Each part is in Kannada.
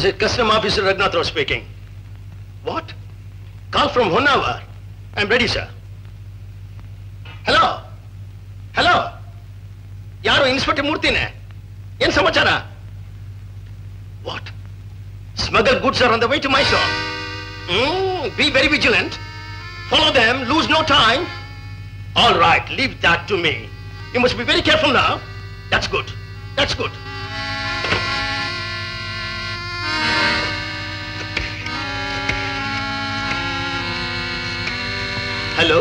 This is Custom Officer Raghunath speaking. What? Call from Honavar. I'm ready, sir. Hello hello ಯಾರು ಇನ್ಸ್ಪೆಕ್ಟರ್ ಮೂರ್ತಿನೇ ಏನ್ ಸಮಾಚಾರ what smuggle goods are on the way to Mysore be very vigilant follow them lose no time all right leave that to me you must be very careful ನಾ that's good that's good hello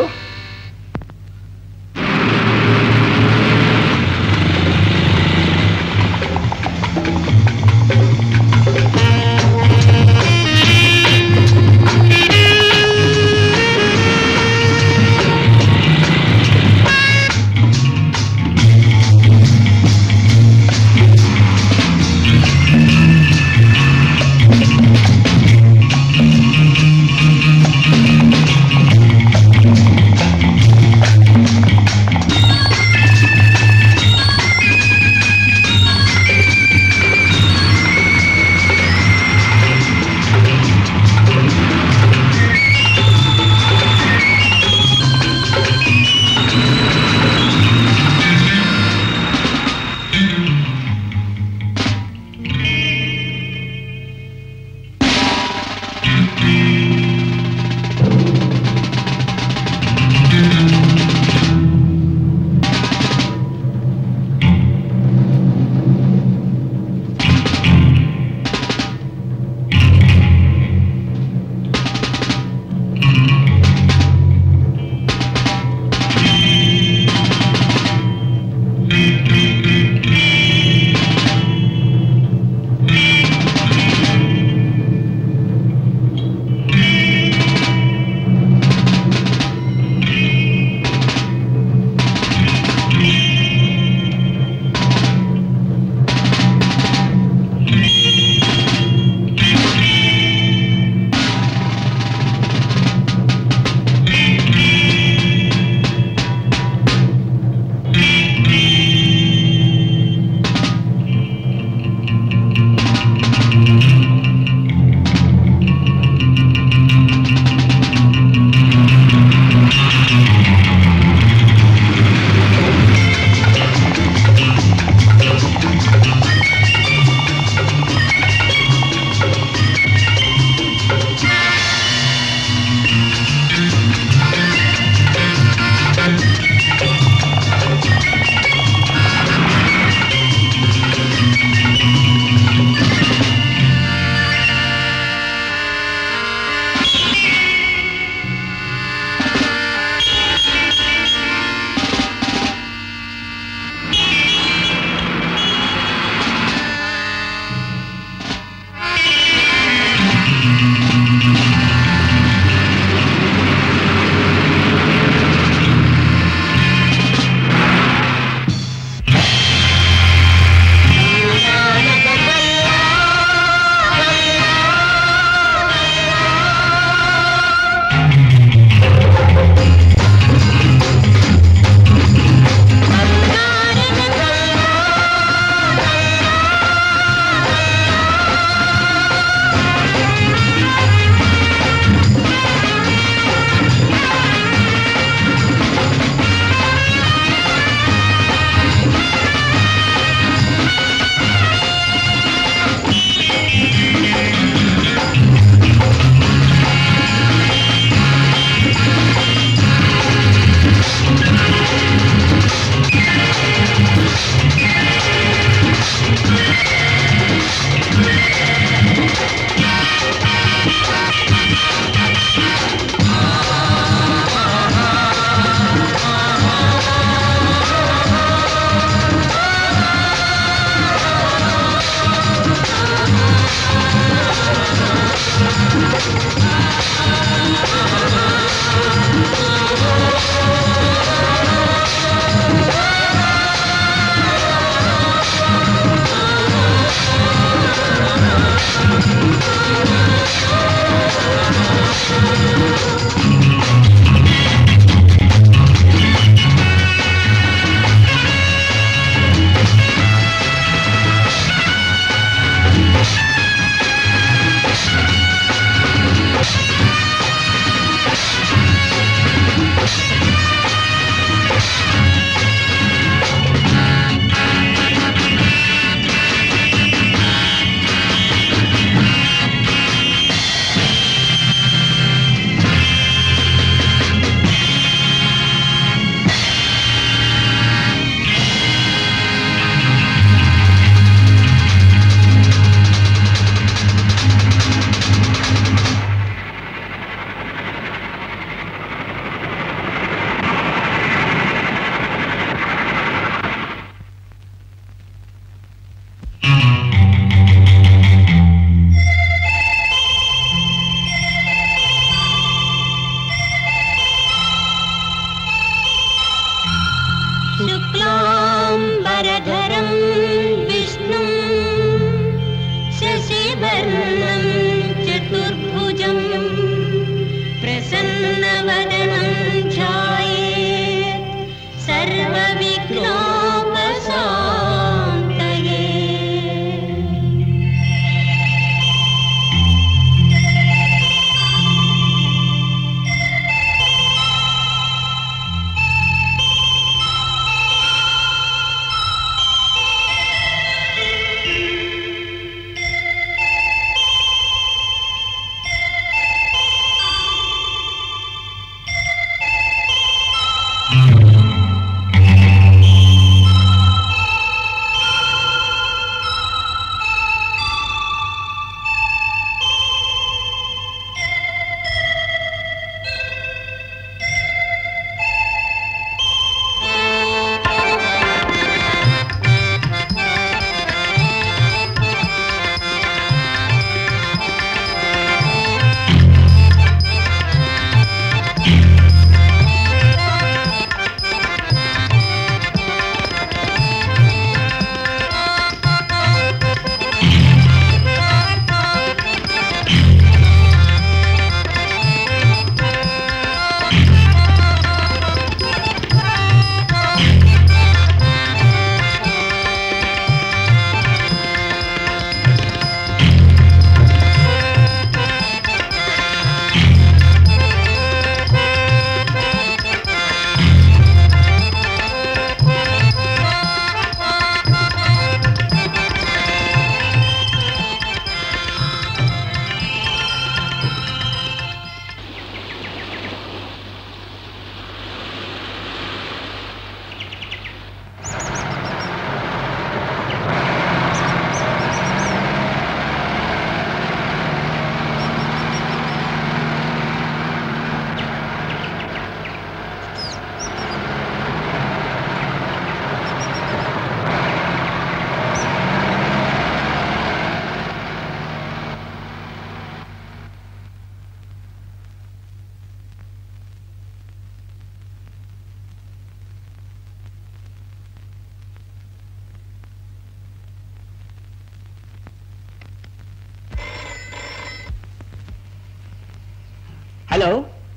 hello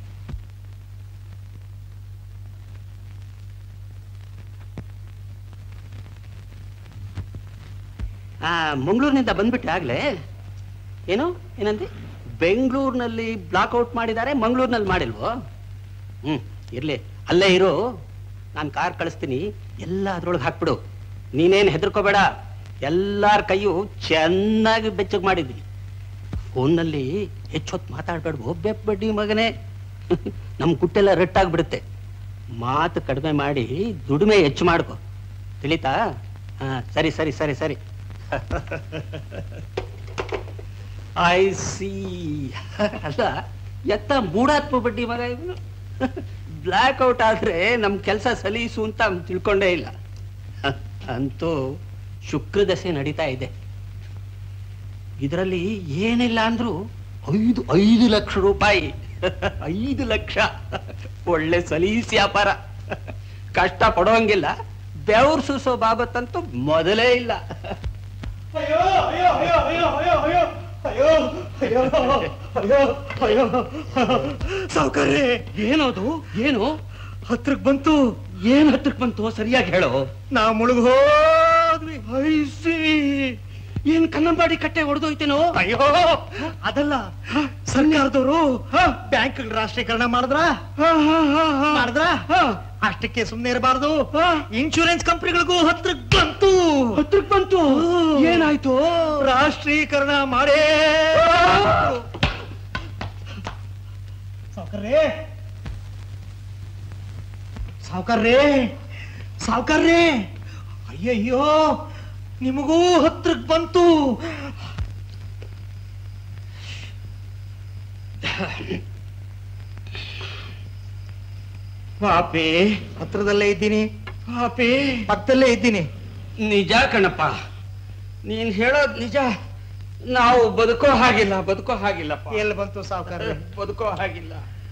ಮಂಗಳೂರಿನಿಂದ ಬಂದ್ಬಿಟ್ಟೆ ಆಗ್ಲೇ ಏನು ಏನಂತೆ ಬೆಂಗಳೂರಿನಲ್ಲಿ ಬ್ಲಾಕ್ಔಟ್ ಮಾಡಿದ್ದಾರೆ ಮಂಗಳೂರಿನಲ್ಲಿ ಮಾಡಿಲ್ವೋ ಹ್ಮ್ ಇರ್ಲಿ ಅಲ್ಲೇ ಇರು ನಾನು ಕಾರ್ ಕಳಿಸ್ತೀನಿ ಎಲ್ಲ ಅದ್ರೊಳಗೆ ಹಾಕ್ಬಿಡು ನೀನೇನು ಹೆದರ್ಕೋಬೇಡ ಎಲ್ಲಾರ ಕೈಯು ಚೆನ್ನಾಗಿ ಬೆಚ್ಚಗೆ ಮಾಡಿದ್ವಿ ಫೋನ್ನಲ್ಲಿ ಹೆಚ್ಚೊತ್ತು ಮಾತಾಡ್ಬೇಡ್ವು ಬೆಪ್ ಬಡ್ಡಿ ಮಗನೇ ನಮ್ಮ ಗುಟ್ಟೆಲ್ಲ ರಟ್ಟಾಗ್ಬಿಡುತ್ತೆ ಮಾತು ಕಡಿಮೆ ಮಾಡಿ ದುಡಿಮೆ ಹೆಚ್ಚು ಮಾಡ್ಕೊ ತಿಳಿತಾ ಹಾ ಸರಿ ಸರಿ ಸರಿ ಸರಿ ಐ ಸಿ ಅಲ್ಲ ಎತ್ತ ಮೂಡಾತ್ಮ ಬಡ್ಡಿ ಮಗ ಇವನು ಬ್ಲ್ಯಾಕ್ ಔಟ್ ಆದ್ರೆ ನಮ್ ಕೆಲಸ ಸಲೀಸು ಅಂತ ಅವ್ನು ತಿಳ್ಕೊಂಡೇ ಇಲ್ಲ ಅಂತೂ ಶುಕ್ರ ದಶೆ ನಡೀತಾ ಇದೆ ಇದರಲ್ಲಿ ಏನಿಲ್ಲ ಅಂದ್ರು ಐದು ಐದು ಲಕ್ಷ ರೂಪಾಯಿ ಐದು ಲಕ್ಷ ಒಳ್ಳೆ ಸಲೀಸ್ ವ್ಯಾಪಾರ ಕಷ್ಟ ಪಡೋಂಗಿಲ್ಲ ಬೆವ್ರು ಸೂಸೋ ಬಾಬತ್ತಂತೂ ಮೊದಲೇ ಇಲ್ಲ ಅಯ್ಯೋ ಅಯ್ಯೋ ಅಯ್ಯೋ ಅಯ್ಯೋ ಅಯ್ಯೋ ಅಯ್ಯೋ ಅಯ್ಯೋ ಅಯ್ಯೋ ಅಯ್ಯೋ ಅಯ್ಯೋ ಸಾವುಕಾರ್ರೆ ಏನದು ಏನು ಹತ್ರಕ್ ಬಂತು ಏನ್ ಹತ್ರಕ್ ಬಂತು ಸರಿಯಾಗಿ ಹೇಳೋ ನಾ ಮುಳುಗ್ ಹೋದ್ವಿ ಐಸಿ ಏನ್ ಕನ್ನಂಬಾಡಿ ಕಟ್ಟೆ ಹೊಡೆದೋಯ್ತೇನೋ ಅಯ್ಯೋ ಅದಲ್ಲ ಸರ್ಕಾರದವರು ಬ್ಯಾಂಕ್ ರಾಷ್ಟ್ರೀಕರಣ ಮಾಡಿದ್ರ ಮಾಡಿದ್ರ ಅಷ್ಟಕ್ಕೆ ಸುಮ್ನೆ ಇರಬಾರ್ದು ಇನ್ಶೂರೆನ್ಸ್ ಕಂಪನಿಗಳಿಗೂ ಹತ್ರಕ್ ಬಂತು ಹತ್ರಕ್ ಬಂತು ಏನಾಯ್ತು ರಾಷ್ಟ್ರೀಕರಣ ಮಾಡೇ ಸಾವುಕಾರ್ರೇ ಸಾವುಕಾರ್ರೇ ಸಾವುಕಾರ್ರೇ ಅಯ್ಯಯ್ಯೋ ನಿಮಗೂ ಹತ್ರಕ್ ಬಂತು ಪಾಪಿ ಹತ್ರದಲ್ಲೇ ಇದ್ದೀನಿ ಪಾಪಿ ಪಕ್ಕದಲ್ಲೇ ಇದ್ದೀನಿ ನಿಜ ಕಣಪ್ಪ ನೀನ್ ಹೇಳೋದ್ ನಿಜ ನಾವು ಬದುಕೋ ಹಾಗಿಲ್ಲ ಬದುಕೋ ಹಾಗಿಲ್ಲಪ್ಪ ಎಲ್ಲಿ ಬಂತು ಸಾವುಕಾರ ಬದುಕೋ ಹಾಗಿಲ್ಲ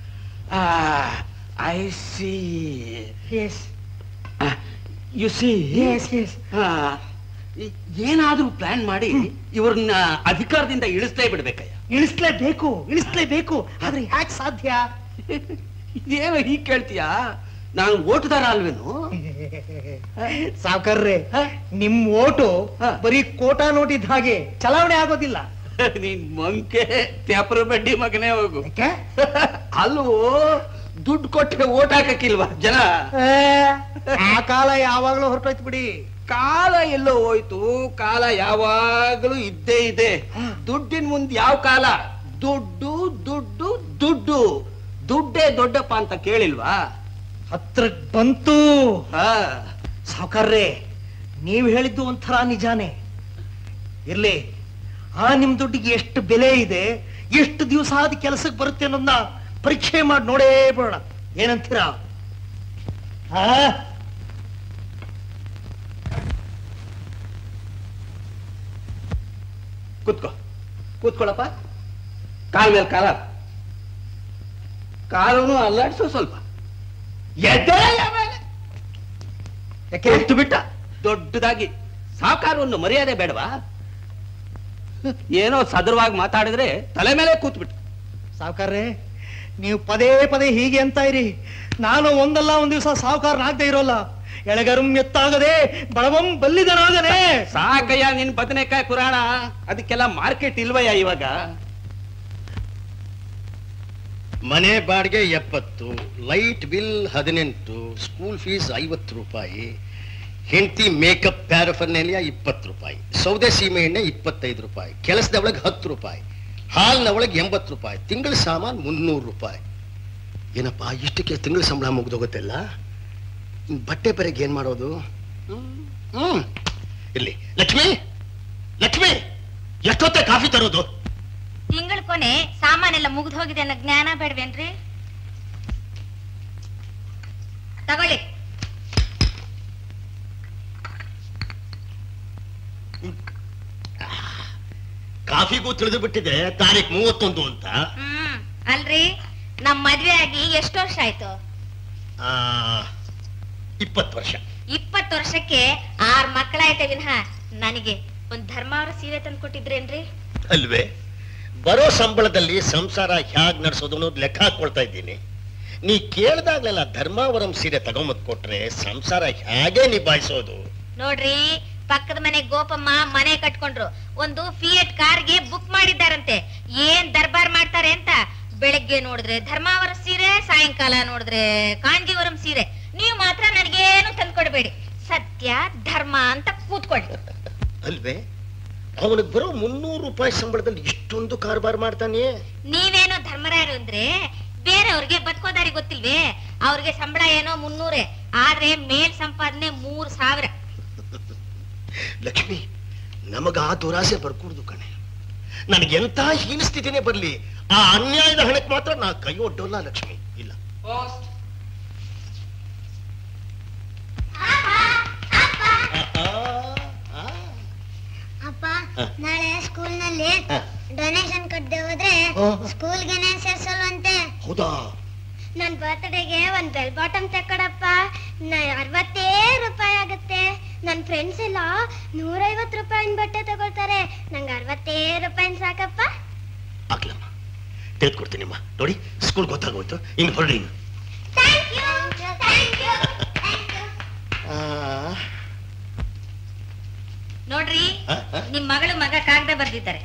I see yes you see yes yes ಏನಾದ್ರೂ ಪ್ಲಾನ್ ಮಾಡಿ ಇವ್ರನ್ನ ಅಧಿಕಾರದಿಂದ ಇಳಿಸ್ಲೇ ಬಿಡ್ಬೇಕಯ್ಯ ಇಳಿಸ್ಲೇಬೇಕು ಇಳಿಸ್ಲೇಬೇಕು ಆದ್ರೆ ಯಾಕೆ ಸಾಧ್ಯ ಇದೇನೋ ಹೀಗ್ ಕೇಳ್ತೀಯಾ ನಾನು ಓಟುದಾರ ಅಲ್ವೇನು ಸಾವುಕಾರ್ರೆ ಹ? ನಿಮ್ ಓಟು ಹ. ಬರೀ ಕೋಟಾ ನೋಟ್ ಇದ್ದ ಹಾಗೆ ಚಲಾವಣೆ ಆಗೋದಿಲ್ಲ ನೀನ್ ಮಂಕೆ ತ್ಯಾಪರ ಬಡ್ಡಿ ಮಗನೇ ಹೋಗು ಯಾಕೆ? ಅಲ್ವೋ ದುಡ್ಡು ಕೊಟ್ಟರೆ ಓಟ್ ಹಾಕಕ್ಕಿಲ್ವಾ ಜನ ಏ, ಆ ಕಾಲ ಯಾವಾಗ್ಲೂ ಹೊರಟೋಯ್ತು ಬಿಡಿ ಕಾಲ ಎಲ್ಲೋ ಹೋಯ್ತು ಕಾಲ ಯಾವಾಗಲೂ ಇದ್ದೇ ಇದೆ ದುಡ್ಡಿನ ಮುಂದೆ ಯಾವ ಕಾಲ ದುಡ್ಡು ದುಡ್ಡು ದುಡ್ಡು ದುಡ್ಡೇ ದೊಡ್ಡಪ್ಪ ಅಂತ ಕೇಳಿಲ್ವಾ ಹತ್ರಕ್ ಬಂತು ಹಾ ಸಾವುಕಾರ್ರೆ ನೀವು ಹೇಳಿದ್ದು ಒಂಥರ ನಿಜಾನೇ ಇರ್ಲಿ ಆ ನಿಮ್ ದುಡ್ಡಿಗೆ ಎಷ್ಟು ಬೆಲೆ ಇದೆ ಎಷ್ಟು ದಿವಸ ಆದ ಕೆಲಸಕ್ಕೆ ಬರುತ್ತೆ ಅನ್ನೋದನ್ನ ಪರೀಕ್ಷೆ ಮಾಡಿ ನೋಡೇ ಬಿಡೋಣ ಏನಂತೀರಾ ಆ? ಕೂತ್ಕೋ ಕೂತ್ಕೊಳ್ಳಪ್ಪ ಕಾಲ್ ಮೇಲೆ ಕಾಲ ಹಾಕು. ಕಾಲನು ಅಲ್ಲಾಡ್ಸು ಸ್ವಲ್ಪ ಎದ್ದೇಳಯ್ಯ ಮೇಲೆ. ಯಾಕೆ ಎತ್ತು ಬಿಟ್ಟ ದೊಡ್ಡದಾಗಿ ಸಾಕಾರವನ್ನು ಮರ್ಯಾದೆ ಬೇಡವಾ ಏನೋ ಸದರವಾಗಿ ಮಾತಾಡಿದ್ರೆ ತಲೆ ಮೇಲೆ ಕೂತ್ಬಿಟ್ಟ ಸಾವುಕಾರ್ರೆ ನೀವು ಪದೇ ಪದೇ ಹೀಗೆ ಅಂತ ಇರಿ ನಾನು ಒಂದಲ್ಲ ಒಂದ್ ದಿವಸ ಸಾವುಕಾರನಾಗದೆ ಇರೋಲ್ಲ ಎಳೆಗರುಂ ಎತ್ತಾಗದೆ ಬಳವಂ ಬಲ್ಲಿದನಾಗದೆ ಸಾಕಯ್ಯ ನಿನ್ ಬದನೆಕಾಯಿ ಪುರಾಣ ಅದಕ್ಕೆಲ್ಲ ಮಾರ್ಕೆಟ್ ಇಲ್ವಯ್ಯ ಇವಾಗ ಮನೆ ಬಾಡಿಗೆ ಎಪ್ಪತ್ತು ಲೈಟ್ ಬಿಲ್ ಹದಿನೆಂಟು ಸ್ಕೂಲ್ ಫೀಸ್ ಐವತ್ತು ರೂಪಾಯಿ ಹೆಂಡತಿ ಮೇಕಪ್ ಪ್ಯಾರಫರ್ನೇಲಿಯಾ ಇಪ್ಪತ್ತು ರೂಪಾಯಿ ಸೌದೆ ಸೀಮೆ ಎಣ್ಣೆ ಇಪ್ಪತ್ತೈದು ರೂಪಾಯಿ ಕೆಲಸದ ಒಳಗೆ ಹತ್ತು ರೂಪಾಯಿ ಹಾಲ್ನ ಒಳಗೆ ಎಂಬತ್ತು ರೂಪಾಯಿ ತಿಂಗಳ ಸಾಮಾನು ಮುನ್ನೂರು ರೂಪಾಯಿ ಏನಪ್ಪ ಇಷ್ಟಕ್ಕೆ ತಿಂಗಳ ಸಂಬಳ ಮುಗ್ದೋಗುತ್ತೆಲ್ಲ ಇನ್ ಬಟ್ಟೆ ಬರೆಗೆ ಏನ್ ಮಾಡೋದು ಹ್ಮ್ ಹ್ಮ್ ಇರ್ಲಿ ಲಕ್ಷ್ಮಿ ಲಕ್ಷ್ಮಿ ಎಷ್ಟೊತ್ತೆ ಕಾಫಿ ತರೋದು ತಿಂಗಳ ಕೊನೆ ಸಾಮಾನೆಲ್ಲ ಮುಗ್ದು ಹೋಗಿದೆ ಅನ್ನೋ ಜ್ಞಾನ ಬೇಡ್ವೇನ್ರಿ ತಗೊಳ್ಳಿ ಕಾಫಿಗೂ ತಿಳಿದು ಬಿಟ್ಟಿದೆ ತಾರೀಖ್ ಮೂವತ್ತೊಂದು ಅಂತ ಹ್ಮ್ ಅಲ್ರಿ ನಮ್ ಮದ್ವೆ ಆಗಿ ಎಷ್ಟು ವರ್ಷ ಆಯ್ತು ಆ, ಇಪ್ಪತ್ತು ವರ್ಷ ಇಪ್ಪತ್ತು ವರ್ಷಕ್ಕೆ ಆರ್ ಮಕ್ಕಳಾಯ್ತೆ ವಿನಃ ನನಗೆ ಒಂದ್ ಧರ್ಮಾವರ ಸೀರೆ ತಂದು ಕೊಟ್ಟಿದ್ರೇನ್ರಿ ಅಲ್ವೇ ಬರೋ ಸಂಬಳದಲ್ಲಿ ಸಂಸಾರ ಹ್ಯಾಗ್ ನಡೆಸೋದು ಅನ್ನೋದು ಲೆಕ್ಕ ಹಾಕೊಳ್ತಾ ಇದ್ದೀನಿ ನೀ ಕೇಳ್ದಾಗ್ಲೆಲ್ಲ ಧರ್ಮಾವರಂ ಸೀರೆ ತಗೊಂಬದ್ ಕೊಟ್ರೆ ಸಂಸಾರ ಹೇಗೆ ನಿಭಾಯಿಸೋದು ನೋಡ್ರಿ ಪಕ್ಕದ ಮನೆ ಗೋಪಮ್ಮ ಮನೆ ಕಟ್ಕೊಂಡ್ರು ಒಂದು ಫಿಯಟ್ ಕಾರ್ಗೆ ಬುಕ್ ಮಾಡಿದ್ದಾರಂತೆ ಏನ್ ದರ್ಬಾರ್ ಮಾಡ್ತಾರೆ ಅಂತ ಬೆಳಗ್ಗೆ ನೋಡಿದ್ರೆ ಧರ್ಮಾವರ ಸೀರೆ ಸಾಯಂಕಾಲ ನೋಡಿದ್ರೆ ಕಾಂಜೀವರಂ ಸೀರೆ ನೀವು ಮಾತ್ರ ನನಗೇನು ತಂದ್ಕೊಡ್ಬೇಡಿ ಸತ್ಯ ಧರ್ಮ ಅಂತ ಕೂತ್ಕೊಳ್ಳಿ ಅಲ್ವೇ ಅವನಿಗೆ ಬರೋ ಮುನ್ನೂರು ರೂಪಾಯಿ ಸಂಬಳದಲ್ಲಿ ಇಷ್ಟೊಂದು ಕಾರ್ಬಾರ್ ಮಾಡ್ತಾನೆ ನೀವೇನೋ ಧರ್ಮರಾಯರು ಅಂದ್ರೆ ಬೇರೆಯವ್ರಿಗೆ ಬದುಕೋದಾರಿ ಗೊತ್ತಿಲ್ವೇ ಅವ್ರಿಗೆ ಸಂಬಳ ಏನೋ ಮುನ್ನೂರೇ ಆದ್ರೆ ಮೇಲ್ ಸಂಪಾದನೆ ಮೂರ್ ಸಾವಿರ ಲಕ್ಷ್ಮಿ ನಮಗ ಆ ದುರಾಸೆ ಬರ್ಕೂಡ್ದು ಕಣೆ ನನಗೆಂತ ಹೀನ ಸ್ಥಿತಿನೇ ಬರ್ಲಿ ಆ ಅನ್ಯಾಯದ ಹಣಕ್ಕೆ ಮಾತ್ರ ನಾ ಕೈ ಒಡ್ಡೋಲ್ಲ ಲಕ್ಷ್ಮಿ ಇಲ್ಲ ಆ, ಆ, ಅಪ್ಪ ಹ. ನಾಳೆ ಸ್ಕೂಲ್ ನಲ್ಲಿ ಹ. ಡೊನೇಷನ್ ಕಟ್ಟದೆ ಹೋದ್ರೆ ಹ. ಸ್ಕೂಲ್ಗೆನೆ ಸೇರ್ಸಲ್ವಂತೆ ಹೌದಾ ನನ್ ಬರ್ತ್ಡೇಗೆ ಒಂದ್ ಬೆಲ್ ಬಾಟಮ್ ತಕೊಡಪ್ಪ ಅರವತ್ತೇ ರೂಪಾಯಿ ಆಗುತ್ತೆ ನನ್ ಫ್ರೆಂಡ್ಸ್ ಎಲ್ಲ ನೂರೈವತ್ ರೂಪಾಯಿನ ಬಟ್ಟೆ ತಗೊಳ್ತಾರೆ ನಂಗೆ ಅರವತ್ತೇ ರೂಪಾಯಿನ ಸಾಕಪ್ಪ ಆಗ್ಲಮ್ಮ ತೆಗೆದುಕೊಡ್ತೀನಿಮ್ಮ ನೋಡಿ ಸ್ಕೂಲ್ ಗೊತ್ತಾಗೋಯ್ತು ಇನ್ನು ಹೊರಡಿ ಇನ್ನು. Thank you thank you thank you ಆ, ನೋಡ್ರಿ ಹ, ಹ. ನಿಮ್ ಮಗಳು ಮಗ ಕಾಗದ ಬರ್ದಿದ್ದಾರೆ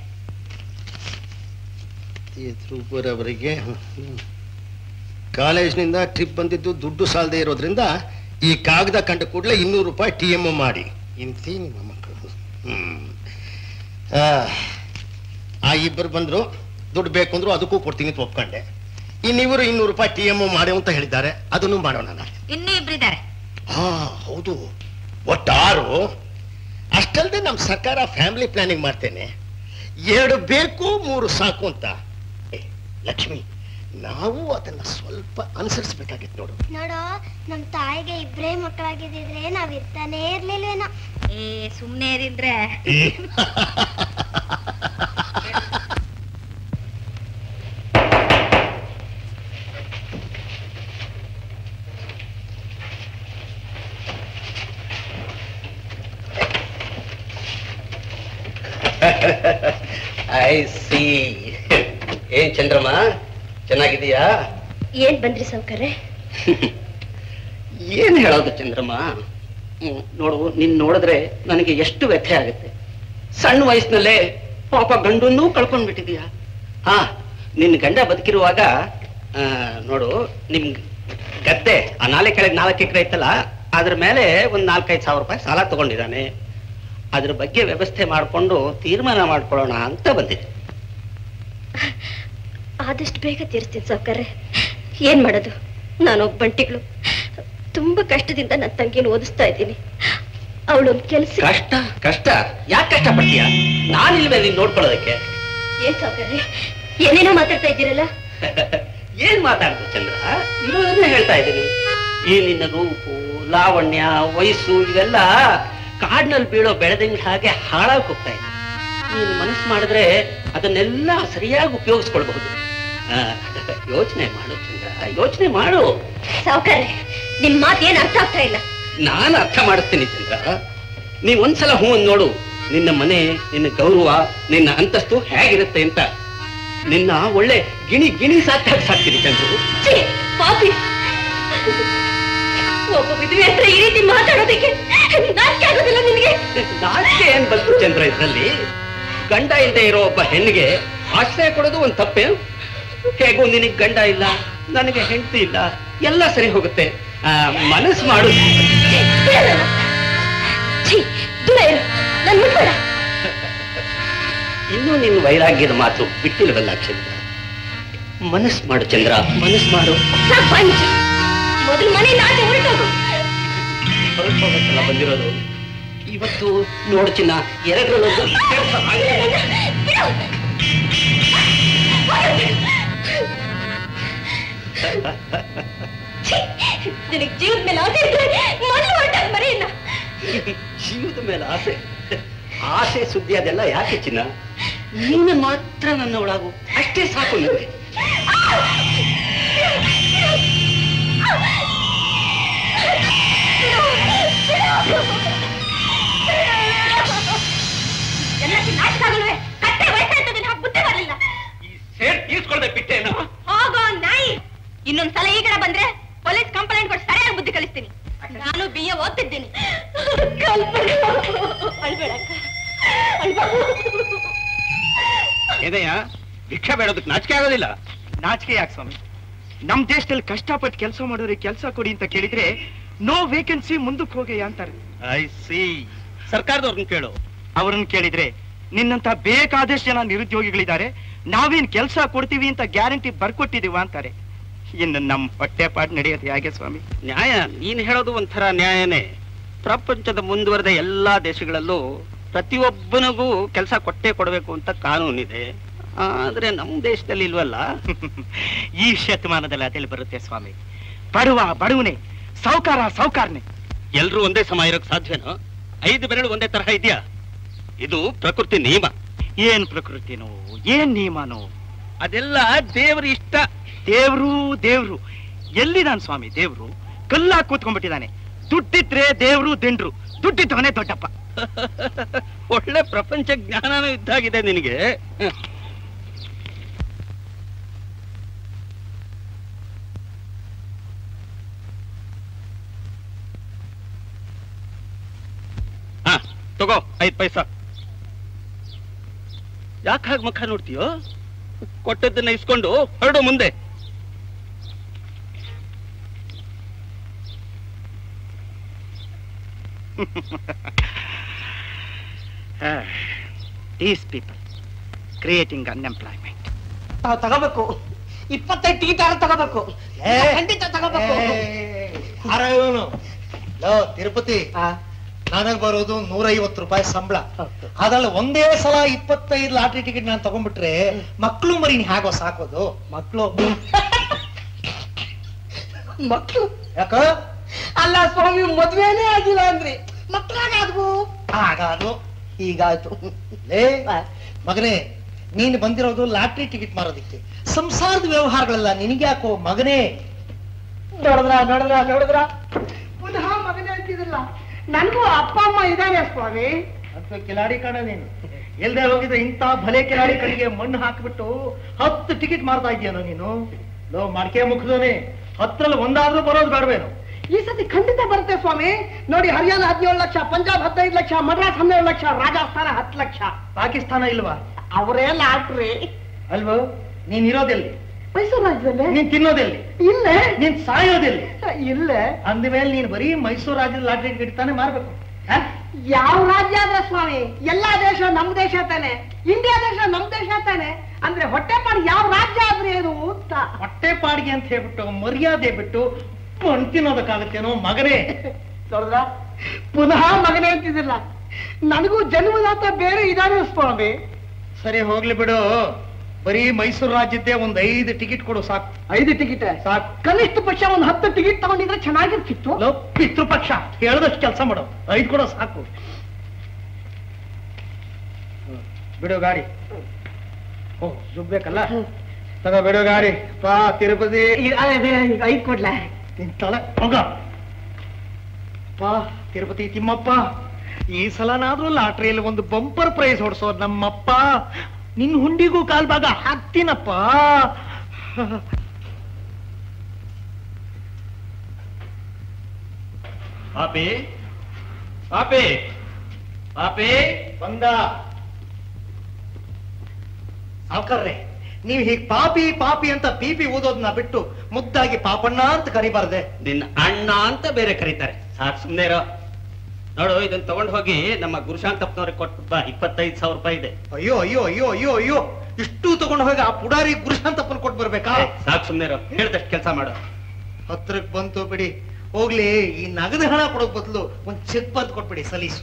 ಅವರಿಗೆ ಕಾಲೇಜ್ನಿಂದ ಟ್ರಿಪ್ ಬಂದಿದ್ದು ದುಡ್ಡು ಸಾಲದೆ ಇರೋದ್ರಿಂದ ಈ ಕಾಗದ ಕಂಡ ಕೂಡಲೇ ಇನ್ನೂರು ರೂಪಾಯಿ ಟಿ ಎಮ್ ಮಾಡಿ ಇಂತಿ ನಿಮ್ಮ ಮಕ್ಕಳು ಹ್ಮ್ ಆ, ಆ ಇಬ್ಬರು ಬಂದ್ರು ದುಡ್ಡು ಬೇಕು ಅಂದ್ರು ಅದಕ್ಕೂ ಕೊಡ್ತೀನಿ ಅಂತ ಒಪ್ಕೊಂಡೆ ಇನ್ನಿವರು ಇನ್ನೂರು ರೂಪಾಯಿ ಟಿ ಎಮ್ ಮಾಡಿ ಅಂತ ಹೇಳಿದ್ದಾರೆ ಅದನ್ನು ಮಾಡೋಣ ನಾಳೆ ಇನ್ನೂ ಇಬ್ರಿದ್ದಾರೆ ಹಾ ಹೌದು ಒಟ್ಟಾರು ಅಷ್ಟಲ್ಲದೆ ನಮ್ಮ ಸರ್ಕಾರ ಫ್ಯಾಮಿಲಿ ಪ್ಲಾನಿಂಗ್ ಮಾಡ್ತೇನೆ ಎರಡು ಬೇಕು ಮೂರು ಸಾಕು ಅಂತ ಏ, ಲಕ್ಷ್ಮಿ ನಾವು ಅದನ್ನ ಸ್ವಲ್ಪ ಅನುಸರಿಸ್ಬೇಕಾಗಿತ್ತು ನೋಡು ನೋಡು ನಮ್ ತಾಯಿಗೆ ಇಬ್ರೇ ಮಕ್ಕಳಾಗಿದ್ದಿದ್ರೆ ನಾವ್ ಇರ್ತಾನೆ ಇರ್ಲಿಲ್ವೇನೋ ಏ ಸುಮ್ನೆ ಇರಿದ್ರೆ ಐ ಸಿ ಏನ್ ಚಂದ್ರಮ್ಮ ಚೆನ್ನಾಗಿದೀಯಾ ಏನ್ ಬಂದ್ರಿ ಸೌಕರ್ಯ ಏನ್ ಹೇಳೋದು ಚಂದ್ರಮ್ಮ ಹ್ಮ್, ನೋಡು ನಿನ್ ನೋಡಿದ್ರೆ ನನಗೆ ಎಷ್ಟು ವ್ಯಥೆ ಆಗುತ್ತೆ ಸಣ್ಣ ವಯಸ್ಸಿನಲ್ಲೇ ಪಾಪ ಗಂಡನ್ನೂ ಕಳ್ಕೊಂಡ್ಬಿಟ್ಟಿದೀಯ ಹಾ ನಿನ್ ಗಂಡ ಬದುಕಿರುವಾಗ ಆ, ನೋಡು ನಿಮ್ ಗದ್ದೆ ಆ ನಾಲೆ ಕೆಳಗೆ ನಾಲ್ಕು ಎಕರೆ ಇತ್ತಲ್ಲ ಅದ್ರ ಮೇಲೆ ಒಂದ್ ನಾಲ್ಕೈದು ಸಾವಿರ ರೂಪಾಯಿ ಸಾಲ ತಗೊಂಡಿದ್ದಾನೆ ಅದ್ರ ಬಗ್ಗೆ ವ್ಯವಸ್ಥೆ ಮಾಡ್ಕೊಂಡು ತೀರ್ಮಾನ ಮಾಡ್ಕೊಳ್ಳೋಣ ಅಂತ ಬಂದಿದೆ ಆದಷ್ಟು ಬೇಗ ತೀರಿಸ್ತೀನಿ ಸಾವ್ಕಾರ್ರೆ ಏನ್ ಮಾಡೋದು ನಾನೊಬ್ಬ ಬಂಟಿಗಳು ತುಂಬಾ ಕಷ್ಟದಿಂದ ನನ್ನ ತಂಗಿನ ಓದಿಸ್ತಾ ಇದ್ದೀನಿ ಅವಳೊಂದು ಕೆಲಸ ಕಷ್ಟ ಕಷ್ಟ ಯಾಕೆ ಕಷ್ಟ ಪಡ್ತೀಯ ನಾನಿಲ್ವೇ ನೀನ್ ನೋಡ್ಕೊಳ್ಳೋದಕ್ಕೆ ಏನ್ ಸಾವ್ಕಾರ್ರೆ ಏನೇನೋ ಮಾತಾಡ್ತಾ ಇದ್ದೀರಲ್ಲ ಏನ್ ಮಾತಾಡ್ದು ಚಂದ್ರ ಇರೋದನ್ನೇ ಹೇಳ್ತಾ ಇದ್ದೀನಿ ಈ ನಿನ್ನ ರೂಪು ಲಾವಣ್ಯ ವಯಸ್ಸು ಇವೆಲ್ಲ ಕಾಡ್ನಲ್ಲಿ ಬೀಳೋ ಬೆಳೆದಂಗ್ ಹಾಗೆ ಹಾಳಾಗಿ ಹೋಗ್ತಾ ಇದೆ ನೀನು ಮನಸ್ಸು ಮಾಡಿದ್ರೆ ಅದನ್ನೆಲ್ಲ ಸರಿಯಾಗಿ ಉಪಯೋಗಿಸ್ಕೊಳ್ಬಹುದು ಯೋಚನೆ ಮಾಡು ಚಂದ್ರ ಯೋಚನೆ ಮಾಡು ಸಾವ್ಕಾರ್ರೆ ನಿಮ್ ಮಾತು ಏನ್ ಅರ್ಥ ಆಗ್ತಾ ಇಲ್ಲ ನಾನು ಅರ್ಥ ಮಾಡಿಸ್ತೀನಿ ಚಂದ್ರ ನೀ ಒಂದ್ಸಲ ಹೂ ಅಂದ್ ನೋಡು ನಿನ್ನ ಮನೆ ನಿನ್ನ ಗೌರವ ನಿನ್ನ ಅಂತಸ್ತು ಹೇಗಿರುತ್ತೆ ಅಂತ ನಿನ್ನ ಒಳ್ಳೆ ಗಿಣಿ ಗಿಣಿ ಸಾಕಾಗ ಸಾಕ್ತೀನಿ ಚಂದ್ರು ಛೀ, ಪಾಪಿ ಒಬ್ಬ ವಿಧವೆ ಹತ್ರ ಈ ರೀತಿ ಮಾತಾಡೋದಕ್ಕೆ ನಾಚಿಕೆ ಆಗೋದಿಲ್ಲ ನಿನಗೆ ನಾಚಿಕೆ ಏನ್ ಬಂತು ಚಂದ್ರ ಇದ್ರಲ್ಲಿ ಗಂಡ ಇಲ್ಲದೆ ಇರೋ ಒಬ್ಬ ಹೆಣ್ಣಿಗೆ ಆಶ್ರಯ ಕೊಡೋದು ಒಂದ್ ತಪ್ಪೇ ಹೇಗೂ ನಿನಗ್ ಗಂಡ ಇಲ್ಲ ನನಗೆ ಹೆಂಡತಿ ಇಲ್ಲ ಎಲ್ಲ ಸರಿ ಹೋಗುತ್ತೆ ಆ, ಮನಸ್ಸು ಮಾಡು ಬಿಡಲ್ಲ. ಛೀ, ದೂರ ಇರು ನನ್ ಮುಟ್ಬೇಡ ಇನ್ನೂ ನಿನ್ನ ವೈರಾಗ್ಯದ ಮಾತು ಬಿಟ್ಟಿಲ್ವಲ್ಲ ಚಂದ್ರ ಮನಸ್ಸು ಮಾಡು ಚಂದ್ರ ಮನಸ್ಸು ಮಾಡು ಸಾಕ್ ಬಾಯ್ ಮುಚ್ಚು. ಮೊದಲು ಮನೆ ನಾಚೆ ಹೊರಟೋಗು ಹೊರಟೋಗತ್ತಲ್ಲ ಬಂದಿರೋದು ಇವತ್ತು ನೋಡು ಚಿನ್ನ ಎರಡರಲ್ಲೊಂದು ಕೆಲ್ಸ ಆಗಿದೆ. ಬಿಡು. ಛೀ, ನಿನಗ್ ಜೀವದ ಮೇಲೆ ಆಸೆ ಇದ್ರೆ ಮೊದಲು ಹೊರಟಾಗ ಮರೆಯನ್ನ ಜೀವದ ಮೇಲೆ ಆಸೆ ಆಸೆ ಸುದ್ದಿ ಅದೆಲ್ಲ ಯಾಕೆ ಚಿನ್ನ ನೀನು ಮಾತ್ರ ನನ್ನ ಒಳಗು ಅಷ್ಟೇ ಸಾಕು ನನಗೆ ಎಲ್ಲಕ್ಕೆ ನಾಚಿಕೆ ಆಗಲ್ವೇ ಕಟ್ಟೆ ವಯಸ್ಸಾಯ್ತದೆ ನಿನಗೆ ಬುದ್ಧಿ ಬರಲಿಲ್ಲ ತೀರ್ಸ್ಕೊಳ್ಬೇಕು ಬಿಟ್ಟೇನು ಹೋಗೋ ನಾಯಿ ಇನ್ನೊಂದ್ಸಲ ಈ ಕಡೆ ಬಂದ್ರೆ ಪೊಲೀಸ್ ಕಂಪ್ಲೇಂಟ್ ಕೊಟ್ಟು ಸರಿಯಾಗಿ ಬುದ್ಧಿ ಕಲಿಸ್ತೀನಿ ನಾನು ಬಿ ಎ ಓದ್ತಿದ್ದೀನಿ ಅಳ್ಬೇಡ ಅಕ್ಕ. ಅಳ್ಬೇಡ. ಏದಯ್ಯ ಭಿಕ್ಷೆ ಬೇಡೋದಕ್ಕೆ ನಾಚಿಕೆ ಆಗೋದಿಲ್ಲ ನಾಚಿಕೆ ಯಾಕೆ ಸ್ವಾಮಿ ನಮ್ ದೇಶದಲ್ಲಿ ಕಷ್ಟಪಟ್ಟು ಕೆಲಸ ಮಾಡೋರಿಗೆ ಕೆಲಸ ಕೊಡಿ ಅಂತ ಕೇಳಿದ್ರೆ ನೋ ವೇಕೆನ್ಸಿ ಮುಂದಕ್ಕೆ ಹೋಗಯ್ಯ ಅಂತಾರೆ ಐ ಸಿ ಸರ್ಕಾರದವ್ರನ್ನ ಕೇಳು ಅವರನ್ನ ಕೇಳಿದ್ರೆ ನಿನ್ನಂತ ಬೇಕಾದಷ್ಟು ಜನ ನಿರುದ್ಯೋಗಿಗಳಿದ್ದಾರೆ ನಾವೇನ್ ಕೆಲಸ ಕೊಡ್ತೀವಿ ಅಂತ ಗ್ಯಾರಂಟಿ ಬರ್ಕೊಟ್ಟಿದೀವ ಅಂತಾರೆ ಇನ್ನು ನಮ್ ಹೊಟ್ಟೆ ಪಾಡ್ ನಡೆಯೋದು ಹೇಗೆ ಸ್ವಾಮಿ ನ್ಯಾಯ ನೀನ್ ಹೇಳೋದು ಒಂಥರ ನ್ಯಾಯನೇ ಪ್ರಪಂಚದ ಮುಂದುವರೆದ ಎಲ್ಲಾ ದೇಶಗಳಲ್ಲೂ ಪ್ರತಿಯೊಬ್ಬನಿಗೂ ಕೆಲಸ ಕೊಟ್ಟೇ ಕೊಡಬೇಕು ಅಂತ ಕಾನೂನಿದೆ ಆದ್ರೆ ನಮ್ ದೇಶದಲ್ಲಿ ಇಲ್ವಲ್ಲ ಈ ಶತಮಾನದಲ್ಲಿ ಅದೆಲ್ಲಿ ಬರುತ್ತೆ ಸ್ವಾಮಿ ಬಡವ ಬಡವನೇ ಸಾವುಕಾರ ಸಾವುಕಾರನೇ ಎಲ್ರೂ ಒಂದೇ ಸಮ ಇರೋಕ್ ಸಾಧ್ಯನೋ ಐದು ಬೆರಳು ಒಂದೇ ತರಹ ಇದೆಯಾ ಇದು ಪ್ರಕೃತಿ ನಿಯಮ ಏನ್ ಪ್ರಕೃತಿನೋ ಏನ್ ನಿಯಮನೋ ಅದೆಲ್ಲ ದೇವರ ಇಷ್ಟ ದೇವ್ರು ದೇವ್ರು ಎಲ್ಲಿದಾನ್ ಸ್ವಾಮಿ ದೇವ್ರು ಕಲ್ಲಾಗ್ ಕೂತ್ಕೊಂಡ್ಬಿಟ್ಟಿದ್ದಾನೆ ದುಡ್ಡಿದ್ರೆ ದೇವ್ರು ದಿಂಡ್ರು ದುಡ್ಡಿದ್ದವನೇ ದೊಡ್ಡಪ್ಪ ಒಳ್ಳೆ ಪ್ರಪಂಚ ಜ್ಞಾನನೂ ಇದ್ದಾಗಿದೆ ನಿನಗೆ ಹಾ ತಗೋ ಐದ್ ಪೈಸಾ ಯಾಕೆ ಹಾಗೆ ಮುಖ ನೋಡ್ತೀಯೋ ಕೊಟ್ಟದ್ದನ್ನ ಇಸ್ಕೊಂಡು ಹೊರಡು ಮುಂದೆ ದೀಸ್ ಪೀಪಲ್ ಕ್ರಿಯೇಟಿಂಗ್ ಅನ್ಎಂಪ್ಲಾಯ್ಮೆಂಟ್ ತಾವ್ ತಗೋಬೇಕು ಇಪ್ಪತ್ತೈದು ಟಿಕೆಟ್ ಆರ ತಗೋಬೇಕು ಖಂಡಿತ ತಗೋಬೇಕು ಯಾರ ಇವನು ಲೋ ತಿರುಪತಿ ನನಗ್ ಬರೋದು ನೂರೈವತ್ತು ರೂಪಾಯಿ ಸಂಬಳ ಅದ್ರಲ್ಲಿ ಒಂದೇ ಸಲ ಇಪ್ಪತ್ತೈದು ಲಾಟ್ರಿ ಟಿಕೆಟ್ ನಾನು ತಗೊಂಡ್ಬಿಟ್ರೆ ಮಕ್ಳು ಮರಿನ್ ಹೇಗೋ ಸಾಕೋದು ಮಕ್ಕಳು ಮಕ್ಕಳು ಯಾಕ ಅಲ್ಲ ಸ್ವಾಮಿ ಮದ್ವೆನೇ ಆಗಿಲ್ಲ ಅಂದ್ರಿ ಮಕ್ಕಳಾಗಾದ್ವು ಆಗಾದು ಹೀಗಾಯ್ತು ಲೇ ಮಗನೇ ನೀನ್ ಬಂದಿರೋದು ಲಾಟ್ರಿ ಟಿಕೆಟ್ ಮಾರೋದಿಕ್ಕೆ ಸಂಸಾರದ ವ್ಯವಹಾರಗಳೆಲ್ಲ ನಿನಗೆ ಯಾಕೋ ಮಗನೇ ನೋಡಿದ್ರ ನೋಡಿದ್ರ ನೋಡಿದ್ರ ಪುನಃ ಮಗನೇ ಅಂತಿದ್ರಲ್ಲ ನನಗೂ ಅಪ್ಪ ಅಮ್ಮ ಇದಾನೆ ಸ್ವಾಮಿ ಅಥವಾ ಕಿಲಾಡಿ ಕಾಣ ನೀನು ಎಲ್ದೆ ಹೋಗಿದ್ರೆ ಇಂಥ ಭಲೆ ಕಿಲಾಡಿ ಕಡೆಗೆ ಮಣ್ಣು ಹಾಕ್ಬಿಟ್ಟು ಹತ್ತು ಟಿಕೆಟ್ ಮಾರ್ತಾ ಇದೆಯೇನೋ ನೀನು ಲೋ ಮಡಕೆ ಮುಖದೋನೆ ಹತ್ತರಲ್ಲಿ ಒಂದಾದ್ರೂ ಬರೋದು ಬೇಡವೇನು ಈ ಸತಿ ಖಂಡಿತ ಬರುತ್ತೆ ಸ್ವಾಮಿ ನೋಡಿ ಹರಿಯಾಣ ಹದಿನೇಳು ಲಕ್ಷ ಪಂಜಾಬ್ ಹದಿನೈದು ಲಕ್ಷ ಮದ್ರಾಸ್ ಹನ್ನೆರಡು ಲಕ್ಷ ರಾಜಸ್ಥಾನ ಹತ್ತು ಲಕ್ಷ ಪಾಕಿಸ್ತಾನ ಇಲ್ವಾ ಅವರೇ ಲಾಟ್ರಿ ಅಲ್ವೋ ನೀನ್ ಇರೋದೆಲ್ಲಿ ಮೈಸೂರು ರಾಜ್ಯದಲ್ಲೇ ನೀನ್ ತಿನ್ನೋದೆಲ್ಲಿ ಇಲ್ಲೇ ನೀನ್ ಸಾಯೋದೆಲ್ಲಿ ಇಲ್ಲೇ ಅಂದಮೇಲೆ ನೀನ್ ಬರೀ ಮೈಸೂರು ರಾಜ್ಯದ ಲಾಟ್ರಿ ಟಿಕೆಟ್ ತಾನೇ ಮಾರ್ಬೇಕು ಹ? ಯಾವ ರಾಜ್ಯ ಆದ್ರೆ ಸ್ವಾಮಿ ಎಲ್ಲಾ ದೇಶ ನಮ್ ದೇಶ ತಾನೆ ಇಂಡಿಯಾ ದೇಶ ನಮ್ ದೇಶ ತಾನೆ ಅಂದ್ರೆ ಹೊಟ್ಟೆ ಪಾಡು ಯಾವ ರಾಜ್ಯ ಆದ್ರೆ ಏನು ಅಂತ ಹೊಟ್ಟೆ ಪಾಡಿಗೆ ಅಂತ ಹೇಳ್ಬಿಟ್ಟು ಮರ್ಯಾದೆ ಬಿಟ್ಟು ಪಣ್ ತಿನ್ನೋದಕ್ಕಾಗತ್ತೇನೋ ಮಗನೇ ನೋಡಿದ್ರ ಪುನಃ ಮಗನೇ ಅಂತಿದಿಲ್ಲ ನನಗೂ ಜನ್ಮದಾತ ಬೇರೆ ಇದಾನೆ ಸ್ವಾಮಿ ಸರಿ ಹೋಗ್ಲಿ ಬಿಡು ಬರೀ ಮೈಸೂರು ರಾಜ್ಯದ್ದೇ ಒಂದ್ ಐದು ಟಿಕೆಟ್ ಕೊಡು ಸಾಕು ಐದು ಟಿಕೆಟ್ ಸಾಕು ಕನಿಷ್ಠ ಪಕ್ಷ ಒಂದು ಹತ್ತು ಟಿಕೆಟ್ ತಗೊಂಡಿದ್ರೆ ಚೆನ್ನಾಗಿರ್ತಿತ್ತು ಲೋ, ಪಿತೃಪಕ್ಷ ಹೇಳ್ದಷ್ಟು ಕೆಲಸ ಮಾಡು ಐದು ಕೊಡೋ ಸಾಕು ಹ್ಮ್. ಬಿಡು ಗಾಡಿ ಓ ಸುಬ್ಬೇಕಲ್ಲ ತಗೋ ಬಿಡು ಗಾಡಿ ಪಾ ತಿರುಪತಿ ಐದು ಕೊಡ್ಲ ನಿನ್ ತಲೆ ಹೋಗ ಪಾ ತಿರುಪತಿ ತಿಮ್ಮಪ್ಪ ಈ ಸಲನಾದ್ರೂ ಲಾಟ್ರಿಯಲ್ಲಿ ಒಂದು ಬಂಪರ್ ಪ್ರೈಸ್ ಹೊಡ್ಸೋ ನಮ್ಮಪ್ಪ ನಿನ್ ಹುಂಡಿಗೂ ಕಾಲ್ ಭಾಗ ಹಾಕ್ತೀನಪ್ಪ ಪಾಪಿ ಪಾಪಿ ಪಾಪಿ ಬಂದ ಸಾವ್ಕಾರ್ರೆ ನೀವ್ ಹೀಗ್ ಪಾಪಿ ಪಾಪಿ ಅಂತ ಪೀಪಿ ಊದೋದನ್ನ ಬಿಟ್ಟು ಮುದ್ದಾಗಿ ಪಾಪಣ್ಣ ಅಂತ ಕರಿಬಾರ್ದೆ ನಿನ್ನ ಅಣ್ಣ ಅಂತ ಬೇರೆ ಕರೀತಾರೆ ಸಾಕು ಸುಮ್ನೆ ಇರೋ ನೋಡು ಇದನ್ನ ತಗೊಂಡ್ ಹೋಗಿ ನಮ್ಮ ಗುರುಶಾಂತಪ್ಪನವ್ರಿಗೆ ಕೊಟ್ಟು ಬಾ ಇಪ್ಪತ್ತೈದು ಸಾವಿರ ರೂಪಾಯಿ ಇದೆ ಅಯ್ಯೋ ಅಯ್ಯೋ ಅಯ್ಯೋ ಅಯ್ಯೋ ಅಯ್ಯೋ ಇಷ್ಟು ತಗೊಂಡು ಹೋಗಿ ಆ ಪುಡಾರಿ ಗುರುಶಾಂತಪ್ಪನ ಕೊಟ್ಟು ಬರ್ಬೇಕಾ ಸಾಕು ಸುಮ್ನೆ ಇರೋ ಹೇಳ್ದಷ್ಟು ಕೆಲಸ ಮಾಡು ಹತ್ರಕ್ ಬಂತು ಬಿಡಿ ಹೋಗ್ಲಿ ಈ ನಗದು ಹಣ ಕೊಡೋಕ್ ಬದಲು ಒಂದ್ ಚೆಕ್ ಬಂದ್ ಕೊಟ್ಬಿಡಿ ಸಲೀಸು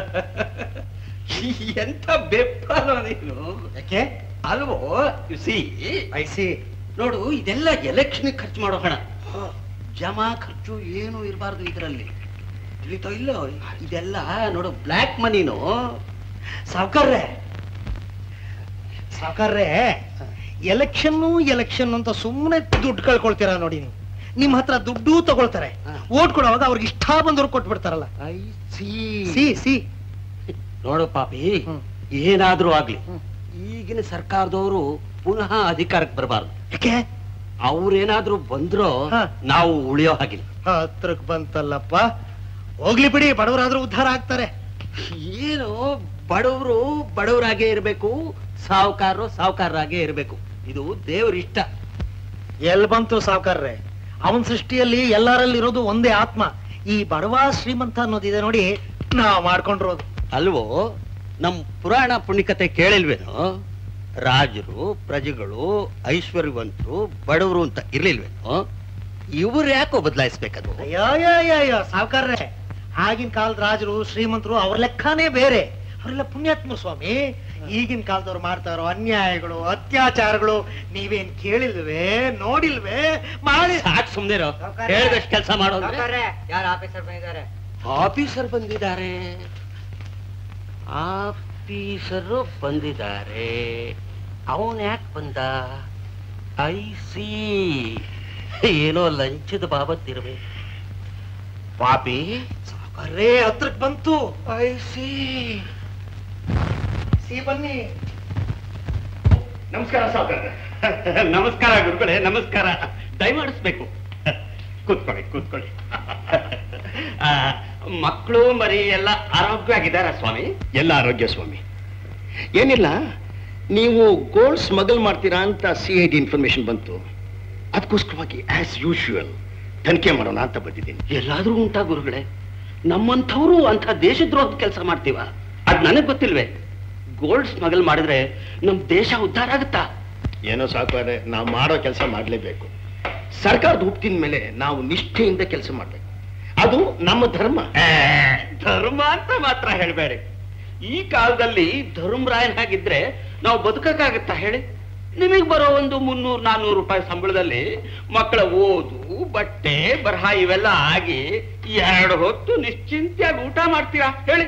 ಎಂತ ಬೆಪ್ಪಲ್ಲ ನೀನು ಯಾಕೆ ಅಲ್ವೋ ಯು ಸಿ ಐಸಿ ನೋಡು ಇದೆಲ್ಲ ಎಲೆಕ್ಷನ್ ಖರ್ಚು ಮಾಡೋ ಹಣ ಜಮಾ ಖರ್ಚು ಏನು ಇರಬಾರ್ದು ಇದರಲ್ಲಿ ತಿಳಿತೋ ಇಲ್ಲೋ ಇದೆಲ್ಲ ನೋಡು ಬ್ಲ್ಯಾಕ್ ಮನಿನು ಸಾವ್ಕಾರ್ರೆ ಸಾವ್ಕಾರ್ರೆ ಎಲೆಕ್ಷನ್ ಎಲೆಕ್ಷನ್ ಅಂತ ಸುಮ್ಮನೆ ದುಡ್ಡು ಕಳ್ಕೊಳ್ತೀರಾ ನೋಡಿ ನೀವು ನಿಮ್ ಹತ್ರ ದುಡ್ಡು ತಗೊಳ್ತಾರೆ ಹಾ. ಓಟ್ ಕೊಡುವಾಗ ಅವ್ರಿಗೆ ಇಷ್ಟ ಬಂದವ್ರು ಕೊಟ್ಬಿಡ್ತಾರಲ್ಲ ಐ ಸಿ ಸಿ ಸಿ ನೋಡು ಪಾಪಿ ಹ್ಮ್. ಏನಾದ್ರೂ ಆಗ್ಲಿ ಹ್ಮ್. ಈಗಿನ ಸರ್ಕಾರದವರು ಪುನಃ ಅಧಿಕಾರಕ್ಕೆ ಬರಬಾರ್ದು ಯಾಕೆ ಅವ್ರೇನಾದ್ರೂ ಬಂದ್ರೋ ಹಾ. ನಾವು ಉಳಿಯೋ ಹಾಗಿಲ್ಲ ಹತ್ರಕ್ ಬಂತಲ್ಲಪ್ಪ ಹೋಗ್ಲಿ ಬಿಡಿ ಬಡವರಾದ್ರೂ ಉದ್ಧಾರ ಆಗ್ತಾರೆ ಏನು ಬಡವರು ಬಡವರಾಗೇ ಇರಬೇಕು ಸಾವುಕಾರರು ಸಾವುಕಾರರಾಗೇ ಇರಬೇಕು ಇದು ದೇವ್ರ ಇಷ್ಟ ಎಲ್ ಬಂತು ಸಾವುಕಾರ್ರೆ ಅವನ್ ಸೃಷ್ಟಿಯಲ್ಲಿ ಎಲ್ಲರಲ್ಲಿರೋದು ಒಂದೇ ಆತ್ಮ ಈ ಬಡವ ಶ್ರೀಮಂತ ಅನ್ನೋದಿದೆ ನೋಡಿ ನಾವ್ ಮಾಡ್ಕೊಂಡಿರೋದು ಅಲ್ವೋ ನಮ್ ಪುರಾಣ ಪುಣ್ಯಕತೆ ಕೇಳಿಲ್ವೇನೋ ರಾಜರು ಪ್ರಜೆಗಳು ಐಶ್ವರ್ಯವಂತರು ಬಡವರು ಅಂತ ಇರ್ಲಿಲ್ವೇನೋ ಇವ್ರು ಯಾಕೋ ಬದಲಾಯಿಸ್ಬೇಕದು ಅಯ್ಯೋ ಸಾವುಕಾರ್ರೆ ಆಗಿನ ಕಾಲದ ರಾಜರು ಶ್ರೀಮಂತರು ಅವ್ರ ಲೆಕ್ಕನೇ ಬೇರೆ ಅವರೆಲ್ಲ ಪುಣ್ಯಾತ್ಮ ಸ್ವಾಮಿ ಈಗಿನ ಕಾಲದವ್ರು ಮಾಡ್ತಾ ಇರೋ ಅನ್ಯಾಯಗಳು ಅತ್ಯಾಚಾರಗಳು ನೀವೇನ್ ಕೇಳಿಲ್ವೇ ನೋಡಿಲ್ವೇ ಮಾಡಿ ಸಾಕ್ ಸುಮ್ನೆ ಹೇಳಿದಷ್ಟು ಕೆಲಸ ಮಾಡೋದ್ರೆ ಯಾರು ಆಫೀಸರ್ ಬಂದಿದ್ದಾರೆ ಆಫೀಸರ್ ಬಂದಿದ್ದಾರೆ ಆಫೀಸರು ಬಂದಿದ್ದಾರೆ ಅವನ್ ಯಾಕೆ ಬಂದ ಐ ಸಿ ಏನೋ ಲಂಚದ ಬಾಬತ್ ಇರ್ಬೇಕು ಪಾಪಿ ಅರೇ ಹತ್ರಕ್ ಬಂತು ಐ ಸಿ ಸಿ ಬನ್ನಿ ನಮಸ್ಕಾರ ಸಾವುಕಾರ ನಮಸ್ಕಾರ ಗುರುಗಳೇ ನಮಸ್ಕಾರ ದಯಮಾಡಿಸ್ಬೇಕು ಕೂತ್ಕೊಳ್ಳಿ ಕೂತ್ಕೊಳ್ಳಿ ಆ, ಮಕ್ಕಳು ಮರಿ ಎಲ್ಲ ಆರೋಗ್ಯವಾಗಿದ್ದಾರಾ ಸ್ವಾಮಿ ಎಲ್ಲ ಆರೋಗ್ಯ ಸ್ವಾಮಿ ಏನಿಲ್ಲ ನೀವು ಗೋಲ್ಡ್ ಸ್ಮಗಲ್ ಮಾಡ್ತೀರಾ ಅಂತ ಸಿ ಐ ಡಿ ಇನ್ಫಾರ್ಮೇಶನ್ ಬಂತು ಅದಕ್ಕೋಸ್ಕರವಾಗಿ ಆಸ್ ಯೂಶುವಲ್ ತನಿಖೆ ಮಾಡೋಣ ಅಂತ ಬಂದಿದ್ದೀನಿ ಎಲ್ಲಾದ್ರೂ ಉಂಟಾ ಗುರುಗಳೇ ನಮ್ಮಂಥವ್ರು ಅಂತ ದೇಶದ್ರೋಹದ ಕೆಲಸ ಮಾಡ್ತೀವ ಅದ್ ನನಗ್ ಗೊತ್ತಿಲ್ವೇ ಗೋಲ್ಡ್ ಸ್ಮಗಲ್ ಮಾಡಿದ್ರೆ ನಮ್ ದೇಶ ಉದ್ಧಾರ ಆಗುತ್ತಾ ಏನೋ ಸಾಕು ನಾವು ಮಾಡೋ ಕೆಲಸ ಮಾಡಲೇಬೇಕು ಸರ್ಕಾರದ ಹುಟ್ಟಿನ ಮೇಲೆ ನಾವು ನಿಷ್ಠೆಯಿಂದ ಕೆಲಸ ಮಾಡಬೇಕು ಅದು ನಮ್ಮ ಧರ್ಮ ಏ, ಧರ್ಮ ಅಂತ ಮಾತ್ರ ಹೇಳ್ಬೇಡಿ ಈ ಕಾಲದಲ್ಲಿ ಧರ್ಮರಾಯನ್ ಹಾಗಿದ್ರೆ ನಾವು ಬದುಕಕ್ಕಾಗತ್ತಾ ಹೇಳಿ ನಿಮಗ್ ಬರೋ ಒಂದು ಮುನ್ನೂರು ನಾನ್ನೂರು ರೂಪಾಯಿ ಸಂಬಳದಲ್ಲಿ ಮಕ್ಕಳ ಓದು ಬಟ್ಟೆ ಬರಹ ಇವೆಲ್ಲ ಆಗಿ ಎರಡು ಹೊತ್ತು ನಿಶ್ಚಿಂತೆಯಾಗಿ ಊಟ ಮಾಡ್ತೀರಾ ಹೇಳಿ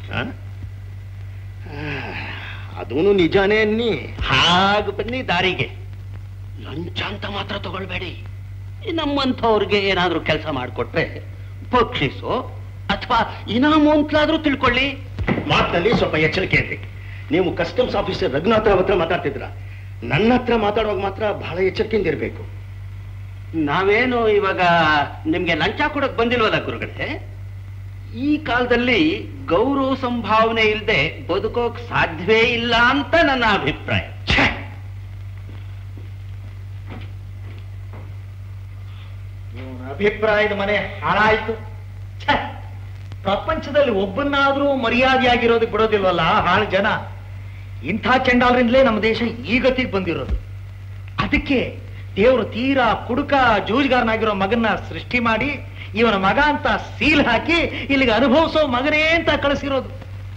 ಅದೂ ನಿಜಾನೇ ಅನ್ನಿ ಹಾಗ ಬನ್ನಿ ದಾರಿಗೆ ಲಂಚ ಅಂತ ಮಾತ್ರ ತಗೊಳ್ಬೇಡಿ ಈ ನಮ್ಮಂಥವ್ರಿಗೆ ಏನಾದ್ರೂ ಕೆಲಸ ಮಾಡಿಕೊಟ್ರೆ ಪಕ್ಷಿಸೋ ಅಥವಾ ಇನಾಮು ಅಂತಲಾದ್ರೂ ತಿಳ್ಕೊಳ್ಳಿ ಮಾತಿನಲ್ಲಿ ಸ್ವಲ್ಪ ಎಚ್ಚರಿಕೆ ಇರ್ಬೇಕು ನೀವು ಕಸ್ಟಮ್ಸ್ ಆಫೀಸರ್ ರಘುನಾಥ್ ರಾವ್ ಹತ್ರ ಮಾತಾಡ್ತಿದ್ರ ನನ್ನ ಹತ್ರ ಮಾತಾಡುವಾಗ ಮಾತ್ರ ಬಹಳ ಎಚ್ಚರಿಕೆಯಿಂದ ಇರಬೇಕು ನಾವೇನು ಇವಾಗ ನಿಮ್ಗೆ ಲಂಚ ಕೊಡಕ್ ಬಂದಿಲ್ವಲ್ಲ ಗುರುಗಳೇ ಈ ಕಾಲದಲ್ಲಿ ಗೌರವ ಸಂಭಾವನೆ ಇಲ್ಲದೆ ಬದುಕೋಕ್ ಸಾಧ್ಯವೇ ಇಲ್ಲ ಅಂತ ನನ್ನ ಅಭಿಪ್ರಾಯ ಛೇ! ಇವ್ನ ಅಭಿಪ್ರಾಯದ ಮನೆ ಹಾಳಾಯ್ತು ಛೆ! ಪ್ರಪಂಚದಲ್ಲಿ ಒಬ್ಬನ್ನಾದ್ರೂ ಮರ್ಯಾದೆಯಾಗಿರೋದಕ್ಕೆ ಬಿಡೋದಿಲ್ವಲ್ಲ ಹಾಳು ಜನ ಇಂಥ ಚಂಡಾಲರಿಂದಲೇ ನಮ್ಮ ದೇಶ ಈ ಗತಿಗೆ ಬಂದಿರೋದು ಅದಕ್ಕೆ ದೇವರು ತೀರಾ ಕುಡುಕ ಜೂಜ್ಗಾರನಾಗಿರೋ ಮಗನ್ನ ಸೃಷ್ಟಿ ಮಾಡಿ ಇವನ ಮಗ ಅಂತ ಸೀಲ್ ಹಾಕಿ ಇಲ್ಲಿಗೆ ಅನುಭವಿಸೋ ಮಗನೇ ಅಂತ ಕಳಿಸಿರೋದು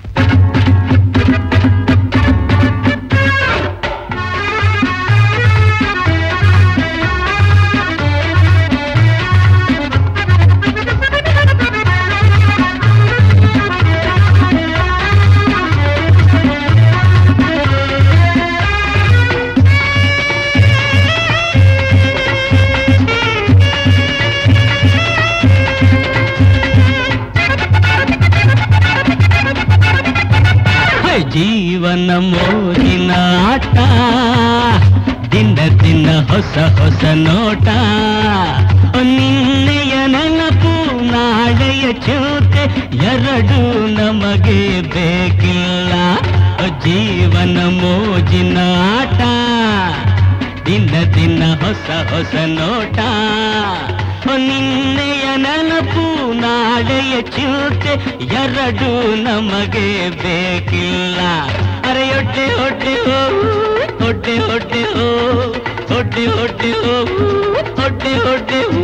ಜೀವನ ಮೋಜಿನ ಆಟ ದಿನ ದಿನ ಹೊಸ ಹೊಸ ನೋಟ ನಿನ್ನೆಯ ನೆನಪು ನಾಳೆಯ ಚಿಂತೆ ಎರಡು ನಮಗೆ ಬೇಕಿಲ್ಲ ಜೀವನ ಮೋಜಿನ ಆಟ ದಿನ ದಿನ ಹೊಸ ಹೊಸ ನೋಟ ನಿನ್ನೆಯ ನೆನಪು ನಾಳೆಯ ಚಿಂತೆ ಎರಡು ನಮಗೆ ಬೇಕಿಲ್ಲ ಅರೆ ಹೊಟ್ಟೆ ಹೊಟ್ಟೆ ಹೋ ಹೊಟ್ಟೆ ಹೊಟ್ಟೆ ಹೋ ಹೊಟ್ಟೆ ಹೊಟ್ಟೆ ಹೋ ಹೊಟ್ಟೆ ಹೊಟ್ಟೆ ಹೋ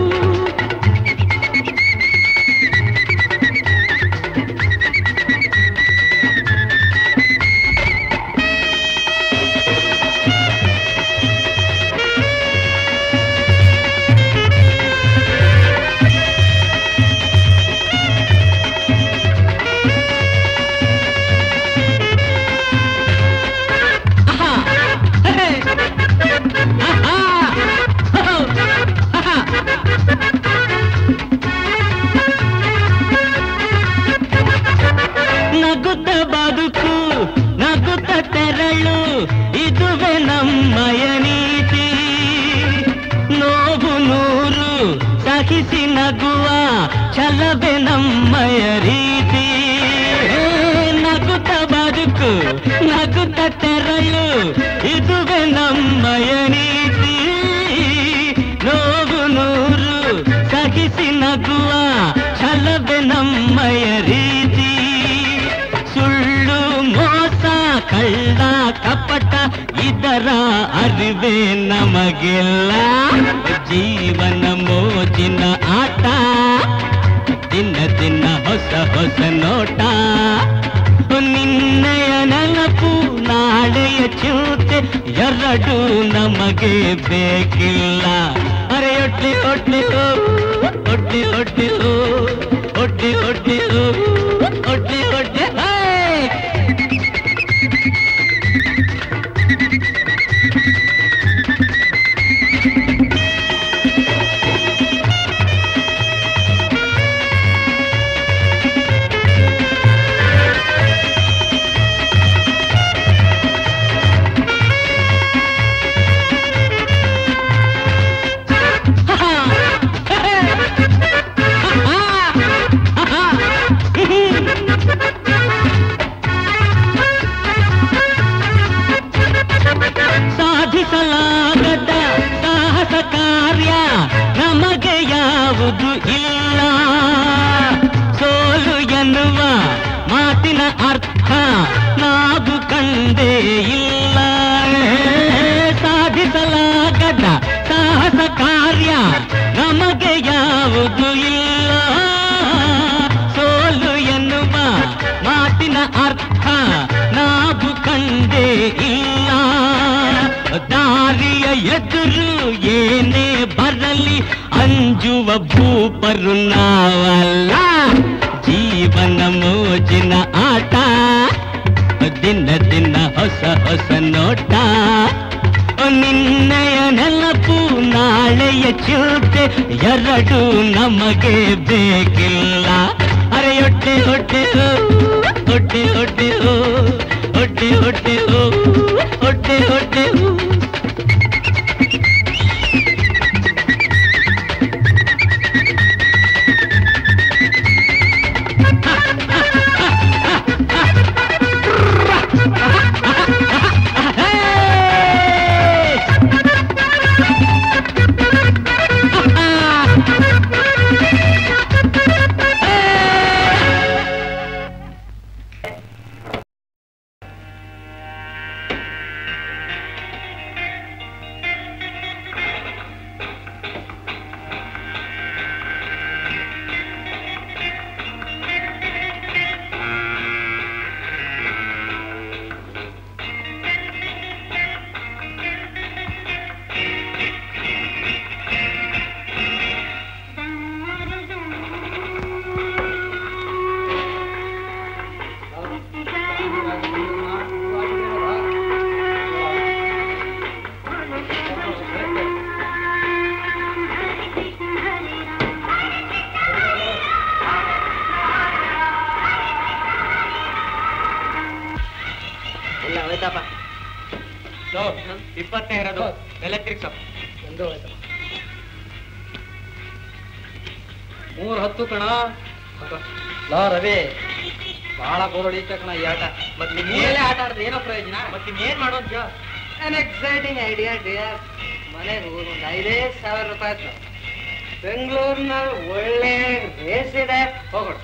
ಸಹಿಸಿ ನಗುವ ಛಲವೇ ನಮ್ಮಯ ರೀತಿ ನಗುತ್ತ ಬದುಕು ನಗುತ್ತ ತೆರಳು ಇದುವೇ ನಮ್ಮಯ ನೀತಿ ನೋವು ನೂರು ಸಹಿಸಿ ನಗುವ ಛಲವೇ ನಮ್ಮಯ ರೀತಿ ಸುಳ್ಳು ಮೋಸ ಕಳ್ಳ ಕಪಟ ಇದರ ಅರಿವೇ ನಮಗಿಲ್ಲ ಜೀವನ ಮೋಜಿನ ಆಟ ದಿನ ದಿನ ಹೊಸ ಹೊಸ ನೋಟ ನಿನ್ನೆಯ ನೆನಪು ನಾಳೆಯ ಚಿಂತೆ ಎರಡು ನಮಗೆ ಬೇಕಿಲ್ಲ ಅರೆ ಒಡ್ಡಿ ಒಡ್ಡಿ ಓ, ಒಡ್ಡಿ ಒಡ್ಡಿ ಓ, ಒಡ್ಡಿ ಒಡ್ಡಿ ಓ, ಒಡ್ಡಿ ಒಡ್ಡಿ ಹೇ ಸಾಧಿಸಲಾಗದ ಸಾಹಸ ಕಾರ್ಯ ನಮಗೆ ಯಾವುದು ಇಲ್ಲ ಸೋಲು ಎನ್ನುವ ಮಾತಿನ ಅರ್ಥ ನಾವು ಕಂಡೇ ಇಲ್ಲ ಸಾಧಿಸಲಾಗದ ಸಾಹಸ ಕಾರ್ಯ ನಮಗೆ ಯಾವುದು ಇಲ್ಲ ಸೋಲು ಎನ್ನುವ ಮಾತಿನ ಅರ್ಥ ನಾವು ಕಂಡೇ ಇಲ್ಲ ದಾರಿಯ ಎದುರು ಏನೇ ಬರಲಿ ಅಂಜುವ ಭೂಪರು ನಾವಲ್ಲ ಜೀವನ ಮೋಜಿನ ಆಟ ದಿನ ದಿನ ಹೊಸ ಹೊಸ ನೋಟ ನಿನ್ನೆಯ ನೆನಪು ನಾಳೆಯ ಚಿಂತೆ ಎರಡು ನಮಗೆ ಬೇಕಿಲ್ಲ ಅರೆ ಹೊಟ್ಟೆ ಹೊಟ್ಟೆ ಓ, ಹೊಟ್ಟೆ ಹೊಟ್ಟೆ ಓ, ಹೊಟ್ಟೆ ಹೊಟ್ಟೆ ಓ, ಹೊಟ್ಟೆ ಹೊಟ್ಟೆ ಓ. ಇಲ್ಲ ಹೋಯ್ತಪ್ಪ ಇಪ್ಪತ್ತನೇ ಇರೋದು ಎಲೆಕ್ಟ್ರಿಕ್ ಸಪ್ ಒಂದು ಹೋಯ್ತಪ್ಪ ಮೂರ್ ಹತ್ತು ಕಣ ಲೋ ರವಿ ಬಹಳ ಬೋರ್ ಹೊಡಿತ ಕಣ ಈ ಆಟ ಮತ್ ನಿಮ್ ಮೇಲೆ ಆಟ ಆಡಿದ್ರೆ ಏನೋ ಪ್ರಯೋಜನ ಮತ್ತೆ ಏನ್ ಮಾಡೋದು ಅನ್ ಎಕ್ಸೈಟಿಂಗ್ ಐಡಿಯಾ ಡಿಯರ್ ಮನೆಗೆ ಹೋಗಿ ಒಂದು ಐದೈದು ಸಾವಿರ ರೂಪಾಯಿ ಆಯ್ತು ಬೆಂಗಳೂರಿನಲ್ಲಿ ಒಳ್ಳೆ ರೇಸ್ ಇದೆ ಹೋಗೋಣ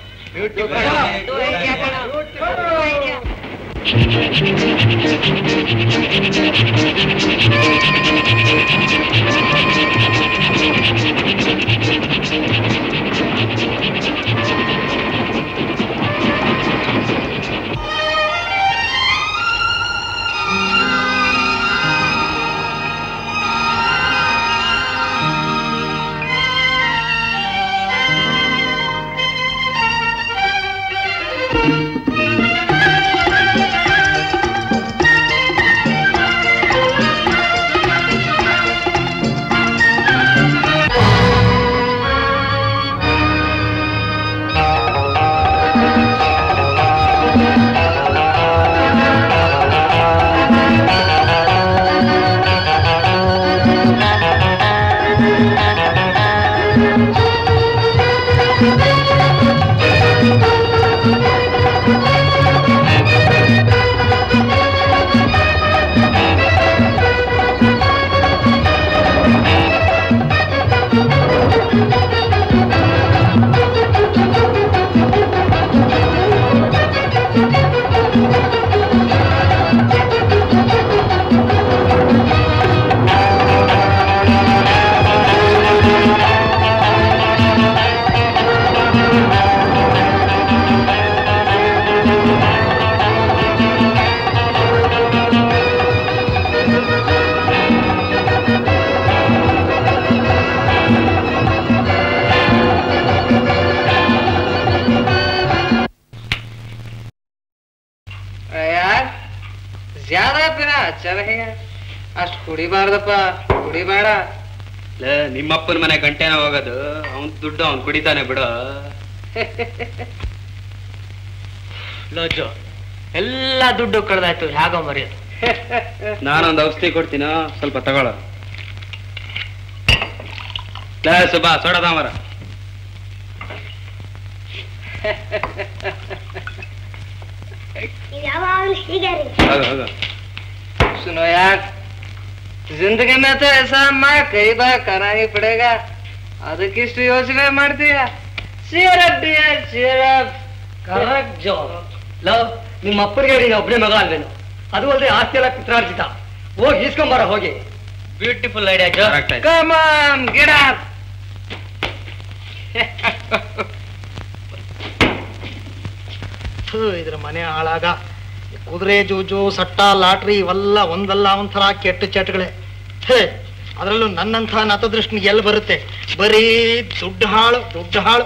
Thank ಕುಡಿಬಾರ್ದಪ್ಪ ಕುಡಿಬೇಡ ಲೇ ನಿಮ್ಮಪ್ಪನ ಮನೆ ಗಂಟೆನ ಹೋಗೋದು ಅವನ್ ದುಡ್ಡು ಅವ್ನ್ ಕುಡಿತಾನೆ ಬಿಡು ಲೋಜು ಎಲ್ಲ ದುಡ್ಡು ಕಳೆದಾಯ್ತು ಹೇಗೋ ಮರೆಯೋದು ನಾನೊಂದು ಔಷಧಿ ಕೊಡ್ತೀನ ಸ್ವಲ್ಪ ತಗೊಳ ಲೇ ಸುಬಾ ಸೋಡದ ಮರ ನೀವ್ ಯಾವಾಗ್ಲೂ ಹೀಗೆ ರೀ ಹೋಗ ಹೋಗ सुनो यार जिंदगी में तो ऐसा मैं कई बार करानी पड़ेगा ಅದಕ್ಕಿಷ್ಟು ಯೋಚನೆ ಮಾಡ್ತೀಯ ಸಿಯರಪ್ ಸಿಯರಪ್ ಕರೆಕ್ಟ್ ಜೋ ಲವ್ ನಿಮ್ಮ ಅಪ್ಪನಿಗೆ ನೀನು ಒಬ್ಬನೇ ಮಗ ಅಲ್ವೇನು ಅದು ಅಲ್ಲದೆ ಆಸ್ತಿ ಎಲ್ಲ ಪಿತ್ರಾರ್ಜಿತ ಹೋಗಿ ಈಸ್ಕೊಂಬರ ಹೋಗಿ ಬ್ಯೂಟಿಫುಲ್ ಐಡಿಯಾ ಜೋ Correct ಆಯ್ತು. ಕಮ್ ಆನ್ ಗೆಟ್ ಅಪ್ ಥು, ಇದ್ರ ಮನೆ ಹಾಳಾಗ ಈ ಕುದುರೆ ಜೂಜು ಸಟ್ಟ ಲಾಟ್ರಿ ಇವೆಲ್ಲ ಒಂದಲ್ಲ ಒಂಥರ ಕೆಟ್ಟ ಚಟಗಳೇ ಹೇ ಅದರಲ್ಲೂ ನನ್ನಂಥ ನತದೃಷ್ಟಿ ಎಲ್ಲಿ ಬರುತ್ತೆ ಬರೀ ದುಡ್ಡು ಹಾಳು ದುಡ್ಡು ಹಾಳು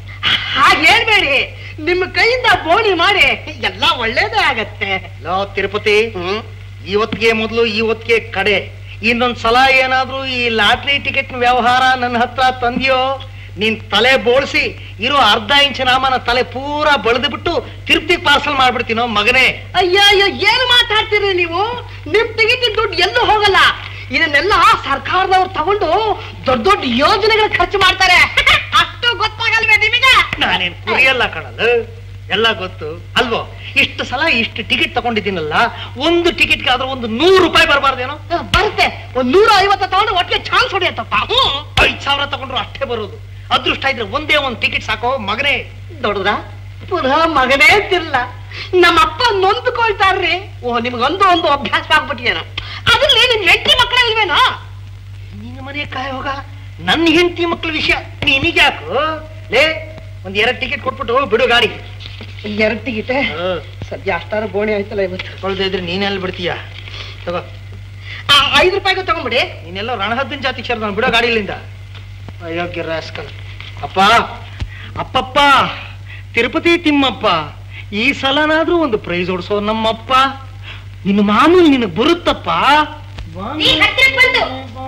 ಹಾಗೆ ಹೇಳ್ಬೇಡಿ ನಿಮ್ಮ ಕೈಯಿಂದ ಬೋಣಿ ಮಾಡಿ ಎಲ್ಲ ಒಳ್ಳೇದೇ ಆಗತ್ತೆ ಲೋ ತಿರುಪತಿ ಇವತ್ತಿಗೆ ಮೊದಲು ಇವತ್ತಿಗೆ ಕಡೆ ಇನ್ನೊಂದ್ ಸಲ ಏನಾದ್ರೂ ಈ ಲಾಟ್ರಿ ಟಿಕೆಟ್ ವ್ಯವಹಾರ ನನ್ನ ಹತ್ರ ತಂದಿಯೋ ನೀನ್ ತಲೆ ಬೋಳ್ಸಿ ಇರೋ ಅರ್ಧ ಇಂಚ್ ನಾಮನ ತಲೆ ಪೂರಾ ಬಳ್ದು ಬಿಟ್ಟು ತಿರುಪ್ತಿ ಪಾರ್ಸಲ್ ಮಾಡ್ಬಿಡ್ತೀನೋ ಮಗನೇ ಅಯ್ಯೋ ಅಯ್ಯೋ ಏನು ಮಾತಾಡ್ತೀರಿ ನೀವು ನಿಮ್ ತೆಗಿತಿದ್ದ ದುಡ್ಡು ಎಲ್ಲೂ ಹೋಗಲ್ಲ ಇದನ್ನೆಲ್ಲ ಸರ್ಕಾರದವ್ರು ತಗೊಂಡು ದೊಡ್ಡ ದೊಡ್ಡ ಯೋಜನೆಗಳು ಖರ್ಚು ಮಾಡ್ತಾರೆ ಅಷ್ಟು ಗೊತ್ತಾಗಲ್ವೇ ನಿಮಗೆ ನಾನೇನ್ ಕುರಿಯಲ್ಲ ಕಣಲ್ಲ ಎಲ್ಲ ಗೊತ್ತು ಅಲ್ವೋ ಇಷ್ಟು ಸಲ ಇಷ್ಟು ಟಿಕೆಟ್ ತಗೊಂಡಿದ್ದೀನಲ್ಲ ಒಂದು ಟಿಕೆಟ್ಗೆ ಆದ್ರೂ ಒಂದು ನೂರು ರೂಪಾಯಿ ಬರಬಾರ್ದೇನೋ ಬರುತ್ತೆ ಒಂದ್ ನೂರ ಐವತ್ತು ತಗೊಂಡು ಒಟ್ಟಿಗೆ ಚಾನ್ಸ್ ಹೊಡೆಯತ್ತಪ್ಪ ಹ್ಮ್ ಐದ್ ಸಾವಿರ ತಗೊಂಡ್ರು ಅಷ್ಟೇ ಬರೋದು ಅದೃಷ್ಟ ಇದ್ರೆ ಒಂದೇ ಒಂದು ಟಿಕೆಟ್ ಸಾಕೋ ಮಗನೇ ದೊಡ್ಡದ ಪುನಃ ಮಗನೇ ತಿರ್ಲ ನಮ್ಮಪ್ಪ ನೊಂದ್ಕೊಳ್ತಾರ್ರಿ ಓ ನಿಮ್ಗೊಂದು ಒಂದು ಅಭ್ಯಾಸ ಆಗ್ಬಿಟ್ಟಿಯೇನೋ ಅದ್ರಲ್ಲಿ ನಿಮ್ ಹೆಂಡತಿ ಮಕ್ಕಳ ಇಲ್ವೇನೋ ನಿನ್ನ ಮನೆ ಕಾಯ ಹೋಗ ನನ್ನ ಹೆಂಡತಿ ಮಕ್ಳ ವಿಷಯ ನಿನಗೆ ಯಾಕು ಲೇ ಒಂದ್ ಎರಡ್ ಟಿಕೆಟ್ ಕೊಟ್ಬಿಟ್ಟು ಬಿಡು ಗಾಡಿ ಎರಡು ಟಿಕೆಟ್ ಸದ್ಯ ಅಷ್ಟಾರು ಬೋಣಿ ಆಯ್ತಲ್ಲ ಇವತ್ತು ಕೊಳ್ದೇ ಇದ್ರೆ ನೀನೆಲ್ಲಿ ಬಿಡ್ತೀಯ ತಗೋ ಆ, ಐದು ರೂಪಾಯಿಗೂ ತಗೊಂಬಿಡಿ ನೀನೆಲ್ಲ ರಣಹದ್ದಿನ ಜಾತಿ ಸೇರ್ ನಾನು ಬಿಡೋ ಗಾಡಿಲಿಂದ ಅಯೋಗ್ಯ ರಾಸ್ಕಲ್ ಅಪ್ಪ ಅಪ್ಪಪ್ಪ ತಿರುಪತಿ ತಿಮ್ಮಪ್ಪ ಈ ಸಲನಾದ್ರೂ ಒಂದು ಪ್ರೈಸ್ ಓಡಿಸೋ ನಮ್ಮಪ್ಪ ನಿನ್ನ ಮಾಮೂಲಿ ನಿನಗ್ ಬರುತ್ತಪ್ಪ ರೀ, ಹತ್ರಕ್ ಬಂತು.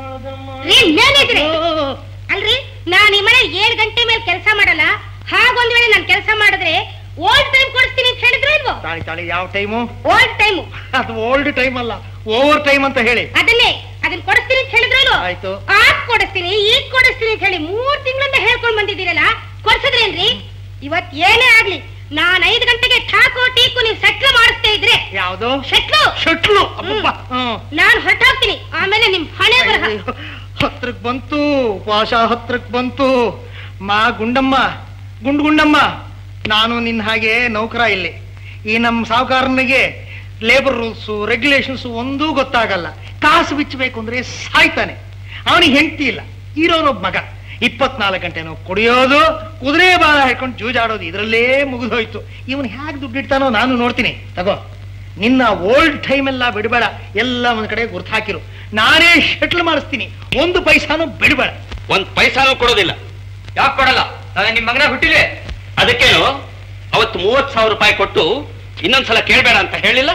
ರೀ, ಮೇಲಿದ್ರಿ. ಅಲ್ರಿ ನಾನ್ ಈ ಮನೆ ಏಳ್ ಗಂಟೆ ಮೇಲೆ ಕೆಲಸ ಮಾಡಲ್ಲ ಹಾಗೊಂದ್ ವೇಳೆ ನಾನ್ ಕೆಲಸ ಮಾಡಿದ್ರೆ ಓಲ್ಡ್ ಟೈಮ್ ಕೊಡಿಸ್ತೀನಿ ಅಂತ ಹೇಳಿದ್ರು ಇಲ್ವೋ ತಾಳಿ ತಾಳಿ ಯಾವ ಟೈಮು ಓಲ್ಡ್ ಟೈಮ್ ಅದು ಓಲ್ಡ್ ಟೈಮ್ ಅಲ್ಲ ಓವರ್ ಟೈಮ್ ಅಂತ ಹೇಳಿ ಅದನ್ನೇ ಅದನ್ನ ಕೊಡಿಸ್ತೀನಿ ಅಂತ ಹೇಳಿದ್ರು ಇಲ್ವೋ ಆಯ್ತು. ಆಗ್ ಕೊಡಿಸ್ತೀನಿ ಈಗ ಕೊಡಿಸ್ತೀನಿ ಅಂತ ಹೇಳಿ ಮೂರ್ ತಿಂಗಳಿಂದ ಹೇಳ್ಕೊಂಡ್ ಬಂದಿದ್ದೀರಲ್ಲ ಕೊಡ್ಸಿದ್ರೇನ್ರಿ ಇವತ್ ಏನೇ ಆಗ್ಲಿ ನಾನ್ ಐದು ಗಂಟೆಗೆ ಠಾಕು ಟೀಕು ನೀವು ಸೆಟ್ಲ್ ಮಾಡಿಸ್ತಾ ಇದ್ರೆ ಯಾವ್ದು ಶೆಟ್ಲು ಶಟ್ಲು ಅಬ್ಬಬ್ಬ ಹ್ಮ್ ನಾನ್ ಹೊರಟೋಗ್ತೀನಿ ಆಮೇಲೆ ನಿಮ್ ಹಣೆ ಬರಹ ಅಯ್ಯೋ, ಹತ್ರಕ್ ಬಂತು ವಾಶ ಹತ್ರಕ್ ಬಂತು ಮಾ ಗುಂಡಮ್ಮ ಗುಂಡ್ ಗುಂಡಮ್ಮ ನಾನು ನಿನ್ನ ಹಾಗೆ ನೌಕರ ಇಲ್ಲಿ ಈ ನಮ್ಮ ಸಾಹುಕಾರನಿಗೆ ಲೇಬರ್ ರೂಲ್ಸ್ ರೆಗ್ಯುಲೇಷನ್ಸ್ ಒಂದೂ ಗೊತ್ತಾಗಲ್ಲ ಕಾಸು ಬಿಚ್ಚಬೇಕು ಅಂದ್ರೆ ಸಾಯ್ತಾನೆ ಅವನಿಗೆ ಹೆಂಡತಿ ಇಲ್ಲ ಇರೋನೊಬ್ಬ ಮಗ ಇಪ್ಪತ್ನಾಲ್ಕು ಗಂಟೆನೂ ಕುಡಿಯೋದು ಕುದುರೆ ಬಾಲ ಹಿಡ್ಕೊಂಡು ಜೂಜಾಡೋದು ಇದರಲ್ಲೇ ಮುಗಿದೋಯ್ತು ಇವನು ಹೇಗೆ ದುಡ್ಡಿಡ್ತಾನೋ ನಾನು ನೋಡ್ತೀನಿ ತಗೋ ನಿನ್ನ ಓಲ್ಡ್ ಟೈಮ್ ಎಲ್ಲ ಬಿಡಬೇಡ ಎಲ್ಲ ಒಂದ್ ಕಡೆ ಗುರ್ತು ಹಾಕಿರು ನಾನೇ ಶಟ್ಲ್ ಮಾಡಿಸ್ತೀನಿ ಒಂದು ಪೈಸಾನು ಬಿಡಬೇಡ ಒಂದ್ ಪೈಸಾನು ಕೊಡೋದಿಲ್ಲ ಯಾಕೆ ಕೊಡಲ್ಲ ನಾವೇ ನಿಮ್ ಮಗನ ಹುಟ್ಟಿಲ್ವೇ ಅದಕ್ಕೇನು ಅವತ್ತು ಮೂವತ್ ಸಾವಿರ ರೂಪಾಯಿ ಕೊಟ್ಟು ಇನ್ನೊಂದ್ಸಲ ಕೇಳ್ಬೇಡ ಅಂತ ಹೇಳಿಲ್ಲ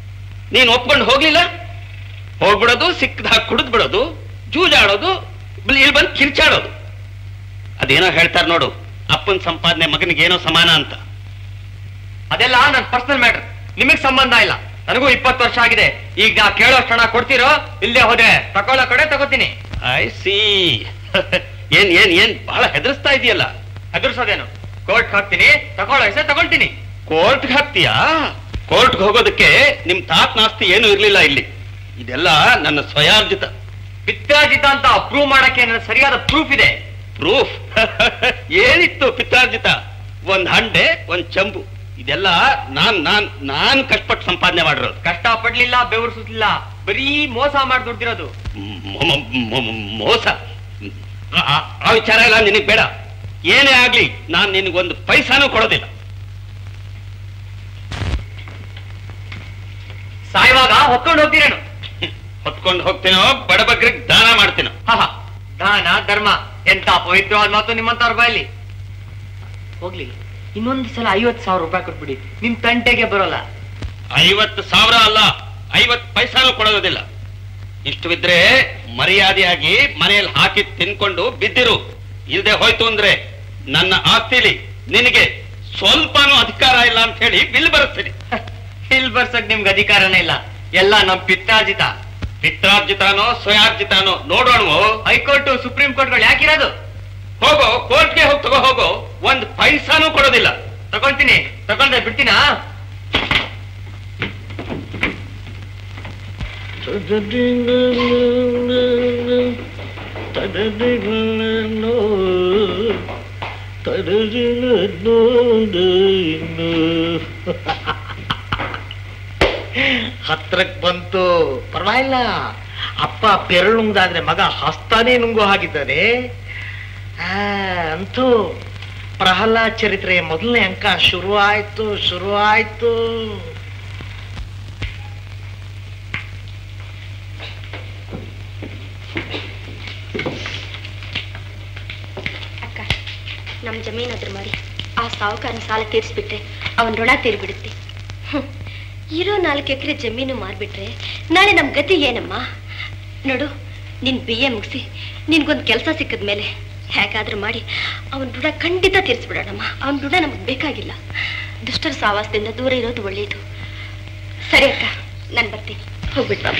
ನೀನ್ ಒಪ್ಕೊಂಡು ಹೋಗ್ಲಿಲ್ಲ ಹೋಗ್ಬಿಡೋದು ಸಿಕ್ಕದಾಗ ಕುಡಿದ್ ಬಿಡೋದು ಜೂಜಾಡೋದು ಇಲ್ಲಿ ಇಲ್ಲಿ ಬಂದು ಕಿರ್ಚಾಡೋದು ಅದೇನೋ ಹೇಳ್ತಾರೆ ನೋಡು ಅಪ್ಪನ ಸಂಪಾದನೆ ಮಗನಿಗೆ ಏನೋ ಸಮಾನ ಅಂತ ಅದೆಲ್ಲ ನನ್ನ ಪರ್ಸನಲ್ ಮ್ಯಾಟರ್ ನಿಮಗ್ ಸಂಬಂಧ ಇಲ್ಲ ನನಗೂ ಇಪ್ಪತ್ತು ವರ್ಷ ಆಗಿದೆ ಈಗ ನಾ ಕೇಳೋಷ್ಟು ಹಣ ಕೊಡ್ತೀರೋ ಇಲ್ಲೇ ಹೋದ್ರೆ ತಗೊಳ್ಳೋ ಕಡೆ ತಗೋತೀನಿ ಐ ಸಿ ಏನ್ ಏನ್ ಏನ್ ಬಹಳ ಹೆದರ್ಸ್ತಾ ಇದೆಯಲ್ಲ ಹೆದರ್ಸೋದೇನು ಕೋರ್ಟ್ ಹಾಕ್ತೀನಿ ತಗೊಳ್ಳೋ ಹೆಸರು ತಗೊಳ್ತೀನಿ ಕೋರ್ಟ್ಗೆ ಹಾಕ್ತೀಯಾ ಕೋರ್ಟ್ಗೆ ಹೋಗೋದಕ್ಕೆ ನಿಮ್ ತಾತ್ ನಾಸ್ತಿ ಏನು ಇರ್ಲಿಲ್ಲ ಇಲ್ಲಿ ಇದೆಲ್ಲ ನನ್ನ ಸ್ವಯಾರ್ಜಿತ ಪಿತ್ರಾಜಿತ ಅಂತ ಅಪ್ರೂವ್ ಮಾಡಕ್ಕೆ ನನ್ನ ಸರಿಯಾದ ಪ್ರೂಫ್ ಇದೆ ಪ್ರೂಫ್ ಏನಿತ್ತು ಪಿತ್ತಾರ್ಜಿತ ಒಂದ್ ಹಂಡೆ ಒಂದ್ ಚಂಬು ಇದೆಲ್ಲ ನಾನ್ ನಾನ್ ನಾನ್ ಕಷ್ಟಪಟ್ಟು ಸಂಪಾದನೆ ಮಾಡಿರೋದು ಕಷ್ಟ ಪಡ್ಲಿಲ್ಲ ಬೆವರು ಸುತ್ತಲಿಲ್ಲ ಬರೀ ಮೋಸ ಮಾಡಿ ದುಡ್ದಿರೋದು ಮೊ- ಮೊ- ಮೊ- ಮೊ- ಮೋಸ ಆ- ಆ- ಆ ವಿಚಾರ ಎಲ್ಲ ನಿನಗ್ ಬೇಡ ಏನೇ ಆಗ್ಲಿ ನಾನ್ ನಿನಗೊಂದು ಪೈಸಾನು ಕೊಡೋದಿಲ್ಲ ಸಾಯುವಾಗ ಹೊತ್ಕೊಂಡು ಹೋಗ್ತೀರೇನು ಹೊತ್ಕೊಂಡು ಹೋಗ್ತೀನೋ ಬಡಬಗ್ರಿಗೆ ದಾನ ಮಾಡ್ತೀನೋ ಹಾ ದಾನ ಧರ್ಮ ಎಂತ ಪವಿತ್ರವಾದ ಮಾತು ನಿಮ್ಮಂತವ್ರ ಬಾಯಲ್ಲಿ ಹೋಗ್ಲಿ ಇನ್ನೊಂದು ಸಲ ಐವತ್ತು ಸಾವಿರ ರೂಪಾಯಿ ಕೊಟ್ಬಿಡಿ ನಿಮ್ ತಂಟೆಗೆ ಬರೋಲ್ಲ ಐವತ್ತು ಸಾವಿರ ಅಲ್ಲ ಐವತ್ತು ಪೈಸಾನು ಕೊಡೋದಿಲ್ಲ ಇಷ್ಟವಿದ್ರೆ ಮರ್ಯಾದೆಯಾಗಿ ಮನೆಯಲ್ಲಿ ಹಾಕಿ ತಿನ್ಕೊಂಡು ಬಿದ್ದಿರು ಇಲ್ದೆ ಹೋಯ್ತು ಅಂದ್ರೆ ನನ್ನ ಆಸ್ತಿಲಿ ನಿನಗೆ ಸ್ವಲ್ಪನೂ ಅಧಿಕಾರ ಇಲ್ಲ ಅಂತ ಹೇಳಿ ಬಿಲ್ ಬರುತ್ತೀನಿ ಇಲ್ಲಿ ಬರ್ಸಕ್ ನಿಮ್ಗೆ ಅಧಿಕಾರನೇ ಇಲ್ಲ ಎಲ್ಲ ನಮ್ ಪಿತ್ತಾರ್ಜಿತ ಪಿತ್ರಾರ್ಜಿತಾನೋ ಸ್ವಯಾರ್ಜಿತಾನೋ ನೋಡೋಣ ಹೈಕೋರ್ಟ್ ಸುಪ್ರೀಂ ಕೋರ್ಟ್ಗಳು ಯಾಕಿರೋದು ಹೋಗೋ ಕೋರ್ಟ್ಗೆ ಹೋಗಿ ತಗೋ ಹೋಗೋ ಒಂದ್ ಪೈಸಾನೂ ಕೊಡೋದಿಲ್ಲ ತಗೊಳ್ತೀನಿ ತಗೊಂಡ್ರೆ ಬಿಡ್ತೀನಾ ಹತ್ರಕ್ ಬಂತು ಪರವಾಗಿಲ್ಲ ಅಪ್ಪ ಬೆರಳು ನುಂಗ್ದಾದ್ರೆ ಮಗ ಹಸ್ತಾನೇ ನುಂಗು ಹಾಗಿದ್ದಾರೆ ಆ, ಅಂತೂ ಪ್ರಹ್ಲಾದ್ ಚರಿತ್ರೆ ಮೊದಲನೇ ಅಂಕ ಶುರು ಆಯ್ತು ಶುರು ಆಯ್ತು ಅಕ್ಕ ನಮ್ ಜಮೀನಾದ್ರೂ ಮಾಡಿ ಆ ಸಾಹುಕಾರನ ಸಾಲ ತೀರಿಸ್ಬಿಟ್ರೆ ಅವನ್ ಋಣ ತೀರ್ಬಿಡುತ್ತೆ ಹ್ಮ್. ಇರೋ ನಾಲ್ಕು ಎಕರೆ ಜಮೀನು ಮಾರ್ಬಿಟ್ರೆ ನಾಳೆ ನಮ್ ಗತಿ ಏನಮ್ಮ ನೋಡು ನಿನ್ ಬಿ ಎ ಮುಗಿಸಿ ನಿನ್ಗೊಂದ್ ಕೆಲಸ ಸಿಕ್ಕದ್ಮೇಲೆ ಹೇಗಾದ್ರೂ ಮಾಡಿ ಅವನ್ ಋಣ ಖಂಡಿತ ತೀರಿಸ್ಬಿಡೋಣಮ್ಮ ಅವನ್ ಋಣ ನಮಗ್ ಬೇಕಾಗಿಲ್ಲ ದುಷ್ಟರ ಸಾವಾಸದಿಂದ ದೂರ ಇರೋದು ಒಳ್ಳೇದು ಸರಿ ಅಕ್ಕ ನಾನು ಬರ್ತೀನಿ ಹೋಗ್ಬಿಟ್ರಮ್ಮ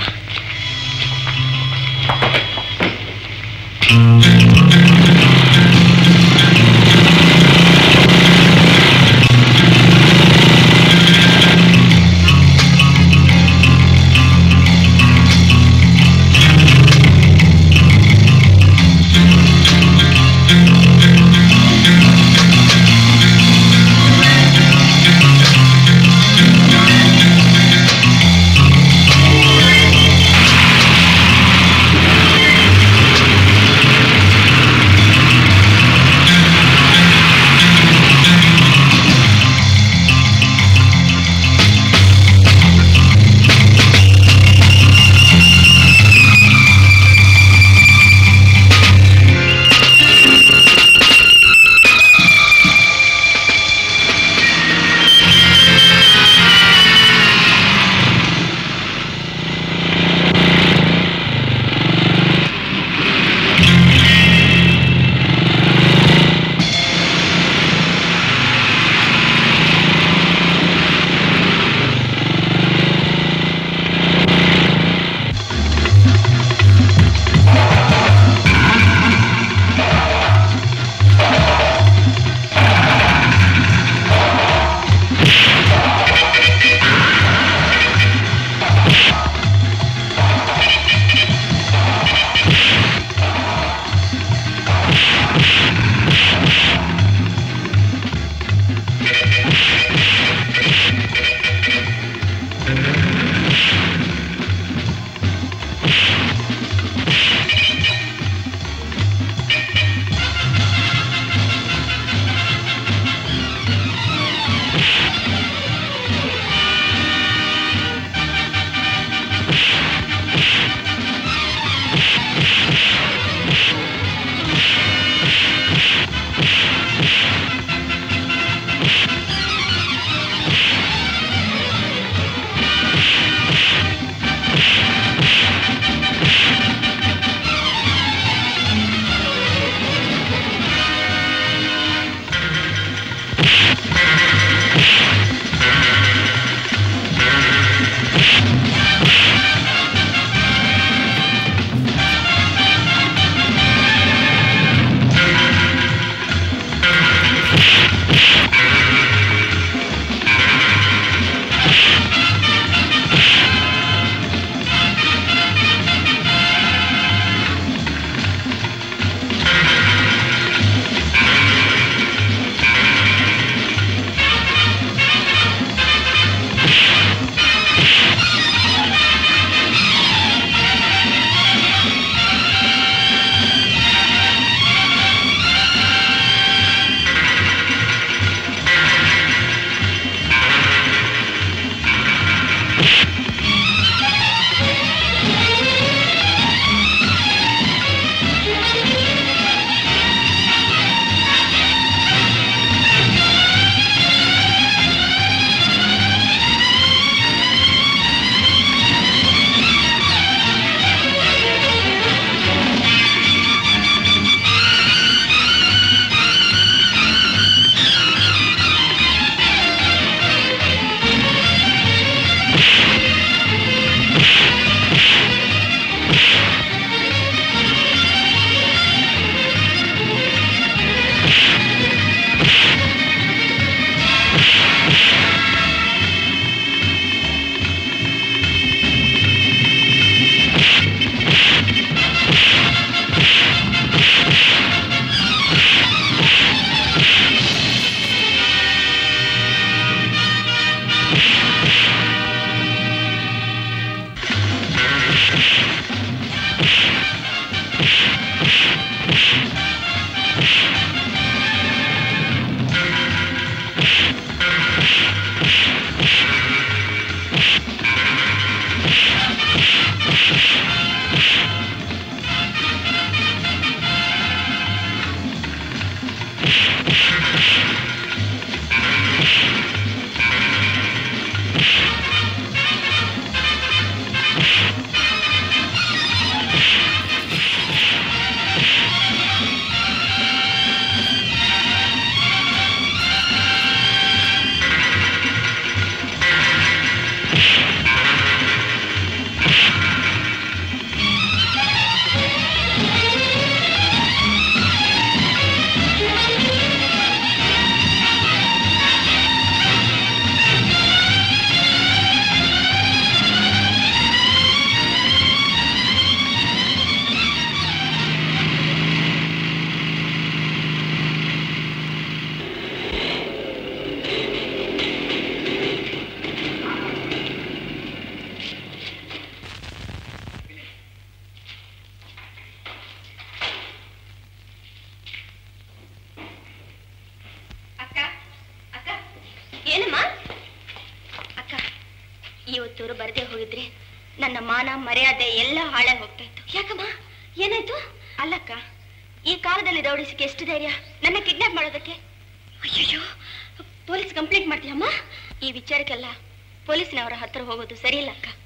ಅಕ್ಕ ಅಕ್ಕ ಏನಮ್ಮ ಅಕ್ಕ ಇವತ್ತೂರು ಬರದೆ ಹೋಗಿದ್ರೆ ನನ್ನ ಮಾನ ಮರ್ಯಾದೆ ಎಲ್ಲ ಹಾಳಾಗಿ ಹೋಗ್ತಾ ಇತ್ತು ಯಾಕಮ್ಮ ಏನಾಯ್ತು ಅಲ್ಲಕ್ಕ ಈ ಕಾಲದಲ್ಲಿ ರೌಡಿಸಿಗೆ ಎಷ್ಟು ಧೈರ್ಯ ನನ್ನ ಕಿಡ್ನಾಪ್ ಮಾಡೋದಕ್ಕೆ ಅಯ್ಯಯ್ಯೋ ಪೊಲೀಸ್ ಕಂಪ್ಲೇಂಟ್ ಮಾಡ್ತೀಯಮ್ಮ ಈ ವಿಚಾರಕ್ಕೆಲ್ಲ ಪೊಲೀಸ್ನವರ ಹತ್ರ ಹೋಗೋದು ಸರಿ ಇಲ್ಲ ಅಕ್ಕ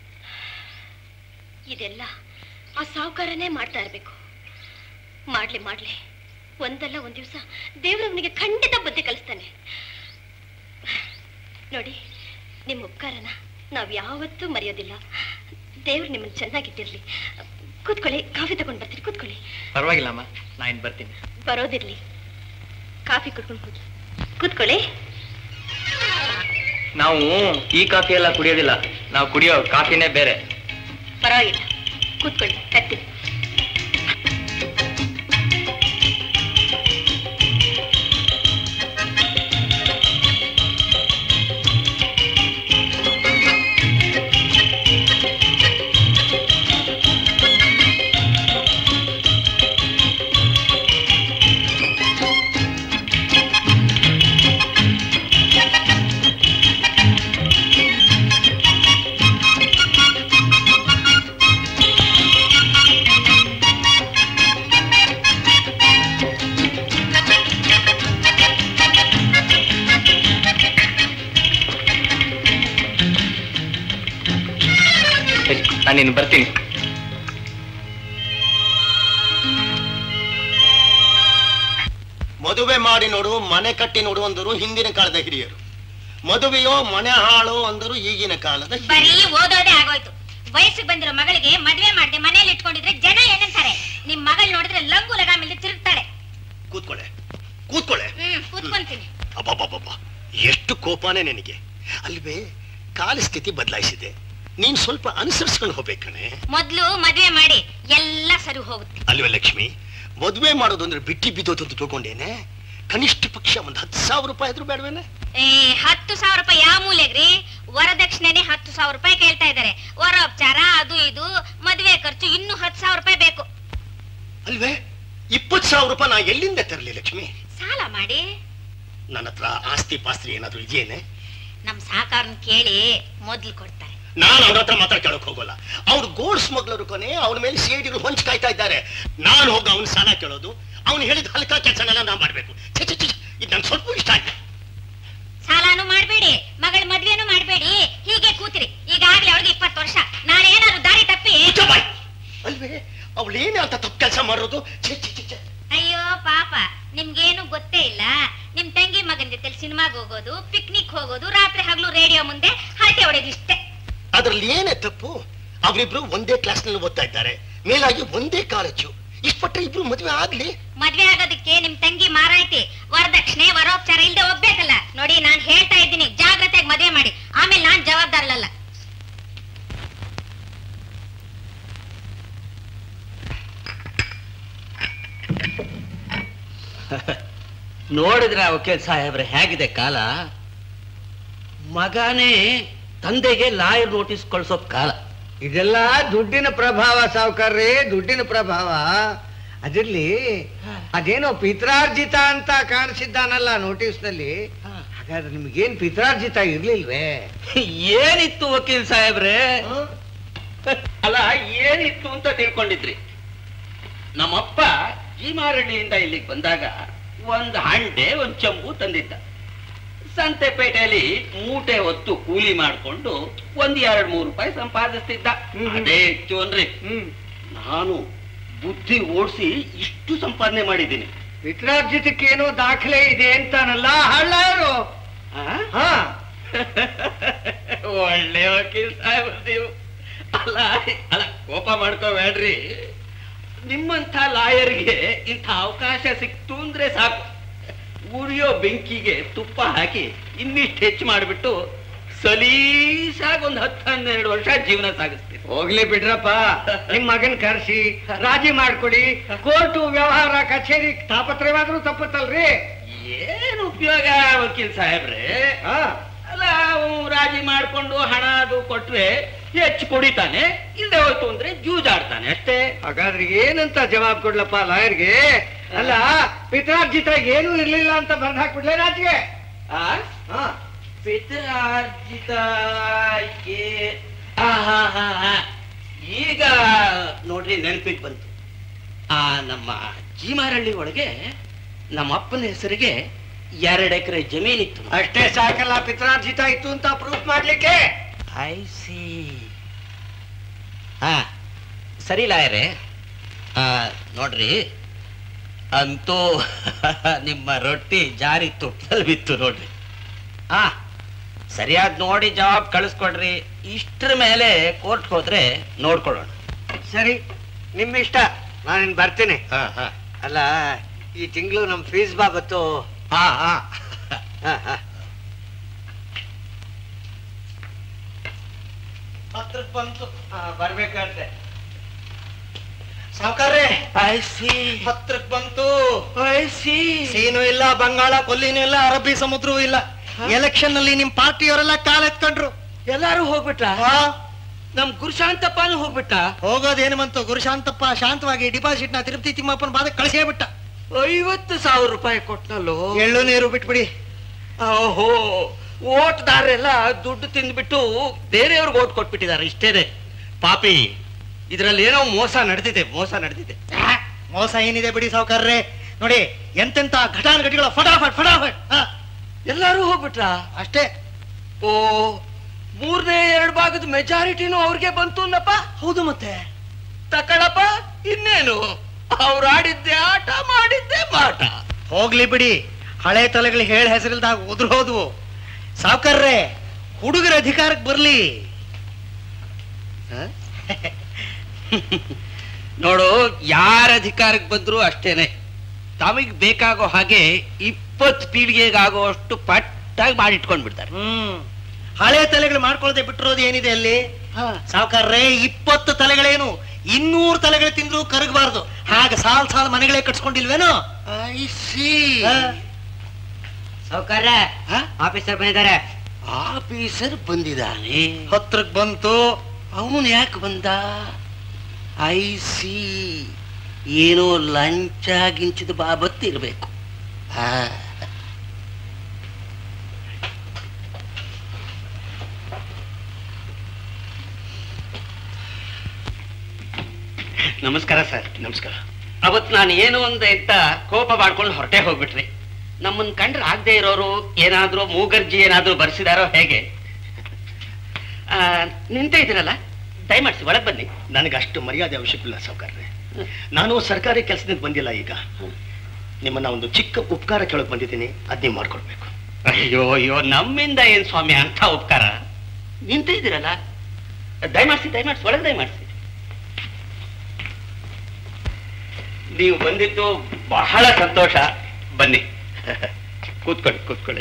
ಇದೆಲ್ಲ ಆ ಸಾಹುಕಾರನೇ ಮಾಡ್ತಾ ಇರ್ಬೇಕು ಮಾಡ್ಲಿ ಮಾಡ್ಲಿ ಒಂದಲ್ಲ ಒಂದ್ ದಿವಸ ದೇವ್ರು ಅವನಿಗೆ ಖಂಡಿತ ಬುದ್ಧಿ ಕಲಿಸ್ತಾನೆ ನೋಡಿ ನಿಮ್ಮ ಉಪಕಾರನ ನಾವ್ ಯಾವತ್ತೂ ಮರೆಯೋದಿಲ್ಲ ದೇವ್ರು ನಿಮ್ಮನ್ನ ಚೆನ್ನಾಗಿಟ್ಟಿರ್ಲಿ ಕೂತ್ಕೊಳ್ಳಿ ಕಾಫಿ ತಗೊಂಡ್ ಬರ್ತೀನಿ ಕೂತ್ಕೊಳ್ಳಿ ಪರವಾಗಿಲ್ಲಮ್ಮ ನಾ ಇನ್ ಬರ್ತೀನಿ ಬರೋದಿರ್ಲಿ ಕಾಫಿ ಕುಡ್ಕೊಂಡು ಕೂತ್ ಕೂತ್ಕೊಳ್ಳಿ ನಾವು ಈ ಕಾಫಿ ಎಲ್ಲ ಕುಡಿಯೋದಿಲ್ಲ ನಾವು ಕುಡಿಯೋ ಕಾಫಿನೇ ಬೇರೆ ಪರವಾಗಿಲ್ಲ ಕೂತ್ಕೊಳ್ಳಿ ತರ್ತೀನಿ ಸರಿ ನಾನು ಇನ್ನು ಬರ್ತೀನಿ ಮದುವೆ ಮಾಡಿ ನೋಡು ಮನೆ ಕಟ್ಟಿ ನೋಡು ಅಂದರು ಹಿಂದಿನ ಕಾಲದ ಹಿರಿಯರು ಮದುವೆಯೋ ಮನೆ ಹಾಳು ಅಂದರು ಈಗಿನ ಕಾಲದ ಬರೀ ಓದೋದೇ ಆಗೋಯ್ತು ವಯಸ್ಸಿಗೆ ಬಂದಿರೋ ಮಗಳಿಗೆ ಮದ್ವೆ ಮಾಡದೆ ಮನೇಲಿ ಇಟ್ಕೊಂಡಿದ್ರೆ ಜನ ಏನಂತಾರೆ ನಿಮ್ ಮಗಳು ನೋಡಿದ್ರೆ ಲಂಗು ಲಗಾಮಿಲ್ದೆ ತಿರುಗ್ತಾಳೆ ಕೂತ್ಕೊಳ್ಳೆ ಕೂತ್ಕೊಳ್ಳೆ ಹ್ಮ್ ಕೂತ್ಕೊಂತೀನಿ ಅಬ್ಬಬ್ಬಬ್ಬ ಎಷ್ಟು ಕೋಪನೇ ನಿನಗೆ ಅಲ್ವೇ ಕಾಲ ಸ್ಥಿತಿ ಬದಲಾಯಿಸಿದೆ ನೀನ್ ಸ್ವಲ್ಪ ಅನುಸರಿಸ್ಕೊಂಡು ಹೋಗ್ಬೇಕಣೆ ಮೊದ್ಲು ಮದ್ವೆ ಮಾಡಿ ಎಲ್ಲ ಸರಿ ಹೋಗುತ್ತೆ ಅಲ್ವೇ ಲಕ್ಷ್ಮಿ ಮದುವೆ ಮಾಡೋದು ಅಂದ್ರೆ ಬಿಟ್ಟಿ ಬಿದ್ದೋದು ಅಂತ ತಗೊಂಡೇನೆ ಕನಿಷ್ಠ ಪಕ್ಷ ಒಂದ್ ಹತ್ತು ಸಾವಿರ ರೂಪಾಯಿ ಆದ್ರೂ ಬೇಡವೇನೆ ಏ ಹತ್ತು ಸಾವಿರ ರೂಪಾಯಿ ಯಾವ ಮೂಲೆಗ್ರಿ ವರದಕ್ಷಿಣೆನೆ ಹತ್ತು ಸಾವಿರ ರೂಪಾಯಿ ಕೇಳ್ತಾ ಇದಾರೆ ವರೋಪಚಾರ ಅದು ಇದು ಮದ್ವೆ ಖರ್ಚು ಇನ್ನು ಹತ್ತು ಸಾವಿರ ರೂಪಾಯಿ ಬೇಕು ಅಲ್ವೇ ಇಪ್ಪತ್ತು ಸಾವಿರ ರೂಪಾಯಿ ನಾ ಎಲ್ಲಿಂದ ತರಲಿ ಲಕ್ಷ್ಮಿ ಸಾಲ ಮಾಡಿ ನನ್ನ ಹತ್ರ ಆಸ್ತಿ ಪಾಸ್ತಿ ಏನಾದ್ರೂ ಇದೆಯೇನೆ ನಮ್ ಸಾಕಾರನ್ ಕೇಳಿ ಮೊದ್ಲು ಕೊಡ್ತಾರೆ ನಾನು ಅವ್ರ ಹತ್ರ ಮಾತ್ರ ಕೇಳಕ್ ಹೋಗಲ್ಲ ಅವ್ರು ಗೋಲ್ಡ್ ಸ್ಮಗ್ಲರ್ ಕೊನೆ ಅವನ ಮೇಲೆ ಸಿಐಡಿಗಳು ಹೊಂಚ್ ಕಾಯ್ತಾ ಇದ್ದಾರೆ ನಾನು ಹೋಗಿ ಅವನ ಸಾಲ ಕೇಳೋದು ಅವನು ಹೇಳಿದ ಹಲ್ಕ ಕೆಲಸನೆಲ್ಲ ನಾ ಮಾಡ್ಬೇಕು ಛೆ, ಛೆ, ಛೆ, ಇದು ನಂಗೆ ಸ್ವಲ್ಪ ಇಷ್ಟ ಆಯ್ತು ಸಾಲಾನು ಮಾಡ್ಬೇಡಿ ಮಗಳ ಮದ್ವೆನೂ ಮಾಡ್ಬೇಡಿ ಹೀಗೆ ಕೂತಿರಿ ಈಗಾಗ್ಲೇ ಅವ್ರಿಗೆ ಇಪ್ಪತ್ತು ವರ್ಷ ನಾಳೆ ಏನಾದ್ರು ದಾರಿ ತಪ್ಪಿ ಅಲ್ವೇ ಅವಳೇನೇ ಅಂತ ತಪ್ಪು ಕೆಲಸ ಮಾಡೋದು ಛೆ, ಛೆ, ಛೆ, ಛೆ. ಅಯ್ಯೋ ಪಾಪ ನಿಮ್ಗೇನು ಗೊತ್ತೇ ಇಲ್ಲ ನಿಮ್ ತಂಗಿ ಮಗನ ಜೊತೆ ಸಿನಿಮಾಗ್ ಹೋಗೋದು ಪಿಕ್ನಿಕ್ ಹೋಗೋದು ರಾತ್ರಿ ಹಗಲು ರೇಡಿಯೋ ಮುಂದೆ ಹರಟೆ ಹೊಡೆದು ಇಷ್ಟೇ ಅದ್ರಲ್ಲಿ ಏನೇ ತಪ್ಪು ಅವರಿಬ್ರು ಒಂದೇ ಕ್ಲಾಸ್ ನಲ್ಲಿ ಓದ್ತಾ ಇದ್ದಾರೆ ಮೇಲಾಗಿ ಒಂದೇ ಕಾಲೇಜು ಇಷ್ಟಪಟ್ಟರೆ ಇಬ್ರು ಮದುವೆ ಆಗ್ಲಿ ಮದ್ವೆ ಆಗೋದಕ್ಕೆ ನಿಮ್ ತಂಗಿ ಮಾರಾಯ್ತಿ ವರದಕ್ಷಿಣೆ ವರೋಪಚಾರ ಇಲ್ದೆ ಹೋಗ್ಬೇಕಲ್ಲ ನೋಡಿ ನಾನ್ ಹೇಳ್ತಾ ಇದ್ದೀನಿ ಜಾಗ್ರತೆಯಾಗಿ ಮದ್ವೆ ಮಾಡಿ ಆಮೇಲೆ ನಾನ್ ಜವಾಬ್ದಾರಲ್ಲ ನೋಡಿದ್ರೆ ವಕೀಲ್ ಸಾಹೇಬ್ರೆ ಹೇಗಿದೆ ಕಾಲ ಮಗನೇ ತಂದೆಗೆ ಲಾಯರ್ ನೋಟಿಸ್ ಕಳ್ಸೋ ಕಾಲ ಇದೆಲ್ಲ ದುಡ್ಡಿನ ಪ್ರಭಾವ ಸಾವುಕಾರ್ರಿ ದುಡ್ಡಿನ ಪ್ರಭಾವ ಅದಿರ್ಲಿ ಅದೇನೋ ಪಿತ್ರಾರ್ಜಿತ ಅಂತ ಕಾಣಿಸಿದ್ದಾನಲ್ಲ ನೋಟಿಸ್ ನಲ್ಲಿ ಹಾಗಾದ್ರೆ ನಿಮ್ಗೇನ್ ಪಿತ್ರಾರ್ಜಿತ ಇರ್ಲಿಲ್ವೇ ಏನಿತ್ತು ವಕೀಲ್ ಸಾಹೇಬ್ರೆ ಅಲ್ಲ ಏನಿತ್ತು ಅಂತ ತಿಳ್ಕೊಂಡಿದ್ರಿ ನಮ್ಮಪ್ಪ ಜೀಮಾರಣ್ಣಿಯಿಂದ ಇಲ್ಲಿಗೆ ಬಂದಾಗ ಒಂದ್ ಹಂಡೆ ಒಂದ್ ಚಂಬು ತಂದಿದ್ದ ಸಂತೆಪೇಟೆಯಲ್ಲಿ ಮೂಟೆ ಹೊತ್ತು ಕೂಲಿ ಮಾಡ್ಕೊಂಡು ಒಂದ್ ಎರಡ್ ಮೂರು ರೂಪಾಯಿ ಸಂಪಾದಿಸ್ತಿದ್ದ ಅದೇ ಹೆಚ್ಚು ಅಂದ್ರೆ ನಾನು ಬುದ್ಧಿ ಓಡಿಸಿ ಇಷ್ಟು ಸಂಪಾದನೆ ಮಾಡಿದ್ದೀನಿ ಪಿತ್ರಾರ್ಜಿತಕ್ಕೇನೋ ದಾಖಲೆ ಇದೆ ಅಂತಾನಲ್ಲ ಹಳ್ಳಾರು ಹಾ ಒಳ್ಳೆ ವಕೀಲ್ ಸಾಹೇಬ್ ನೀವು ಅಲ್ಲ ಅಲ್ಲ ಕೋಪ ಮಾಡ್ಕೋಬೇಡ್ರಿ ನಿಮ್ಮಂಥ ಲಾಯರ್ಗೆ ಇಂಥ ಅವಕಾಶ ಸಿಕ್ತು ಅಂದ್ರೆ ಸಾಕು ಉರಿಯೋ ಬೆಂಕಿಗೆ ತುಪ್ಪ ಹಾಕಿ ಇನ್ನಿಷ್ಟು ಹೆಚ್ಚು ಮಾಡಿಬಿಟ್ಟು ಸಲೀಸಾಗಿ ಒಂದು ಹತ್ತು ಹನ್ನೆರಡು ವರ್ಷ ಜೀವನ ಸಾಗಿಸ್ತೀನಿ ಹೋಗ್ಲಿ ಬಿಡ್ರಪ್ಪ ನಿಮ್ ಮಗನ್ ಕರ್ಸಿ ರಾಜಿ ಮಾಡ್ಕೊಡಿ ಕೋರ್ಟು ವ್ಯವಹಾರ ಕಚೇರಿ ತಾಪತ್ರಯವಾದ್ರೂ ತಪ್ಪುತ್ತಲ್ರಿ ಏನು ಉಪಯೋಗ ವಕೀಲ್ ಸಾಹೇಬ್ರೆ ಹಾ ಅಲ್ಲ ಅವ್ನು ರಾಜಿ ಮಾಡ್ಕೊಂಡು ಹಣ ಅದು ಕೊಟ್ರೆ ಹೆಚ್ಚು ಕುಡಿತಾನೆ ಇಲ್ಲದೆ ಹೋಯ್ತು ಅಂದ್ರೆ ಜೂಜಾಡ್ತಾನೆ ಅಷ್ಟೇ ಹಾಗಾದ್ರೆ ಏನಂತ ಜವಾಬ್ ಕೊಡ್ಲಪ್ಪ ಲಾಯರ್ಗೆ ಅಲ್ಲ ಪಿತ್ರಾರ್ಜಿತ ಏನೂ ಇರ್ಲಿಲ್ಲ ಅಂತ ಬರ್ದ್ ಹಾಕ್ಬಿಡ್ಲೇ ರಾಜ್ಗೆ ಆ? ಪಿತರಾರ್ಜಿತ ಏ- ಆಹಾಹಾಹಾ. ಈಗ ನೋಡ್ರಿ ನೆನಪಿಗೆ ಬಂತು ಆ ನಮ್ಮ ಜೀಮಾರಳ್ಳಿ ಒಳಗೆ ನಮ್ಮ ಅಪ್ಪನ ಹೆಸರಿಗೆ ಎರಡು ಎಕರೆ ಜಮೀನಿತ್ತು ಅಷ್ಟೇ ಸಾಕಲ್ಲ ಪಿತ್ರಾರ್ಜಿತ ಇತ್ತು ಅಂತ ಪ್ರೂಫ್ ಮಾಡ್ಲಿಕ್ಕೆ ಐ ಸಿ ಹಾ ಸರಿ ಲಾಯರೇ ಆ, ನೋಡ್ರಿ ಅಂತೂ ನಿಮ್ಮ ರೊಟ್ಟಿ ಜಾರಿ ತುಪ್ಪದಲ್ಲಿ ಬಿತ್ತು ನೋಡ್ರಿ ಹಾ ಸರಿಯಾಗಿ ನೋಡಿ ಜವಾಬ್ ಕಳಿಸ್ಕೊಡ್ರಿ ಇಷ್ಟ್ರ ಮೇಲೆ ಕೋರ್ಟ್ ಹೋದ್ರೆ ನೋಡ್ಕೊಳ್ಳೋಣ ಸರಿ ನಿಮ್ ಇಷ್ಟ ನಾನಿನ್ ಬರ್ತೀನಿ ಹಾ ಹಾ ಅಲ್ಲ ಈ ತಿಂಗಳು ನಮ್ ಫೀಸ್ ಬಾಬತ್ತು ಹಾ ಹಾ ಹಾ, ಹಾ. ಹತ್ರಕ್ ಬಂತು ಹಾ, ಬರ್ಬೇಕಂತೆ ಸಾವುಕಾರ್ರೆ ಐ ಸಿ ಹತ್ರಕ್ ಬಂತು ಐ ಸಿ ಸೀನು ಇಲ್ಲ ಬಂಗಾಳ ಕೊಲ್ಲಿನೂ ಇಲ್ಲ ಅರಬ್ಬಿ ಸಮುದ್ರವೂ ಇಲ್ಲ ಎಲೆಕ್ಷನ್ ನಲ್ಲಿ ನಿಮ್ ಪಾರ್ಟಿಯವರೆಲ್ಲ ಕಾಲೆತ್ಕೊಂಡ್ರು ಎಲ್ಲಾರು ಹೋಗ್ಬಿಟ್ಟ ಹಾ ನಮ್ ಗುರುಶಾಂತಪ್ಪನು ಹೋಗ್ಬಿಟ್ಟ ಹೋಗೋದೇನು ಬಂತು ಗುರುಶಾಂತಪ್ಪ ಶಾಂತವಾಗಿ ಡಿಪಾಸಿಟ್ ನ ತಿರುಪತಿ ತಿಮ್ಮಪ್ಪನ ಬಾದಕ್ ಕಳಿಸೇ ಬಿಟ್ಟ ಐವತ್ತು ಸಾವಿರ ರೂಪಾಯಿ ಕೊಟ್ನಲ್ಲೋ ಎಳ್ಳು ನೀರು ಬಿಟ್ಬಿಡಿ ಓಹೋ ಓಟ್ದಾರೆಲ್ಲ ದುಡ್ಡು ತಿಂದ್ಬಿಟ್ಟು ಬೇರೆಯವ್ರಿಗೆ ಓಟ್ ಕೊಟ್ಬಿಟ್ಟಿದ್ದಾರೆ ಇಷ್ಟೇನೆ ಪಾಪಿ ಇದ್ರಲ್ಲಿ ಏನೋ ಮೋಸ ನಡೆದಿದೆ ಮೋಸ ನಡೆದಿದೆ ಆ, ಮೋಸ ಏನಿದೆ ಬಿಡಿ ಸಾವುಕಾರ್ರೆ ನೋಡಿ ಎಂತೆಂತ ಘಟಾನುಘಟಿಗಳ ಫಟಾಫಟ್ ಫಟಾಫಟ್ ಹಾ, ಎಲ್ಲಾರು ಹೋಗ್ಬಿಟ್ರ ಅಷ್ಟೇ ಓ ಮೂರನೇ ಎರಡು ಭಾಗದ ಮೆಜಾರಿಟಿನೂ ಅವ್ರಿಗೆ ಬಂತು ಅನ್ನಪ್ಪ ಹೌದು ಮತ್ತೆ ತಕಳಪ್ಪ ಇನ್ನೇನು ಅವ್ರು ಆಡಿದ್ದೆ ಆಟ ಮಾಡಿದ್ದೆ ಮಾಟ ಹೋಗ್ಲಿ ಬಿಡಿ ಹಳೆ ತಲೆಗಳು ಹೇಳ ಹೆಸರಿಲ್ದಾಗ ಉದುರು ಹೋದ್ವು ಸಾವುಕಾರ್ರೆ ಹುಡುಗರ ಅಧಿಕಾರಕ್ಕೆ ಬರ್ಲಿ ನೋಡು ಯಾರ ಅಧಿಕಾರಕ್ಕೆ ಬಂದ್ರು ಅಷ್ಟೇನೆ ತಮಗೆ ಬೇಕಾಗೋ ಹಾಗೆ ಇಪ್ಪತ್ತು ಪೀಳಿಗೆಗಾಗೋ ಅಷ್ಟು ಪಟ್ಟಾಗಿ ಮಾಡಿಟ್ಕೊಂಡ್ ಬಿಡ್ತಾರೆ ಹ್ಮ್ ಹಳೆ ತಲೆಗಳು ಮಾಡ್ಕೊಳ್ಳದೆ ಬಿಟ್ಟಿರೋದು ಏನಿದೆ ಅಲ್ಲಿ ಸಾವುಕಾರ್ರೆ ಇಪ್ಪತ್ತು ತಲೆಗಳೇನು ಇನ್ನೂರು ತಲೆಗಳು ತಿಂದ್ರು ಕರಗಬಾರ್ದು ಹಾಗ ಸಾಲ್ ಸಾಲ್ ಮನೆಗಳೇ ಕಟ್ಸ್ಕೊಂಡಿಲ್ವೇನೋ ಸೌಕರ್ಯ ಆಫೀಸರ್ ಬಂದಿದ್ದಾರೆ ಆಫೀಸರ್ ಬಂದಿದ್ದಾನೆ ಹತ್ರಕ್ ಬಂತು ಅವನು ಯಾಕೆ ಬಂದ ಐ ಸಿ ಏನೋ ಲಂಚ ಗಿಂಚದ ಬಾಬತ್ತು ಇರಬೇಕು ನಮಸ್ಕಾರ ಸರ್ ನಮಸ್ಕಾರ ಅವತ್ ನಾನು ಏನು ಒಂದ್ ಅಂತ ಕೋಪ ಮಾಡ್ಕೊಂಡು ಹೊರಟೆ ಹೋಗ್ಬಿಟ್ರಿ ನಮ್ಮನ್ ಕಂಡ್ರೆ ಆಗದೆ ಇರೋರು ಏನಾದ್ರೂ ಮೂಗರ್ಜಿ ಏನಾದ್ರೂ ಬರ್ಸಿದಾರೋ ಹೇಗೆ ಆ, ನಿಂತೇ ಇದ್ದೀರಲ್ಲ ದಯಮಾಡಿಸಿ ಒಳಗ್ ಬನ್ನಿ ನನಗೆ ಅಷ್ಟು ಮರ್ಯಾದೆ ಅವಶ್ಯಕವಿಲ್ಲ ಸಾವುಕಾರ್ರೆ ನಾನು ಸರ್ಕಾರಿ ಕೆಲಸದಿಂದ ಬಂದಿಲ್ಲ ಈಗ ನಿಮ್ಮನ್ನ ಒಂದು ಚಿಕ್ಕ ಉಪಕಾರ ಕೇಳಕ್ ಬಂದಿದ್ದೀನಿ ಅದ್ ನೀವು ಮಾಡ್ಕೊಡ್ಬೇಕು ಅಯ್ಯೋ ಅಯ್ಯೋ ನಮ್ಮಿಂದ ಏನ್ ಸ್ವಾಮಿ ಅಂತ ಉಪಕಾರ ನಿಂತೇ ಇದ್ದೀರಲ್ಲ ದಯಮಾಡಿಸಿ ದಯಮಾಡಿಸಿ ಒಳಗೆ ದಯಮಾಡಿಸಿ ನೀವು ಬಂದಿದ್ದು ಬಹಳ ಸಂತೋಷ ಬನ್ನಿ ಕೂತ್ಕೊಳ್ಳಿ ಕೂತ್ಕೊಳ್ಳಿ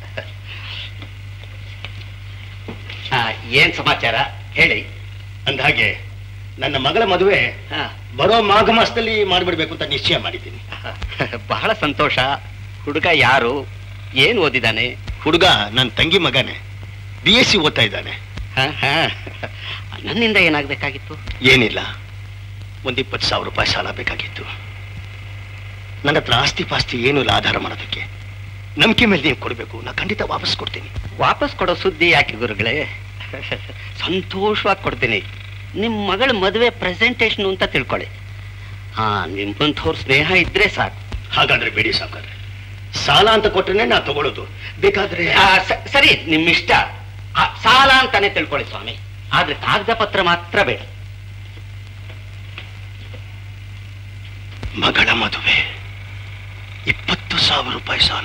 ಆ, ಏನ್ ಸಮಾಚಾರ ಹೇಳಿ ಅಂದಹಾಗೆ ನನ್ನ ಮಗಳ ಮದುವೆ ಹಾ ಬರೋ ಮಾಘ ಮಾಸದಲ್ಲಿ ಮಾಡ್ಬಿಡ್ಬೇಕು ಅಂತ ನಿಶ್ಚಯ ಮಾಡಿದ್ದೀನಿ ಬಹಳ ಸಂತೋಷ ಹುಡುಗ ಯಾರು ಏನ್ ಓದಿದ್ದಾನೆ ಹುಡುಗ ನನ್ನ ತಂಗಿ ಮಗನೇ ಬಿ ಎಸ್ ಸಿ ಓದ್ತಾ ಇದ್ದಾನೆ ಹ, ಹ. ನನ್ನಿಂದ ಏನಾಗಬೇಕಾಗಿತ್ತು ಏನಿಲ್ಲ ಒಂದು ಇಪ್ಪತ್ತು ಸಾವಿರ ರೂಪಾಯಿ ಸಾಲ ಬೇಕಾಗಿತ್ತು ನನ್ನ ಹತ್ರ ಆಸ್ತಿ ಪಾಸ್ತಿ ಏನು ಇಲ್ಲ ಆಧಾರ ಮಾಡೋದಕ್ಕೆ ನಂಬಿಕೆ ಮೇಲೆ ನೀವು ಕೊಡಬೇಕು ನಾ ಖಂಡಿತ ವಾಪಸ್ ಕೊಡ್ತೀನಿ ವಾಪಸ್ ಕೊಡೋ ಸುದ್ದಿ ಯಾಕೆ ಗುರುಗಳೇ ಸಂತೋಷವಾಗಿ ಕೊಡ್ತೀನಿ ನಿಮ್ಮ ಮಗಳ ಮದುವೆ ಪ್ರೆಸೆಂಟೇಷನ್ ಅಂತ ತಿಳ್ಕೊಳ್ಳಿ ಹಾ ನಿಮ್ಮಂಥವ್ರ ಸ್ನೇಹ ಇದ್ರೆ ಸಾಕು ಹಾಗಾದ್ರೆ ಬೇಡಿ ಸಾಕಾದ್ರೆ ಸಾಲ ಅಂತ ಕೊಟ್ಟರೆ ನಾ ತಗೊಳ್ಳೋದು ಬೇಕಾದ್ರೆ ಆ, ಸ- ಸರಿ ನಿಮ್ಮಿಷ್ಟ ಆ, ಸಾಲ ಅಂತಾನೆ ತಿಳ್ಕೊಳ್ಳಿ ಸ್ವಾಮಿ ಆದ್ರೆ ಕಾಗದ ಪತ್ರ ಮಾತ್ರ ಬೇಡ ಮಗಳ ಮದುವೆ ಇಪ್ಪತ್ತು ಸಾವಿರ ರೂಪಾಯಿ ಸಾಲ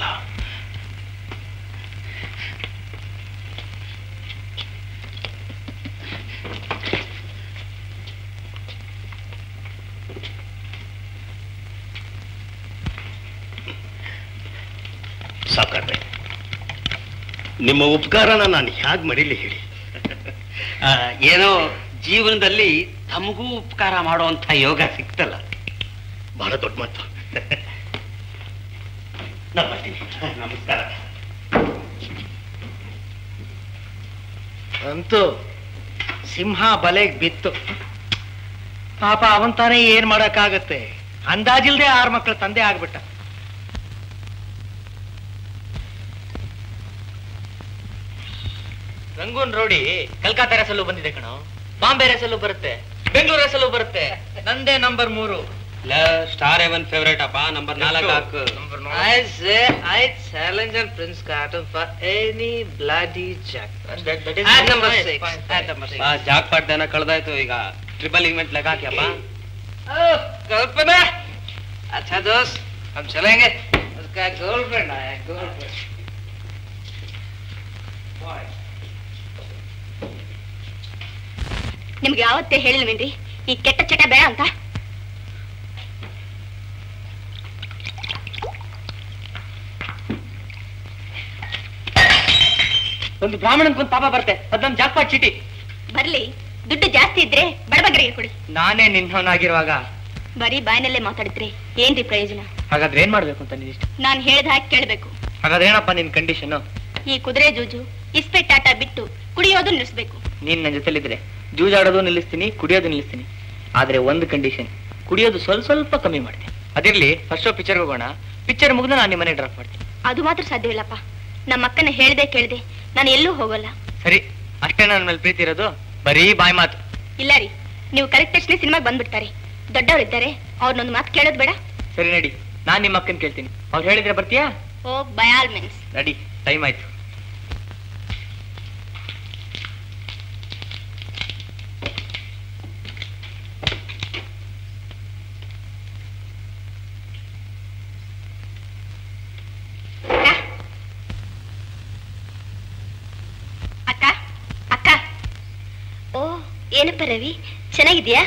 ಸಾಕಾದ್ರೆ ನಿಮ್ಮ ಉಪಕಾರನ ನಾನು ಹ್ಯಾಗ್ ಮರೀಲಿ ಹೇಳಿ ಆ, ಏನೋ ಜೀವನದಲ್ಲಿ ತಮಗೂ ಉಪಕಾರ ಮಾಡುವಂತ ಯೋಗ ಸಿಕ್ತಲ್ಲ ಬಹಳ ದೊಡ್ಡ ಮಾತು ನಾ ಬರ್ತೀನಿ ನಮಸ್ಕಾರ ಅಂತೂ ಸಿಂಹ ಬಲೆಗ್ ಬಿತ್ತು ಪಾಪ ಅವನ್ ತಾನೇ ಏನ್ ಮಾಡಕ್ಕಾಗತ್ತೆ ಅಂದಾಜಿಲ್ದೆ ಆರು ಮಕ್ಕಳ ತಂದೆ ಆಗ್ಬಿಟ್ಟ ರಂಗೂನ್ ರೋಡಿ ಕಲ್ಕತ್ತಾ ರೇಸಲ್ಲೂ ಬಂದಿದೆ ಕಣೋ ಬಾಂಬೆ ರೇಸಲ್ಲೂ ಬರುತ್ತೆ ಬೆಂಗಳೂರು ರೇಸಲ್ಲೂ ಬರುತ್ತೆ ನಂದೇ ನಂಬರ್ ಮೂರು ಸ್ಟಾರ್ ಎವನ್ ಫೇವರೇಟ್ ಅಪ್ಪ ನಂಬರ್ ನಾಲ್ಕು ಹಾಕು I say I challenge and Prince Carter for any bloody jack. That- that is At nice, number nice, six. fine, At fine. number six. Jack ಪಾಡ್ದೇನ ಕಳ್ದಾಯ್ತು ಈಗ ಟ್ರಿಬಲ್ ಇವೆಂಟ್ ಲೆಕ್ಕ ಹಾಕ್ಯಪ್ಪ Oh, कल्पना अच्छा दोस्त हम चलेंगे उसका गर्लफ्रेंड आया गर्लफ्रेंड ನಿಮ್ಗೆ ಯಾವತ್ತೇ ಹೇಳಿಲ್ವೇನ್ರಿ ಈ ಕೆಟ್ಟ ಚಟ ಬೇಡ ಅಂತ ಒಂದು ಬ್ರಾಹ್ಮಣನ್ಕೊಂದು ಪಾಪ ಬರುತ್ತೆ ಅದೊಂದು ಜಾಕ್ಪಾಟ್ ಚೀಟಿ ಬರ್ಲಿ ದುಡ್ಡು ಜಾಸ್ತಿ ಇದ್ರೆ ಬಡಬಗ್ರಿಗೆ ಕೊಡಿ ನಾನೇ ನಿನ್ನವನಾಗಿರುವಾಗ ಬರೀ ಬಾಯಿನಲ್ಲೇ ಮಾತಾಡಿದ್ರೆ ಏನ್ರಿ ಪ್ರಯೋಜನ ಹಾಗಾದ್ರೆ ಏನ್ ಮಾಡ್ಬೇಕು ಅಂತ ನೀನ್ ಇಷ್ಟ ನಾನ್ ಹೇಳ್ದ ಹಾಗೆ ಕೇಳ್ಬೇಕು ಹಾಗಾದ್ರೆ ಏನಪ್ಪ ನಿನ್ ಕಂಡೀಷನ್ ಈ ಕುದುರೆ ಜೂಜು ಇಸ್ಪೆಟ್ ಆಟ ಬಿಟ್ಟು ಕುಡಿಯೋದು ನಿಲ್ಲಿಸ್ಬೇಕು ನೀನ್ ನನ್ನ ಜೊತೆಲಿದ್ರೆ ಜೂಜಾಡೋದು ನಿಲ್ಲಿಸ್ತೀನಿ ಕುಡಿಯೋದು ನಿಲ್ಲಿಸ್ತೀನಿ ಆದ್ರೆ ಒಂದು ಕಂಡೀಷನ್ ಕುಡಿಯೋದು ಸ್ವಲ್ಪ ಸ್ವಲ್ಪ ಕಮ್ಮಿ ಮಾಡ್ತೀನಿ ಅದಿರ್ಲಿ ಫಸ್ಟ್ ಪಿಕ್ಚರ್ ಹೋಗೋಣ ಪಿಕ್ಚರ್ ಮುಗಿದ ನಾನು ನಿಮ್ಮನೆ ಡ್ರಾಪ್ ಮಾಡ್ತೀನಿ ಅದು ಮಾತ್ರ ಸಾಧ್ಯವಿಲ್ಲಪ್ಪ ನಮ್ಮ ಅಕ್ಕನ ಹೇಳ್ದೆ ಕೇಳ್ದೆ ನಾನು ಎಲ್ಲೂ ಹೋಗಲ್ಲ ಸರಿ ಅಷ್ಟೇ ನನ್ನ ಮೇಲೆ ಪ್ರೀತಿ ಇರೋದು ಬರೀ ಬಾಯ್ ಮಾತು ಇಲ್ಲ ರೀ ನೀವು ಕರೆಕ್ಟ್ ತಕ್ಷಣ ಸಿನಿಮಾಗೆ ಬಂದ್ಬಿಡ್ತಾರೆ ದೊಡ್ಡವರಿದ್ದಾರೆ ಅವ್ರನ್ನೊಂದು ಮಾತು ಕೇಳೋದು ಬೇಡ ಸರಿ ನಡಿ ನಾನ್ ನಿಮ್ಮ ಅಕ್ಕನ್ ಕೇಳ್ತೀನಿ ಅವ್ರು ಹೇಳಿದ್ರೆ ಬರ್ತೀಯಾ ಓ ಬೈ ಆಲ್ ಮೀನ್ಸ್ ನಡಿ ಟೈಮ್ ಆಯ್ತು ಅಕ್ಕ ಅಕ್ಕ ಓ ಏನಪ್ಪ ರವಿ ಚೆನ್ನಾಗಿದ್ಯಾ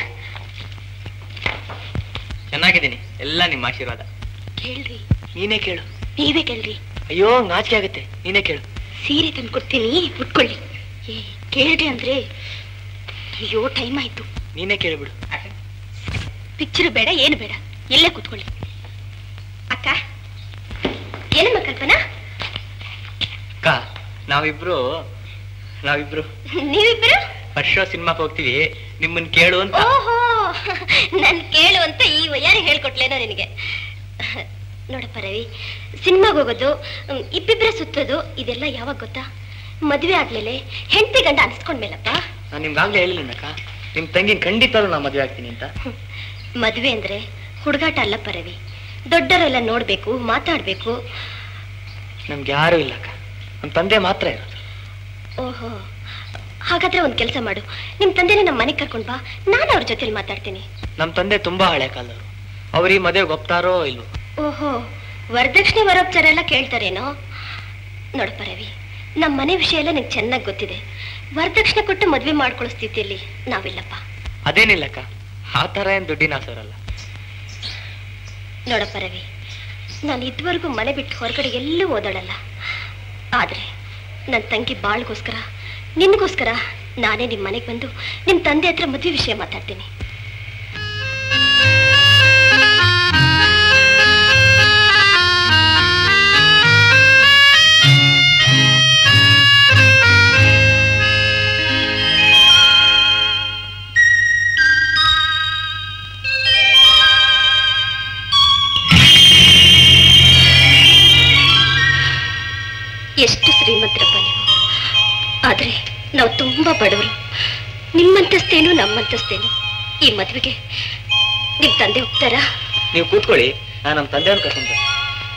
ಚೆನ್ನಾಗಿದ್ದೀನಿ ಎಲ್ಲ ನಿಮ್ಮ ಆಶೀರ್ವಾದ ಕೇಳ್ರಿ ನೀನೇ ಕೇಳು ನೀವೇ ಕೇಳ್ರಿ ಅಯ್ಯೋ ನಾಚಿಕೆ ಆಗುತ್ತೆ ನೀನೇ ಕೇಳು ಸೀರೆ ತಂದು ಕೊಡ್ತೀನಿ ಉಟ್ಕೊಳ್ಳಿ ಏ ಕೇಳ್ರಿ ಅಂದ್ರೆ ಅಯ್ಯೋ ಟೈಮ್ ಆಯ್ತು ನೀನೇ ಕೇಳ್ಬಿಡು ಪಿಕ್ಚರ್ ಬೇಡ ಏನು ಬೇಡ ಇಲ್ಲೇ ಕೂತ್ಕೊಳ್ಳಿ ಅಕ್ಕ ಏನಮ್ಮ ಕಲ್ಪನಾ ಅಕ್ಕ ನಾವಿಬ್ರು ನಾವಿಬ್ರು ನೀವಿಬ್ಬರು ಫಸ್ಟ್ ಶೋ ಸಿನಿಮಾಕ್ ಹೋಗ್ತೀವಿ ನಿಮ್ಮನ್ ಕೇಳು ಅಂತ ಓಹೋ ನನ್ ಕೇಳು ಅಂತ ಈ ಯಾರು ಹೇಳ್ಕೊಟ್ಲೇನೋ ನಿನಗೆ ನೋಡಪ್ಪ ರವಿ ಸಿನಿಮಾಗೆ ಹೋಗೋದು ಹ್ಮ್, ಇಬ್ಬಿಬ್ರೆ ಸುತ್ತೋದು ಇದೆಲ್ಲ ಯಾವಾಗ ಗೊತ್ತಾ ಮದುವೆ ಆದ್ಮೇಲೆ ಹೆಂಡತಿ ಗಂಡ ಅನ್ಸ್ಕೊಂಡ್ಮೇಲಪ್ಪ ನಾನು ನಿಮ್ಗಾಗ್ಲೇ ಹೇಳಿಲ್ಲನಕ್ಕ ನಿಮ್ ತಂಗಿನ ಖಂಡಿತವಾಗ್ಲೂ ನಾ ಮದುವೆ ಆಗ್ತೀನಿ ಅಂತ ಮದುವೆ ಅಂದ್ರೆ ಹುಡುಗಾಟ ಅಲ್ಲಪ್ಪ ರವಿ ದೊಡ್ಡವರೆಲ್ಲ ನೋಡ್ಬೇಕು ಮಾತಾಡ್ಬೇಕು ನಮ್ಗೆ ಯಾರು ಇಲ್ಲ ಅಕ್ಕ ನಮ್ ತಂದೆ ಮಾತ್ರ ಇರೋದು ಓಹೋ ಹಾಗಾದ್ರೆ ಒಂದ್ ಕೆಲಸ ಮಾಡು ನಿಮ್ ತಂದೆನ ನಮ್ಮ ಮನೆಗೆ ಕರ್ಕೊಂಡ್ ಬಾ ನಾನು ಅವ್ರ ಜೊತೆಲಿ ಮಾತಾಡ್ತೀನಿ ನಮ್ ತಂದೆ ತುಂಬಾ ಹಳೆ ಕಾಲದವರು ಅವ್ರು ಈ ಮದುವೆಗೆ ಒಪ್ತಾರೋ ಇಲ್ವೋ ಓಹೋ ವರದಕ್ಷಿಣೆ ವರೋಪಚಾರ ಎಲ್ಲ ಕೇಳ್ತಾರೇನೋ ನೋಡಪ್ಪ ರವಿ ನಮ್ಮ ಮನೆ ವಿಷಯ ಎಲ್ಲ ನಿಂಗೆ ಚೆನ್ನಾಗಿ ಗೊತ್ತಿದೆ ವರದಕ್ಷಿಣೆ ಕೊಟ್ಟು ಮದ್ವೆ ಮಾಡ್ಕೊಳ್ಳೋ ಸ್ಥಿತಿಯಲ್ಲಿ ನಾವಿಲ್ಲಪ್ಪ ಅದೇನಿಲ್ಲಕ್ಕ ಆ ತರ ಏನ್ ದುಡ್ಡಿನ ಆಸರಲ್ಲ ನೋಡಪ್ಪ ರವಿ ನಾನು ಇದುವರೆಗೂ ಮನೆ ಬಿಟ್ಟು ಹೊರಗಡೆ ಎಲ್ಲೂ ಓದಾಡಲ್ಲ ಆದ್ರೆ ನನ್ನ ತಂಗಿ ಬಾಳ್ಗೋಸ್ಕರ ನಿನ್ಗೋಸ್ಕರ ನಾನೇ ನಿಮ್ಮ ಮನೆಗೆ ಬಂದು ನಿಮ್ಮ ತಂದೆ ಹತ್ರ ಮದುವೆ ವಿಷಯ ಮಾತಾಡ್ತೀನಿ ಶ್ರೀಮಂತರಪ್ಪ ನೀವು ಆದ್ರೆ ನಾವು ತುಂಬಾ ಬಡವರು ನಿಮ್ಮಂತಸ್ತೇನು ನಮ್ಮಂತಸ್ತೇನು ಈ ಮದ್ವೆಗೆ ನಿಮ್ ತಂದೆ ಹೋಗ್ತಾರಾ ನೀವು ಕೂತ್ಕೊಳ್ಳಿ ನಾನು ನಮ್ಮ ತಂದೆಯವ್ರನ್ನ ಕರ್ಕೊಂಡು ಬರ್ತೀನಿ.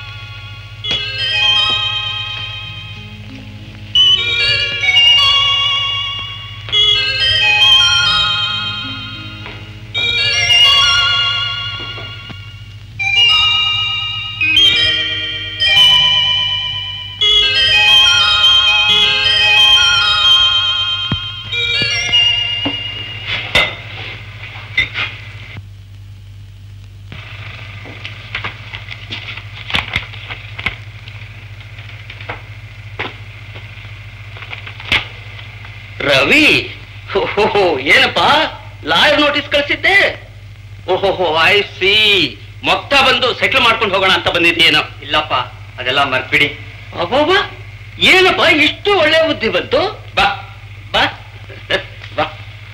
ರವಿ ಓಹೋ ಏನಪ್ಪ ಲಾಯರ್ ನೋಟಿಸ್ ಕಳಿಸಿದ್ದೆ ಓಹೋ ಐ ಸಿ ಮೊತ್ತ ಬಂದು ಸೆಟ್ಲ್ ಮಾಡ್ಕೊಂಡು ಹೋಗೋಣ ಅಂತ ಬಂದಿದ್ದೀನೋ ಇಲ್ಲಪ್ಪ ಅದೆಲ್ಲ ಮರ್ಬಿಡಿ ಅಬ್ಬಬ್ಬ ಏನಪ್ಪ ಇಷ್ಟು ಒಳ್ಳೆ ಬುದ್ಧಿ ಬಂತು ಬಾ ಬಾ ಬಾ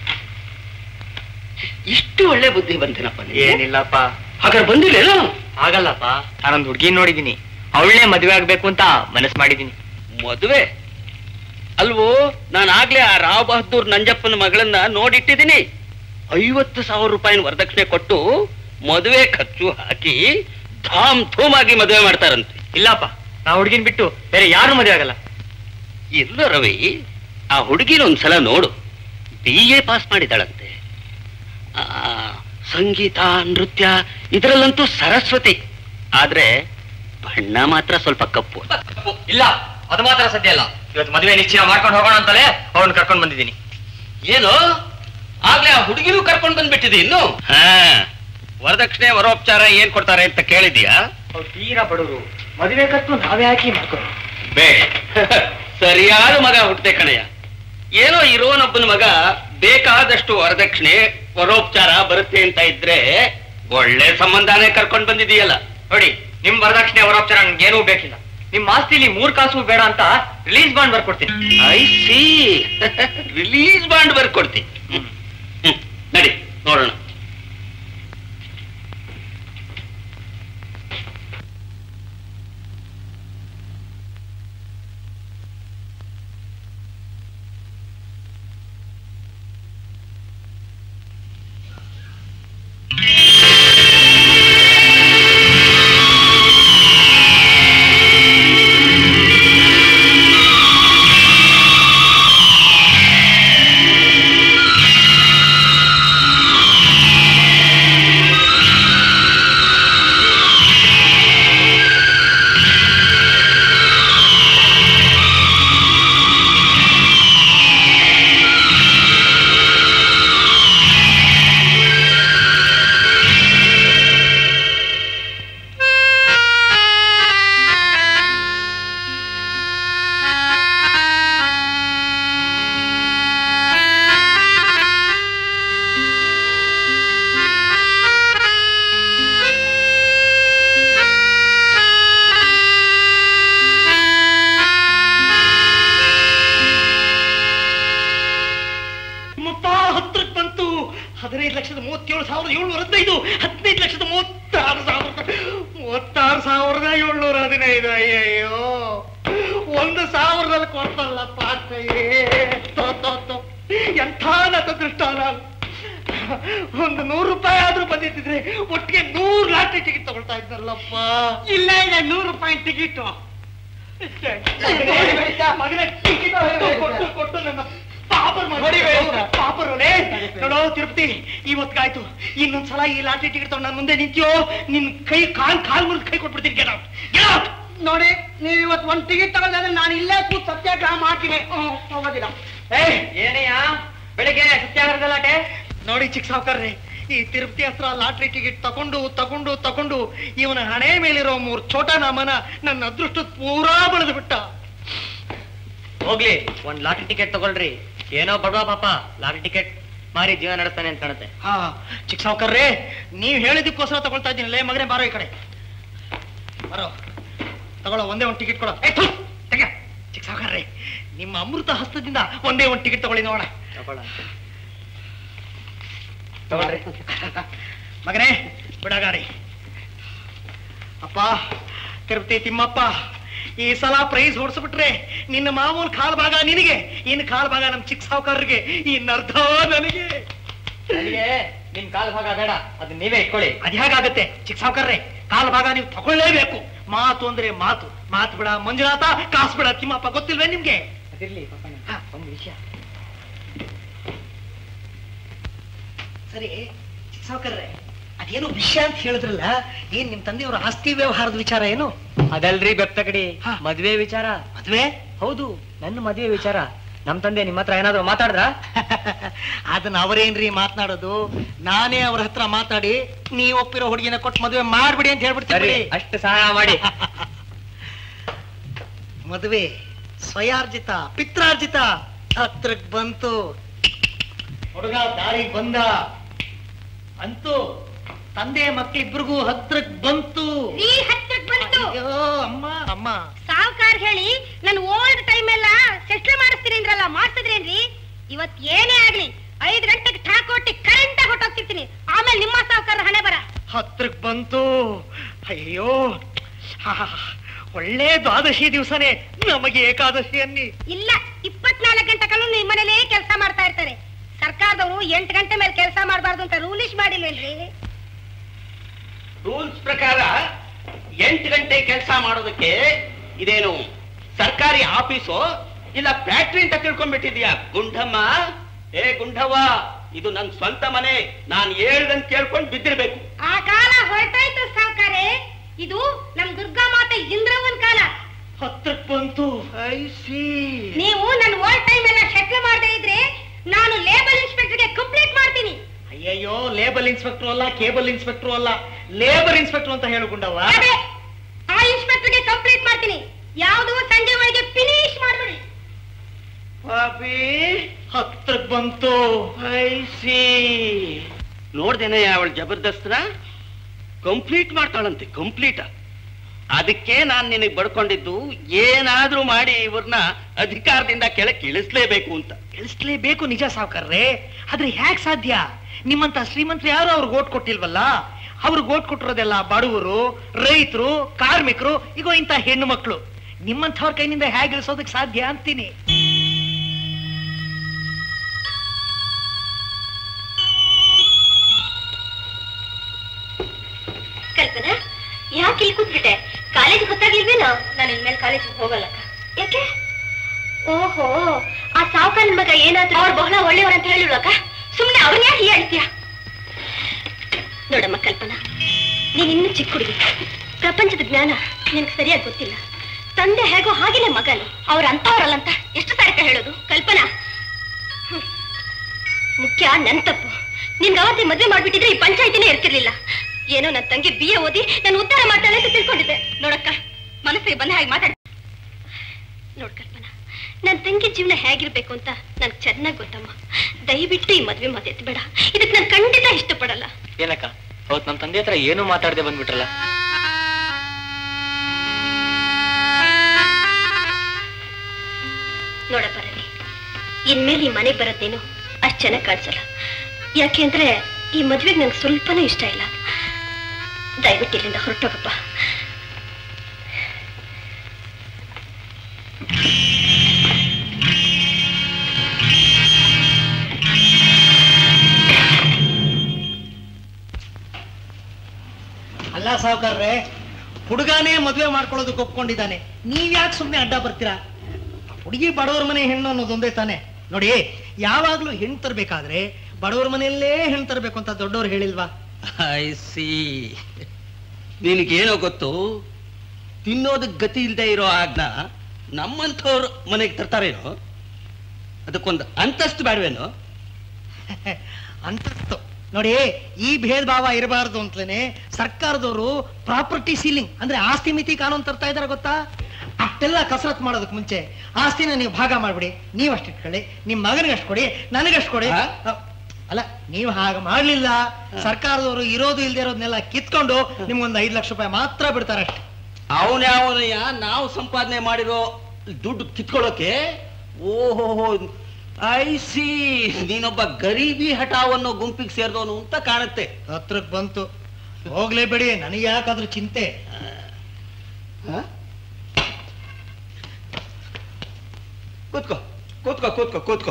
ಇಷ್ಟು ಒಳ್ಳೆ ಬುದ್ಧಿ ಬಂತೇನಪ್ಪ ನಿನಗೆ? ಏನಿಲ್ಲಪ್ಪ ಹಾಗಾದ್ರೆ ಬಂದಿಲ್ಲೇನೋ ಆಗಲ್ಲಪ್ಪ ನಾನೊಂದು ಹುಡುಗಿ ನೋಡಿದೀನಿ ಅವಳನ್ನೇ ಮದುವೆ ಆಗ್ಬೇಕು ಅಂತ ಮನಸ್ಸು ಮಾಡಿದೀನಿ ಮದುವೆ ಅಲ್ವೋ ನಾನು ಆಗ್ಲೇ ಆ ರಾವ್ ಬಹದ್ದೂರ್ ನಂಜಪ್ಪನ ಮಗಳನ್ನ ನೋಡಿಟ್ಟಿದ್ದೀನಿ ಐವತ್ತು ಸಾವಿರ ರೂಪಾಯಿನ ವರದಕ್ಷಿಣೆ ಕೊಟ್ಟು ಮದುವೆ ಖರ್ಚು ಹಾಕಿ ಧಾಮ್ ಧೂಮ್ ಆಗಿ ಮದುವೆ ಮಾಡ್ತಾರಂತೆ ಇಲ್ಲಪ್ಪ ನಾ ಹುಡುಗಿನ ಬಿಟ್ಟು ಬೇರೆ ಯಾರು ಮದುವೆ ಆಗಲ್ಲ ಇಲ್ಲ ರವಿ ಆ ಹುಡುಗಿನ ಒಂದ್ಸಲ ನೋಡು ಬಿ ಎ ಪಾಸ್ ಮಾಡಿದಾಳಂತೆ ಆ, ಸಂಗೀತ ನೃತ್ಯ ಇದರಲ್ಲಂತೂ ಸರಸ್ವತಿ ಆದ್ರೆ ಬಣ್ಣ ಮಾತ್ರ ಸ್ವಲ್ಪ ಕಪ್ಪು ಇಲ್ಲ ಅದು ಮಾತ್ರ ಸದ್ಯ ಅಲ್ಲ ಇವತ್ತು ಮದುವೆ ನಿಶ್ಚಯ ಮಾಡ್ಕೊಂಡು ಹೋಗೋಣ ಅಂತಲೇ ಅವ್ರನ್ನ ಕರ್ಕೊಂಡು ಬಂದಿದ್ದೀನಿ ಏನು ಆಗ್ಲೇ ಆ ಹುಡುಗಿನೂ ಕರ್ಕೊಂಡು ಬಂದ್ಬಿಟ್ಟಿದೆ ಇನ್ನು ಹಾ ವರದಕ್ಷಿಣೆ ವರೋಪಚಾರ ಏನ್ ಕೊಡ್ತಾರೆ ಅಂತ ಕೇಳಿದ್ಯಾ ಅವ್ರು ತೀರಾ ಬಡವರು ಮದುವೆ ಖರ್ಚು ನಾವೇ ಹಾಕಿ ಮಾಡ್ಕೊಂಡು ಬೇ ಸರಿಯಾದ ಮಗ ಹುಟ್ಟೆ ಕಣಯ್ಯ ಏನೋ ಇರೋನೊಬ್ಬನ ಮಗ ಬೇಕಾದಷ್ಟು ವರದಕ್ಷಿಣೆ ವರೋಪಚಾರ ಬರುತ್ತೆ ಅಂತ ಇದ್ರೆ ಒಳ್ಳೆ ಸಂಬಂಧನೇ ಕರ್ಕೊಂಡ್ ಬಂದಿದೀಯಲ್ಲ ನೋಡಿ ನಿಮ್ ವರದಕ್ಷಿಣೆ ವರೋಪಚಾರ ನನ್ಗೇನೂ ಬೇಕಿಲ್ಲ ನಿಮ್ ಆಸ್ತಿಲಿ ಮೂರ್ ಕಾಸು ಬೇಡ ಅಂತ ರಿಲೀಸ್ ಬಾಂಡ್ ಬರ್ಕೊಡ್ತೀನಿ ಐ ಸಿ ರಿಲೀಸ್ ಬಾಂಡ್ ಬರ್ಕೊಡ್ತಿ ಹ್ಮ್. ಹ್ಮ್. ನಡಿ ನೋಡೋಣ ಮುಪ್ಪ ಹತ್ರಕ್ಕೆ ಬಂತು ಹದಿನೈದು ಲಕ್ಷದ ಮೂವತ್ತೇಳು ಸಾವಿರದ ಏಳ್ನೂರ ಹದಿನೈದು ಹದಿನೈದು ಲಕ್ಷದ ಮೂವತ್ತಾರು ಸಾವಿರದ ಮೂವತ್ತಾರು ಸಾವಿರದ ಏಳ್ನೂರ ಹದಿನೈದು ಅಯ್ಯಯ್ಯೋ ಒಂದು ಸಾವಿರದಲ್ಲಿ ಕೊಡ್ತಲ್ಲಪ್ಪ ಕೈಯೇ ತೋ, ತೋ, ತೋ. ಎಂಥ ನತದೃಷ್ಟ ನಾನು ಒಂದು ನೂರು ರೂಪಾಯಿ ಆದ್ರೂ ಬಂದಿದ್ರೆ ಒಟ್ಟಿಗೆ ನೂರು ಲಾಟ್ರಿ ಟಿಕೆಟ್ ತಗೊಳ್ತಾ ಇದ್ದಲ್ಲಪ್ಪ ಇಲ್ಲ ಇಲ್ಲ ನೂರು ರೂಪಾಯಿ ಟಿಕೆಟ್ ಮಗನ ಟಿಕೆಟ್ ಕೊಟ್ಟು ಕೊಟ್ಟು ನನ್ನ ಪಾಪರ್ ಮಾಡಿ ಪಾಪರ್ ನೋಡೋ ತಿರುಪತಿ ಇವತ್ತಾಯ್ತು ಇನ್ನೊಂದ್ಸಲ ಈ ಲಾಟ್ರಿ ಟಿಕೆಟ್ ತಗೊಂಡು ನನ್ನ ಮುಂದೆ ನಿಂತಿಯೋ ನಿನ್ ಕೈ ಕಾಲ್ ಕಾಲ್ ಮುರಿದು ಕೈ ಕೊಟ್ಬಿಡ್ತೀನಿ ಗೆಟ್ ಔಟ್ ಗೆಟ್ ಔಟ್ ನೋಡಿ ನೀವು ಇವತ್ತು ಒಂದು ಟಿಕೆಟ್ ತಗೊಂಡ್ರೆ ನಾನು ಇಲ್ಲೇ ಕೂತ್ ಸತ್ಯಾಗ್ರಹ ಮಾಡ್ತೀನಿ ಹ್ಮ್, ಹೋಗೋದಿಲ್ಲ ಏ ಏನಯ್ಯ ಬೆಳಿಗ್ಗೆ ಸತ್ಯಾಗ್ರಹ ಗಲಾಟೆ ನೋಡಿ ಚಿಕ್ಕ ಸಾವುಕಾರ್ರೆ ಈ ತಿರುಪತಿ ಹತ್ರ ಲಾಟ್ರಿ ಟಿಕೆಟ್ ತಕೊಂಡು ತಕೊಂಡು ತಕೊಂಡು ಇವನ ಹಣೆ ಮೇಲಿರೋ ಮೂರ್ ಛೋಟ ನಾಮನ ನನ್ನ ಅದೃಷ್ಟ ಪೂರಾ ಬೆಳೆದು ಬಿಟ್ಟ ಹೋಗ್ಲಿ ಒಂದ್ ಲಾಟ್ರಿ ಟಿಕೆಟ್ ತಗೊಳ್ರಿ ಏನೋ ಬಡವ ಪಾಪ ಲಾಟ್ರಿ ಟಿಕೆಟ್ ಮಾರಿ ಜೀವನ ನಡೆಸ್ತಾನೆ ಅಂತ ಕಾಣುತ್ತೆ ಹಾ ಚಿಕ್ಕ ಸಾವುಕಾರ್ರೆ ನೀವ್ ಹೇಳಿದಕ್ಕೋಸ್ಕರ ತಗೊಳ್ತಾ ಇದ್ದೀನಿ ಲೇ ಮಗನೇ ಬಾರೋ ಈ ಕಡೆ ಬರೋ ತಗೊಳ್ಳೋ ಒಂದೇ ಒಂದು ಟಿಕೆಟ್ ಕೊಡೋ ಏ, ಥು, ತೆಗೆ. ಚಿಕ್ಕ ಸಾವುಕಾರ್ರೆ ನಿಮ್ಮ ಅಮೃತ ಹಸ್ತದಿಂದ ಒಂದೇ ಒಂದು ಟಿಕೆಟ್ ತಗೊಳ್ಳಿ ನೋಡೋಣ ತಗೊಳ್ರಿ ಮಗನೇ ಬಿಡಗಾರಿ ಅಪ್ಪ ತಿರುಪತಿ ತಿಮ್ಮಪ್ಪ ಈ ಸಲ ಪ್ರೈಸ್ ಹೊಡ್ಸ್ಬಿಟ್ರೆ ನಿನ್ನ ಮಾಮೂಲ್ ಕಾಲ್ ಭಾಗ ನಿನಗೆ ಇನ್ನು ಕಾಲ್ ಭಾಗ ನಮ್ ಚಿಕ್ಕ ಸಾವುಕಾರರಿಗೆ ಇನ್ನರ್ಧ ನನಗೆ ನನಗೆ ನಿಮ್ ಕಾಲ್ ಭಾಗ ಬೇಡ ಅದನ್ನ ನೀವೇ ಇಟ್ಕೊಳ್ಳಿ ಅದ್ ಹೇಗಾಗತ್ತೆ ಚಿಕ್ಕ ಸಾವುಕಾರ್ರೆ ಕಾಲ್ ಭಾಗ ನೀವು ತಗೊಳ್ಳೇಬೇಕು ಮಾತು ಅಂದ್ರೆ ಮಾತು ಮಾತು ಬಿಡ ಮಂಜುನಾಥ ಕಾಸು ಬಿಡ ತಿಮ್ಮಪ್ಪ ಗೊತ್ತಿಲ್ವೇ ನಿಮ್ಗೆ ಅದಿರ್ಲಿ ಪಾಪಣ್ಣ ಒಂದು ವಿಷಯ ಸರಿ ಚಿಕ್ಕ ಸಾವುಕಾರ್ರೆ ಅದೇನೋ ವಿಷಯ ಅಂತ ಹೇಳಿದ್ರಲ್ಲ ಏನ್ ನಿಮ್ ತಂದೆಯವರ ಆಸ್ತಿ ವ್ಯವಹಾರದ ವಿಚಾರ ಏನು ಅದಲ್ರಿ ಬೆಪ್ತಕಡಿ ಹಾ. ಮದ್ವೆ ವಿಚಾರ ಮದ್ವೆ ಹೌದು ನನ್ನ ಮದ್ವೆ ವಿಚಾರ ನಮ್ ತಂದೆ ನಿಮ್ಮ ಹತ್ರ ಏನಾದ್ರು ಮಾತಾಡ್ರ ಅದನ್ನ ಅವರೇನ್ರಿ ಮಾತನಾಡೋದು ನಾನೇ ಅವ್ರ ಹತ್ರ ಮಾತಾಡಿ ನೀವ್ ಒಪ್ಪಿರೋ ಹುಡುಗಿನ ಕೊಟ್ಟು ಮದುವೆ ಮಾಡ್ಬಿಡಿ ಅಂತ ಸರಿ ಹೇಳ್ಬಿಡ್ತೀನಿ ಅಷ್ಟು ಸಹಾಯ ಮಾಡಿ ಮದುವೆ ಸ್ವಯಾರ್ಜಿತ ಪಿತ್ರಾರ್ಜಿತ ಹತ್ರಕ್ ಬಂತು ಹುಡುಗ ದಾರಿಗೆ ಬಂದ ಅಂತೂ ತಂದೆ ಮಕ್ಕಳಿಬ್ರಿಗೂ ಹತ್ರಕ್ ಬಂತು ಈ ಹತ್ತಕ್ ಬಂತು ಅಯ್ಯೋ ಅಮ್ಮ ಅಮ್ಮ ಸಾವ್ಕಾರ್ ಹೇಳಿ ನನ್ ಓಲ್ಡ್ ಟೈಮ್ ಎಲ್ಲ ಸೆಟ್ಲ್ ಮಾಡಿಸ್ತೀನಿ ಅಂದ್ರಲ್ಲ ಮಾಡ್ತಿದ್ರೇನ್ರಿ ಇವತ್ ಏನೇ ಆಗ್ಲಿ ಐದ್ ಗಂಟೆಗೆ ಠಾಕೊಟ್ಟಿ ಕರೆಂಟ್ ಹೊಟ್ಟೋಗ್ತಿರ್ತೀನಿ ಆಮೇಲೆ ನಿಮ್ಮ ಸಾವ್ಕಾರ ಹಣೆ ಬರ ಹತ್ರಕ್ ಬಂತು ಅಯ್ಯೋ ಹಾ, ಒಳ್ಳೆ ದ್ವಾದಶಿ ದಿವಸನೇ ನಮಗೆ ಏಕಾದಶಿ ಅನ್ನಿ ಇಲ್ಲ ಇಪ್ಪತ್ನಾಲ್ಕು ಗಂಟೆ ಕಾಲ ನಿಮ್ ಮನೇಲೇ ಕೆಲಸ ಮಾಡ್ತಾ ಇರ್ತಾರೆ ಸರ್ಕಾರದವರು ಎಂಟು ಗಂಟೆ ಮೇಲೆ ಕೆಲಸ ಮಾಡಬಾರ್ದು ಅಂತ ರೂಲಿಶ್ ಮಾಡಿಲ್ವೇನ್ರಿ ರೂಲ್ಸ್ ಪ್ರಕಾರ ಎಂಟು ಗಂಟೆ ಕೆಲಸ ಮಾಡೋದಕ್ಕೆ ಇದೇನು ಸರ್ಕಾರಿ ಆಫೀಸು ಇಲ್ಲ ಫ್ಯಾಕ್ಟ್ರಿ ಅಂತ ತಿಳ್ಕೊಂಡ್ಬಿಟ್ಟಿದ್ಯಾ ಗುಂಡಮ್ಮ ಏ ಗುಂಡವ್ವ ಇದು ನನ್ ಸ್ವಂತ ಮನೆ ನಾನು ಹೇಳ್ದಂಗ್ ಕೇಳ್ಕೊಂಡು ಬಿದ್ದಿರ್ಬೇಕು ಆ ಕಾಲ ಹೊರಟಾಯ್ತು ಸಾವ್ಕಾರೆ ಇದು ನಮ್ ದುರ್ಗಾ ಮಾತೆ ಇಂದ್ರವನ್ ಕಾಲ ಹತ್ರಕ್ ಬಂತು ಐ ಸಿ ನೀವು ನನ್ ಓಲ್ಡ್ ಟೈಮ್ ಎಲ್ಲ ಸೆಟ್ಲ್ ಮಾಡದೇ ಇದ್ರೆ ನಾನು ಲೇಬಲ್ ಇನ್ಸ್ಪೆಕ್ಟರ್ಗೆ ಕಂಪ್ಲೇಂಟ್ ಮಾಡ್ತೀನಿ ಅಯ್ಯಯ್ಯೋ ಲೇಬಲ್ ಇನ್ಸ್ಪೆಕ್ಟರ್ ಅಲ್ಲ ಕೇಬಲ್ ಇನ್ಸ್ಪೆಕ್ಟರ್ ಅಲ್ಲ ಲೇಬರ್ ಇನ್ಸ್ಪೆಕ್ಟರ್ ಅಂತ ಹೇಳುಕೊಂಡವ ಅದೇ ಆ ಇನ್ಸ್ಪೆಕ್ಟರ್ಗೆ ಕಂಪ್ಲೇಂಟ್ ಮಾಡ್ತೀನಿ ಯಾವುದು ಸಂಜೆ ಒಳಗೆ ಫಿನಿಶ್ ಮಾಡ್ಬಿಡಿ ಪಾಪಿ ಹತ್ರಕ್ ಬಂತು ಐ ಸಿ ನೋಡ್ದೇನೆ ಅವಳ ಜಬರ್ದಸ್ತ್ರ ಕಂಪ್ಲೀಟ್ ಮಾಡ್ತಾಳಂತೆ ಕಂಪ್ಲೀಟ್ ಅದಕ್ಕೆ ನಾನ್ ನಿನಗೆ ಬಡ್ಕೊಂಡಿದ್ದು ಏನಾದ್ರೂ ಮಾಡಿ ಇವ್ರನ್ನ ಅಧಿಕಾರದಿಂದ ಕೆಳಗೆ ಇಳಿಸ್ಲೇಬೇಕು ಅಂತ ತಿಳಿಸ್ಲೇಬೇಕು ನಿಜ ಸಾವುಕಾರ್ರೆ ಆದ್ರೆ ಹ್ಯಾಕ್ ಸಾಧ್ಯ ನಿಮ್ಮಂತ ಶ್ರೀಮಂತರು ಯಾರು ಅವ್ರಿಗೆ ಓಟ್ ಕೊಟ್ಟಿಲ್ವಲ್ಲ ಅವ್ರಿಗೆ ಓಟ್ ಕೊಟ್ಟಿರೋದೆಲ್ಲ ಬಡವರು ರೈತರು ಕಾರ್ಮಿಕರು ಈಗ ಇಂಥ ಹೆಣ್ಣು ಮಕ್ಕಳು ನಿಮ್ಮಂಥವ್ರ ಕೈನಿಂದ ಹೇಗೆ ಇಳಿಸೋದಕ್ಕೆ ಸಾಧ್ಯ ಅಂತೀನಿ ಕಲ್ಪನಾ ಯಾಕೆ ಇಲ್ಲಿ ಕೂತ್ಬಿಟ್ಟೆ ಕಾಲೇಜ್ ಗೊತ್ತಾಗ್ಲಿಲ್ವೇನೋ ನಾನು ಇನ್ಮೇಲೆ ಕಾಲೇಜಿಗೆ ಹೋಗಲ್ಲ ಯಾಕೆ ಓಹೋ ಆ ಸಾವುಕಾರನ ಮಗ ಏನಾದ್ರು ಅವ್ರು ಬಹಳ ಒಳ್ಳೆಯವ್ರು ಅಂತ ಹೇಳಿಲ್ವಕ್ಕ ಸುಮ್ಮನೆ ಅವ್ರನ್ನ ಯಾಕೆ ಹೇಳ್ತೀಯ ನೋಡಮ್ಮ ಕಲ್ಪನಾ ನೀನ್ ಇನ್ನು ಚಿಕ್ಕ ಹುಡುಗಿ ಪ್ರಪಂಚದ ಜ್ಞಾನ ನಿನಗೆ ಸರಿಯಾಗಿ ಗೊತ್ತಿಲ್ಲ ತಂದೆ ಹೇಗೋ ಹಾಗೇನೆ ಮಗನು ಅವ್ರ ಅಂತವ್ರಲ್ಲ ಅಂತ ಎಷ್ಟು ಸಾರಿತ ಹೇಳೋದು ಕಲ್ಪನಾ ಹ್ಮ್. ಮುಖ್ಯ ನನ್ ತಪ್ಪು ನಿನ್ಗೆ ಅವತ್ತೇ ಮದ್ವೆ ಮಾಡ್ಬಿಟ್ಟಿದ್ರೆ ಈ ಪಂಚಾಯತಿನೇ ಇರ್ತಿರ್ಲಿಲ್ಲ ಏನೋ ನನ್ನ ತಂಗಿ ಬಿ ಎ ಓದಿ ನಾನು ಉದ್ಧಾರ ಮಾಡ್ತಾಳೆ ಅಂತ ತಿಳ್ಕೊಂಡಿದ್ದೆ ನೋಡಕ್ಕ ಮನಸ್ಸಿಗೆ ಬಂದ ಹಾಗೆ ಮಾತಾಡ ನೋಡ್ ಕಲ್ಪನಾ ನನ್ನ ತಂಗಿ ಜೀವನ ಹೇಗಿರ್ಬೇಕು ಅಂತ ನನ್ಗೆ ಚೆನ್ನಾಗಿ ಗೊತ್ತಮ್ಮ ದಯವಿಟ್ಟು ಈ ಮದ್ವೆ ಮಾತೆತ್ತು ಬೇಡ ಇದಕ್ಕೆ ನಾನು ಖಂಡಿತ ಇಷ್ಟಪಡಲ್ಲ ಏನಕ್ಕ ಅವತ್ ನಮ್ ತಂದೆ ಹತ್ರ ಏನು ಮಾತಾಡದೆ ಬಂದ್ಬಿಟ್ರಲ್ಲ ನೋಡಪ್ಪ ರವಿ ಇನ್ಮೇಲೆ ಈ ಮನೆಗೆ ಬರೋದೇನು ಅಷ್ಟು ಚೆನ್ನಾಗಿ ಕಾಣಿಸಲ್ಲ ಯಾಕೆ ಅಂದ್ರೆ ಈ ಮದ್ವೆಗೆ ನಂಗೆ ಸ್ವಲ್ಪನೂ ಇಷ್ಟ ಇಲ್ಲ ದಯವಿಟ್ಟು ಇಲ್ಲಿಂದ ಹೊರಟೋಗಪ್ಪ ಅಲ್ಲ ಸಾವುಕಾರ್ರೆ ಹುಡುಗಾನೇ ಮದುವೆ ಮಾಡ್ಕೊಳ್ಳೋದಕ್ಕೆ ಒಪ್ಕೊಂಡಿದ್ದಾನೆ ನೀವ್ ಯಾಕೆ ಸುಮ್ಮನೆ ಅಡ್ಡ ಬರ್ತೀರಾ ಹುಡುಗಿ ಬಡವರ ಮನೆ ಹೆಣ್ಣು ಅನ್ನೋದೊಂದೇ ತಾನೆ ನೋಡಿ ಯಾವಾಗ್ಲೂ ಹೆಣ್ಣು ತರ್ಬೇಕಾದ್ರೆ ಬಡವರ ಮನೆಯಲ್ಲೇ ಹೆಣ್ಣು ತರಬೇಕು ಅಂತ ದೊಡ್ಡವ್ರು ಹೇಳಿಲ್ವಾ ಐ ಸಿ ನಿನಗೇನೋ ಗೊತ್ತು ತಿನ್ನೋದಕ್ಕೆ ಗತಿ ಇಲ್ಲದೆ ಇರೋ ಆಗ್ನ ನಮ್ಮಂಥವ್ರ ಮನೆಗೆ ತರ್ತಾರೇನೋ ಅದಕ್ಕೊಂದು ಅಂತಸ್ತು ಬೇಡವೇನೋ ಅಂತಸ್ತು ನೋಡಿ ಈ ಭೇದ ಭಾವ ಇರಬಾರದು ಅಂತಲೇ ಸರ್ಕಾರದವರು ಪ್ರಾಪರ್ಟಿ ಸೀಲಿಂಗ್ ಅಂದ್ರೆ ಆಸ್ತಿ ಮಿತಿ ಕಾನೂನು ತರ್ತಾ ಇದಾರೆ ಗೊತ್ತಾ ಅಷ್ಟೆಲ್ಲ ಕಸರತ್ ಮಾಡೋದಕ್ಕೆ ಮುಂಚೆ ಆಸ್ತಿನ ನೀವು ಭಾಗ ಮಾಡ್ಬಿಡಿ ನೀವು ಅಷ್ಟು ಇಟ್ಕೊಳ್ಳಿ ನಿಮ್ ಮಗನಿಗೆ ಅಷ್ಟು ಕೊಡಿ ನನಗಷ್ಟು ಕೊಡಿ ಹಾ? ಅ- ಅಲ್ಲ ನೀವು ಹಾಗೆ ಮಾಡ್ಲಿಲ್ಲ ಸರ್ಕಾರದವರು ಇರೋದು ಇಲ್ದೇ ಇರೋದನ್ನೆಲ್ಲ ಕಿತ್ಕೊಂಡು ನಿಮ್ಗೊಂದು ಐದು ಲಕ್ಷ ರೂಪಾಯಿ ಮಾತ್ರ ಬಿಡ್ತಾರೆ ಅಷ್ಟೇ ಅವನ್ಯಾವನಯ್ಯ ನಾವು ಸಂಪಾದನೆ ಮಾಡಿರೋ ದುಡ್ಡು ಕಿತ್ಕೊಳ್ಳೋಕೆ ಓಹೋ ಐ ಸಿ ನೀನೊಬ್ಬ ಗರೀಬಿ ಹಠಾವ್ ಅನ್ನೋ ಗುಂಪಿಗೆ ಸೇರಿದವನು ಅಂತ ಕಾಣುತ್ತೆ ಹತ್ರಕ್ ಬಂತು ಹೋಗ್ಲೇ ಬಿಡಿ ನನಗೆ ಯಾಕಾದ್ರೂ ಚಿಂತೆ ಹ? ಕೂತ್ಕೋ ಕೂತ್ಕೋ ಕೂತ್ಕೋ ಕೂತ್ಕೋ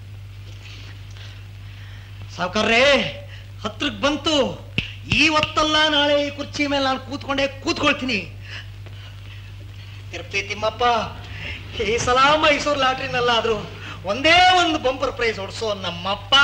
ಸಾವುಕಾರ್ರೇ ಹತ್ರಕ್ ಬಂತು ಇವತ್ತಲ್ಲ ನಾಳೆ ಈ ಕುರ್ಚಿ ಮೇಲೆ ನಾನು ಕೂತ್ಕೊಂಡೇ ಕೂತ್ಕೊಳ್ತೀನಿ ತಿರುಪತಿ ತಿಮ್ಮಪ್ಪ ಈ ಸಲ ಮೈಸೂರು ಲಾಟ್ರಿನಲ್ಲಾದ್ರು ಒಂದೇ ಒಂದು ಬಂಪರ್ ಪ್ರೈಸ್ ಹೊಡ್ಸೋ ನಮ್ಮಪ್ಪ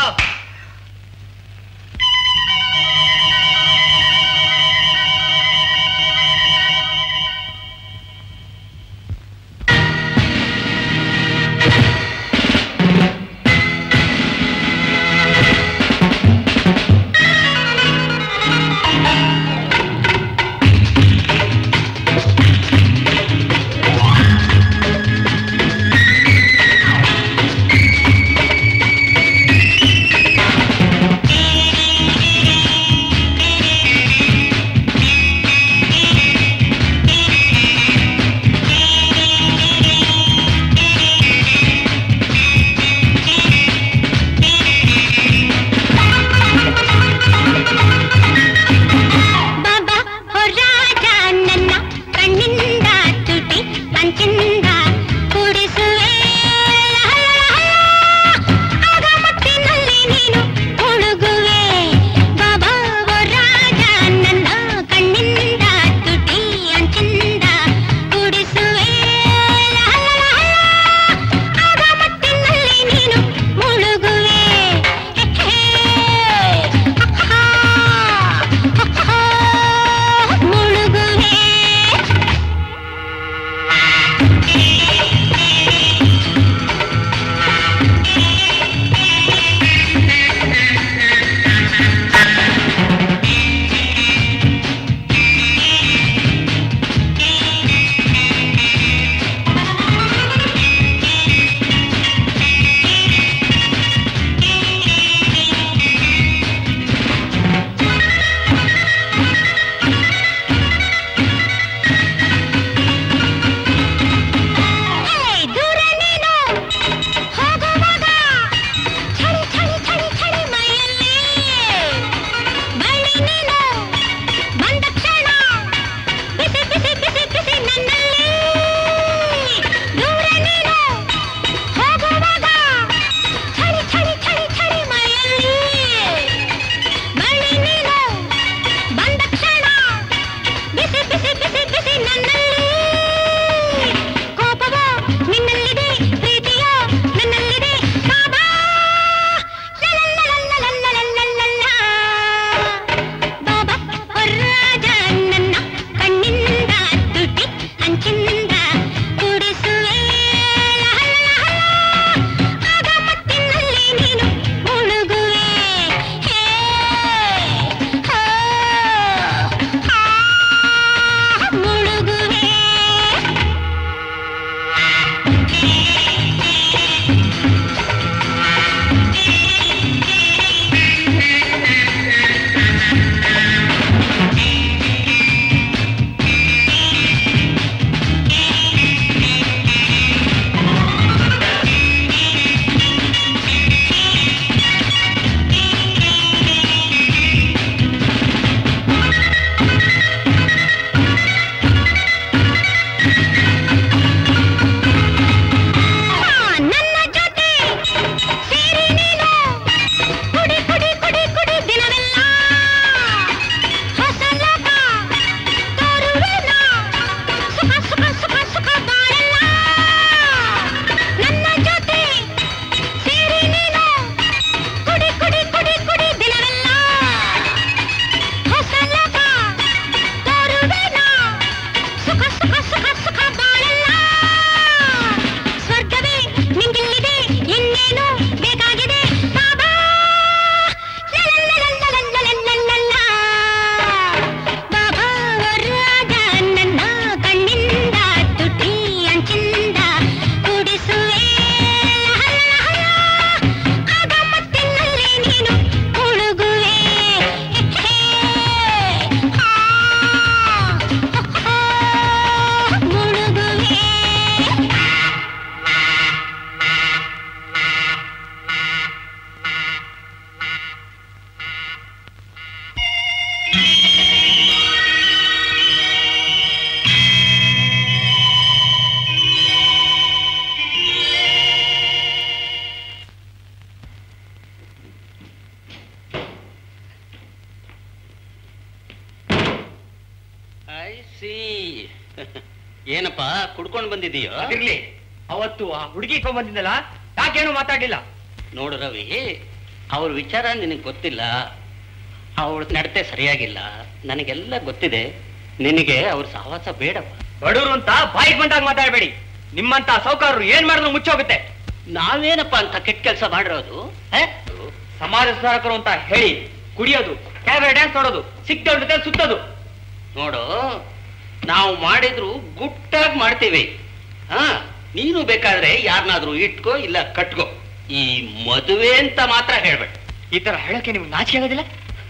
ಐ ಸಿ ಏನಪ್ಪ ಕುಡ್ಕೊಂಡು ಬಂದಿದೀಯೋ ಅದಿರ್ಲಿ ಅವತ್ತು ಆ ಹುಡುಗಿ ಬಂದಿದ್ದಲ್ಲ ಯಾಕೇನು ಮಾತಾಡ್ಲಿಲ್ಲ ನೋಡು ರವಿ ಅವ್ರ ವಿಚಾರ ನಿನಗೆ ಗೊತ್ತಿಲ್ಲ ಅವಳ ನಡತೆ ಸರಿಯಾಗಿಲ್ಲ ನನಗೆಲ್ಲ ಗೊತ್ತಿದೆ ನಿನಗೆ ಅವ್ರ ಸಹವಾಸ ಬೇಡಪ್ಪ ಬಡವರು ಅಂತ ಬಾಯಿಗೆ ಬಂದಾಗ ಮಾತಾಡಬೇಡಿ ನಿಮ್ಮಂತ ಸೌಕಾರರು ಏನ್ ಮಾಡಿದ್ರು ಮುಚ್ಚೋಗುತ್ತೆ ನಾವೇನಪ್ಪ ಅಂತ ಕೆಟ್ಟ ಕೆಲಸ ಮಾಡಿರೋದು ಏ? ಸಮಾಜ ಸುಧಾರಕರು ಅಂತ ಹೇಳಿ ಕುಡಿಯೋದು ಕ್ಯಾಬರೆ ಡ್ಯಾನ್ಸ್ ನೋಡೋದು ಸಿಕ್ತವ್ರ ಜೊತೆ ಸುತ್ತೋದು ನೋಡು ನಾವು ಮಾಡಿದ್ರು ಗುಟ್ಟಾಗಿ ಮಾಡ್ತೀವಿ ಹಾ ನೀನು ಬೇಕಾದ್ರೆ ಯಾರನ್ನಾದ್ರೂ ಇಟ್ಕೋ ಇಲ್ಲ ಕಟ್ಕೋ ಈ ಮದುವೆ ಅಂತ ಮಾತ್ರ ಹೇಳ್ಬೇಡ ಈ ತರ ಹೇಳಕ್ಕೆ ನಿಮ್ಗೆ ನಾಚಿಕೆ ಆಗೋದಿಲ್ಲ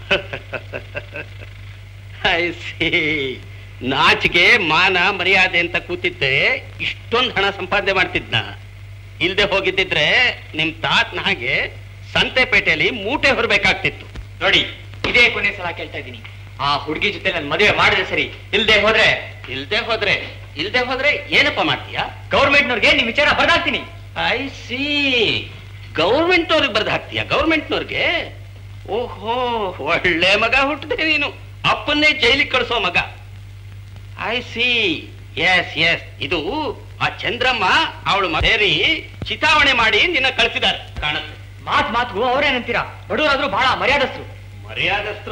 ಐ ಸಿ ನಾಚಿಕೆ ಮಾನ ಮರ್ಯಾದೆ ಅಂತ ಕೂತಿದ್ದೆ ಇಷ್ಟೊಂದು ಹಣ ಸಂಪಾದನೆ ಮಾಡ್ತಿದ್ನ ಇಲ್ದೆ ಹೋಗಿದ್ದಿದ್ರೆ ನಿಮ್ ತಾತನ ಹಾಗೆ ಸಂತೆಪೇಟೆಯಲ್ಲಿ ಮೂಟೆ ಹೊರಬೇಕಾಗ್ತಿತ್ತು ನೋಡಿ ಇದೇ ಕೊನೆ ಸಲ ಕೇಳ್ತಾ ಇದ್ದೀನಿ ಆ ಹುಡುಗಿ ಜೊತೆ ನನ್ ಮದುವೆ ಮಾಡಿದ್ರೆ ಸರಿ ಇಲ್ದೆ ಹೋದ್ರೆ ಇಲ್ದೆ ಹೋದ್ರೆ ಇಲ್ದೆ ಹೋದ್ರೆ ಏನಪ್ಪ ಮಾಡ್ತೀಯಾ ಗೌರ್ಮೆಂಟ್ನವ್ರಿಗೆ ನಿಮ್ ವಿಚಾರ ಬರ್ದಾಕ್ತೀನಿ ಐ ಸಿ ಗೌರ್ಮೆಂಟ್ ಅವ್ರಿಗೆ ಬರ್ದು ಹಾಕ್ತೀಯ ಗೌರ್ಮೆಂಟ್ನವ್ರಿಗೆ ಓಹೋ ಒಳ್ಳೆ ಮಗ ಹುಟ್ಟಿದೆ ನೀನು ಅಪ್ಪನ್ನೇ ಜೈಲಿಗೆ ಕಳಿಸೋ ಮಗ ಐ ಸಿ ಎಸ್ ಎಸ್ ಇದು ಆ ಚಂದ್ರಮ್ಮ ಅವಳು ಸೇರಿ ಚಿತಾವಣೆ ಮಾಡಿ ನಿನ್ನ ಕಳಿಸಿದ್ದಾರೆ ಕಾಣುತ್ತೆ ಮಾತ್ ಮಾತ್ಗೂ ಅವ್ರೇನಂತೀರಾ ಬಡವರಾದ್ರೂ ಬಹಳ ಮರ್ಯಾದಸ್ರು ಮರ್ಯಾದಸ್ಥರು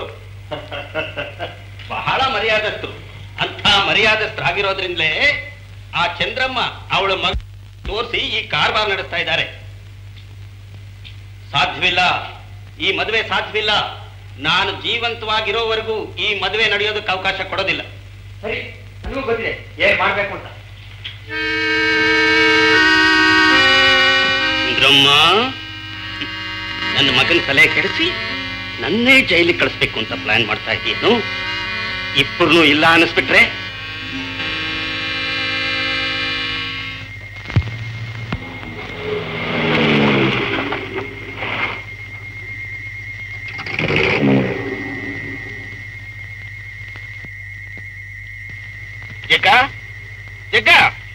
ಬಹಳ ಮರ್ಯಾದಸ್ಥರು ಅಂತ ಮರ್ಯಾದಸ್ಥರಾಗಿರೋದ್ರಿಂದಲೇ ಆ ಚಂದ್ರಮ್ಮ ಅವಳ ಮಗ ತೋರಿಸಿ ಈ ಕಾರ್ಬಾರ್ ನಡೆಸ್ತಾ ಇದ್ದಾರೆ ಸಾಧ್ಯವಿಲ್ಲ ಈ ಮದುವೆ ಸಾಧ್ಯವಿಲ್ಲ ನಾನು ಜೀವಂತವಾಗಿರೋವರೆಗೂ ಈ ಮದುವೆ ನಡೆಯೋದಕ್ಕೆ ಅವಕಾಶ ಕೊಡೋದಿಲ್ಲ ಸರಿ ನನಗೂ ಗೊತ್ತಿದೆ ಏನ್ ಮಾಡ್ಬೇಕು ಅಂತ ಚಂದ್ರಮ್ಮ ನನ್ನ ಮಗನ ತಲೆ ಕೆಡಿಸಿ ನನ್ನೇ ಜೈಲಿಗೆ ಕಳಿಸ್ಬೇಕು ಅಂತ ಪ್ಲಾನ್ ಮಾಡ್ತಾ ಇದ್ದೀನು ಇಬ್ಬರನ್ನು ಇಲ್ಲ ಅನ್ನಿಸ್ಬಿಟ್ರೆ ಜಗ್ಗ ಜಗ್ಗ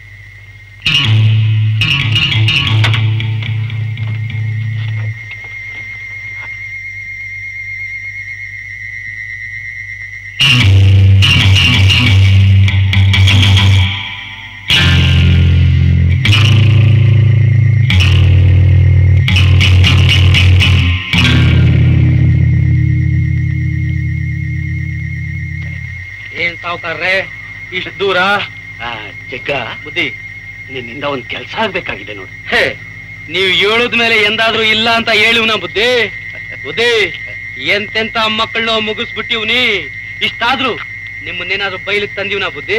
ಏನ್ ಸಾವುಕಾರ್ರೆ ಇಷ್ಟು ದೂರ ಆ, ಜಗ್ಗ ಬುದ್ಧಿ ನಿನ್ನಿಂದ ಒಂದ್ ಕೆಲಸ ಆಗ್ಬೇಕಾಗಿದೆ ನೋಡು ಹೇ ನೀವು ಹೇಳುದ ಮೇಲೆ ಎಂದಾದ್ರೂ ಇಲ್ಲ ಅಂತ ಹೇಳಿವ್ನ ಬುದ್ಧಿ ಬುದ್ಧಿ ಎಂತೆಂತ ಮಕ್ಕಳನ್ನ ಮುಗಿಸ್ಬಿಟ್ಟಿವ್ನಿ ಇಷ್ಟಾದ್ರೂ ನಿಮ್ಮನ್ನೇನಾದ್ರೂ ಬೈಲಿಗೆ ತಂದಿವ್ನ ಬುದ್ಧಿ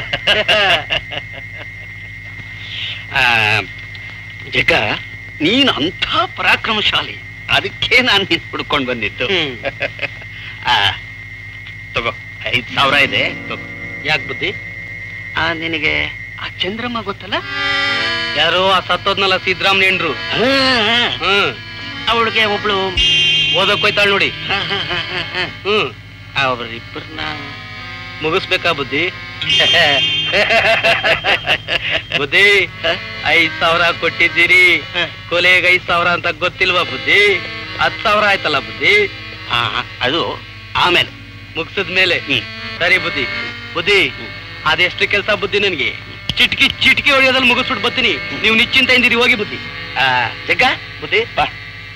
ಆ, ಜಗ್ಗ ನೀನು ಅಂಥ ಪರಾಕ್ರಮಶಾಲಿ ಅದಕ್ಕೆ ನಾನು ನಿನ್ ಹುಡ್ಕೊಂಡು ಬಂದಿದ್ದು ಆ, ತಗೋ ಐದ್ ಸಾವಿರ ಇದೆ ತಗೋ ಯಾಕೆ ಬುದ್ಧಿ ಆ, ನಿನಗೆ ಆ ಚಂದ್ರಮ್ಮ ಗೊತ್ತಲ್ಲ ಯಾರೋ ಆ ಸತ್ತೋದ್ನಲ್ಲ ಸಿದ್ದರಾಮಯ್ಯನ್ರು ಹ್ಮ್ ಅವಳಿಗೆ ಒಬ್ಳು ಓದಕ್ ಹೋಯ್ತಾಳ್ ನೋಡಿ ಹ್ಮ್ ಅವರಿಬ್ಬರನ್ನ ಮುಗಿಸ್ಬೇಕಾ ಬುದ್ಧಿ ಬುದ್ಧಿ ಐದ್ ಸಾವಿರ ಕೊಟ್ಟಿದ್ದೀರಿ ಕೊಲೆಗೆ ಐದ್ ಸಾವಿರ ಅಂತ ಗೊತ್ತಿಲ್ವಾ ಬುದ್ಧಿ ಹತ್ ಸಾವಿರ ಆಯ್ತಲ್ಲ ಬುದ್ಧಿ ಆ, ಅದು ಆಮೇಲೆ ಮುಗಿಸಿದ ಮೇಲೆ ಹ್ಮ್. ಸರಿ ಬುದ್ಧಿ ಬುದ್ಧಿ ಅದೆಷ್ಟು ಕೆಲಸ ಬುದ್ಧಿ ನನ್ಗೆ ಚಿಟ್ಕಿ ಚಿಟ್ಕಿ ಹೊಡೆಯೋದ್ರಲ್ಲಿ ಮುಗಿಸ್ಬಿಟ್ಟು ಬರ್ತೀನಿ ನೀವು ನಿಶ್ಚಿಂತ ಇಂದಿರಿ ಹೋಗಿ ಬುದ್ಧಿ ಆ, ಜಗ್ಗ ಬುದ್ಧಿ ಬಾ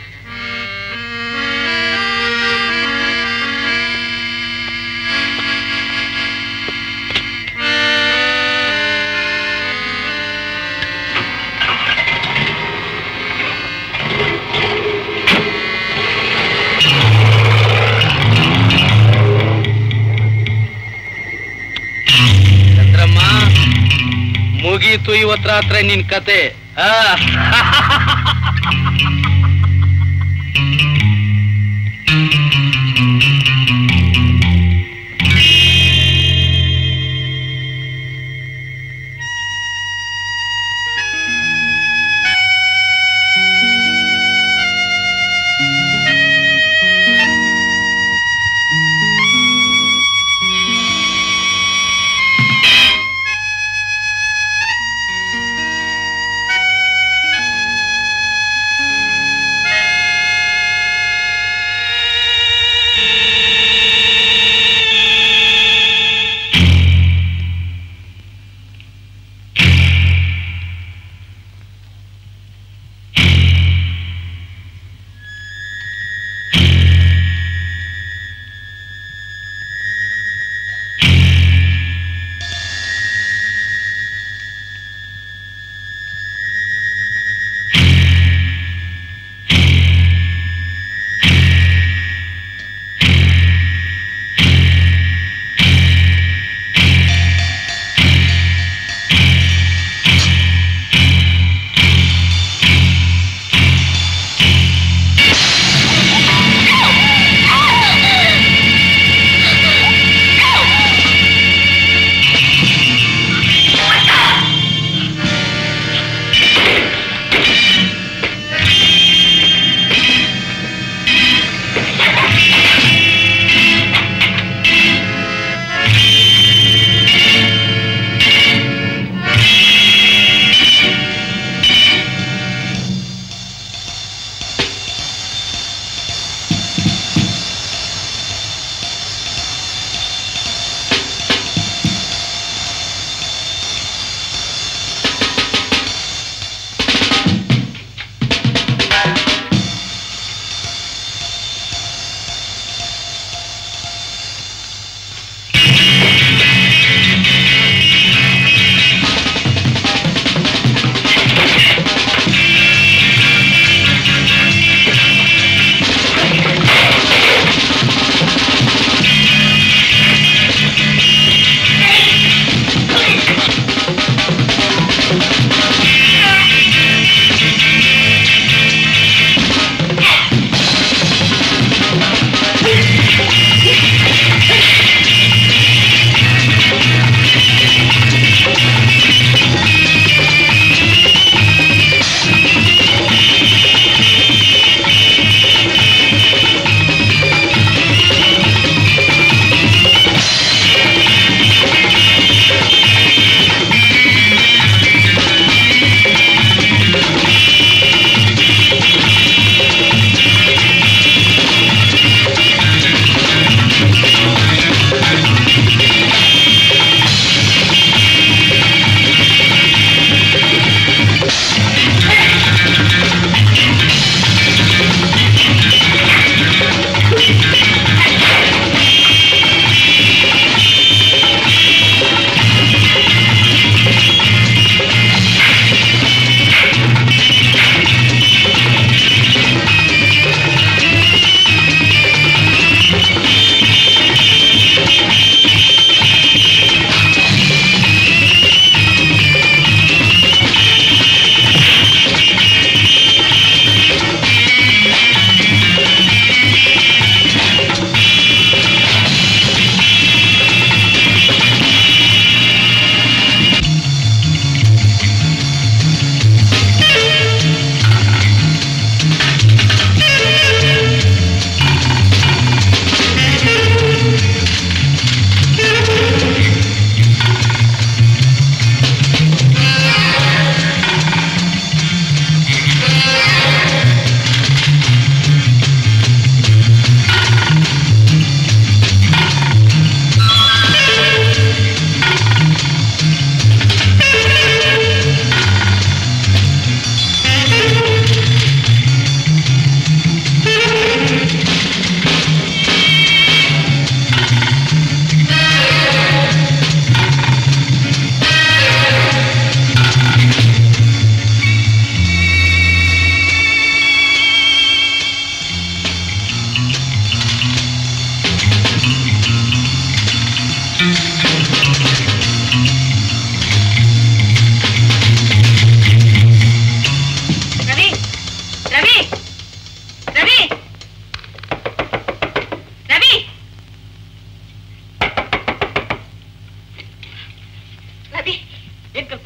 ಚಂದ್ರಮ್ಮ ಮುಗೀತು ಇವತ್ರ ಹತ್ರ ನಿನ್ ಕತೆ ಆ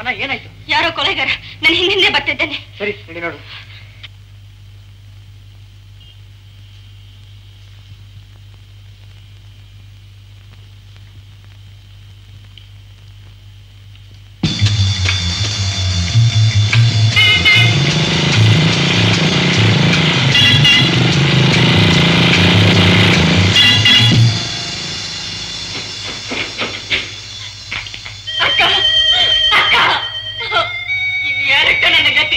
ಅಣ್ಣ ಏನಾಯ್ತು ಯಾರೋ ಕೊಲೆಗಾರ ನಾನು ಹಿಂದೆ ಬರ್ತಿದ್ದೇನೆ ಸರಿ ನಡಿ ನೋಡು ಅಕ್ಕ ಅಕ್ಕ ಇನ್ನು ಯಾರಕ್ಕ ನನ್ನ ಗತಿ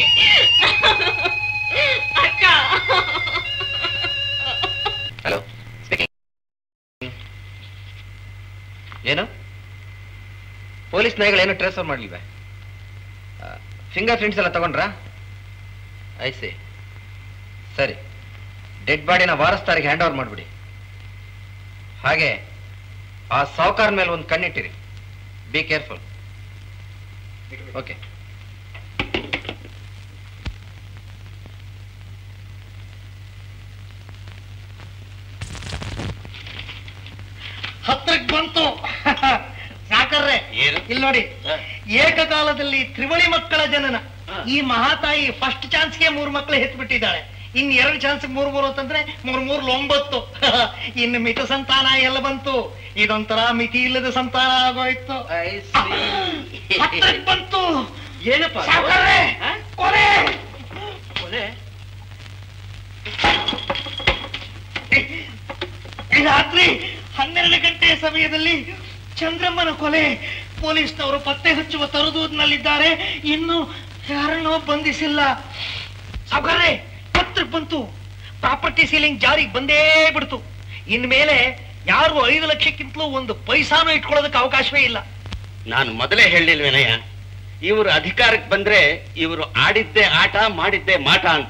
ಅಕ್ಕ ಹಲೋ ಏನು ಪೊಲೀಸ್ ನಾಯಿಗಳು ಏನು ಟ್ರಾನ್ಸ್ಫರ್ ಮಾಡ್ಲಿಲ್ವೇ ಫಿಂಗರ್ ಪ್ರಿಂಟ್ಸ್ ಎಲ್ಲ ತಗೊಂಡ್ರಾ ಐಸಿ ಸರಿ ಡೆಡ್ ಬಾಡಿನ ವಾರಸ್ತಾರಿಗೆ ಹ್ಯಾಂಡ್ ಓವರ್ ಮಾಡ್ಬಿಡಿ ಹಾಗೆ ಆ ಸಾವುಕಾರ ಮೇಲೆ ಒಂದು ಕಣ್ಣಿಟ್ಟಿರಿ ಬಿ ಕೇರ್ಫುಲ್ ಓಕೆ ಹತ್ರಕ್ಕೆ ಬಂತು ಸಾಕರ್ರೆ ಇಲ್ಲಿ ನೋಡಿ ಏಕಕಾಲದಲ್ಲಿ ತ್ರಿವಳಿ ಮಕ್ಕಳ ಜನನ ಈ ಮಹಾತಾಯಿ ಫಸ್ಟ್ ಚಾನ್ಸ್ಗೆ ಮೂರು ಮಕ್ಕಳು ಹೆತ್ಬಿಟ್ಟಿದ್ದಾಳೆ ಇನ್ ಎರಡು ಚಾನ್ಸ್ ಮೂರ್ ಮೂರು ಅಂತಂದ್ರೆ ಮೂರ್ ಮೂರ್ ಒಂಬತ್ತು ಇನ್ನು ಮಿತ ಸಂತಾನ ಎಲ್ಲ ಬಂತು ಇದೊಂಥರ ಮಿತಿ ಇಲ್ಲದ ಸಂತಾನ ಆಗೋಯ್ತು ಹತ್ರಕ್ಕೆ ಬಂತು ಏನಪ್ಪ ಅದು? ಸಾಕರ್ರೆ ಆ? ಕೊಲೆ ಕೊಲೆ ಈ ರಾತ್ರಿ ಹನ್ನೆರಡು ಗಂಟೆ ಸಮಯದಲ್ಲಿ ಚಂದ್ರಮ್ಮನ ಕೊಲೆ ಪೊಲೀಸ್ನವರು ಪತ್ತೆ ಹಚ್ಚುವ ತರದೂರಿನಲ್ಲಿದ್ದಾರೆ ಇನ್ನು ಯಾರನ್ನೋ ಬಂಧಿಸಿಲ್ಲ ಸಾವುಕಾರ್ರೆ ಪತ್ರ ಬಂತು ಪ್ರಾಪರ್ಟಿ ಸೀಲಿಂಗ್ ಜಾರಿಗೆ ಬಂದೇ ಬಿಡ್ತು ಇನ್ಮೇಲೆ ಯಾರು ಐದು ಲಕ್ಷಕ್ಕಿಂತಲೂ ಒಂದು ಪೈಸಾನು ಇಟ್ಕೊಳ್ಳೋದಕ್ಕೆ ಅವಕಾಶವೇ ಇಲ್ಲ ನಾನು ಮೊದಲೇ ಹೇಳಿಲ್ವೇನಯ್ಯ ಇವರು ಅಧಿಕಾರಕ್ಕೆ ಬಂದ್ರೆ ಇವರು ಆಡಿದ್ದೆ ಆಟ ಮಾಡಿದ್ದೆ ಮಾಟ ಅಂತ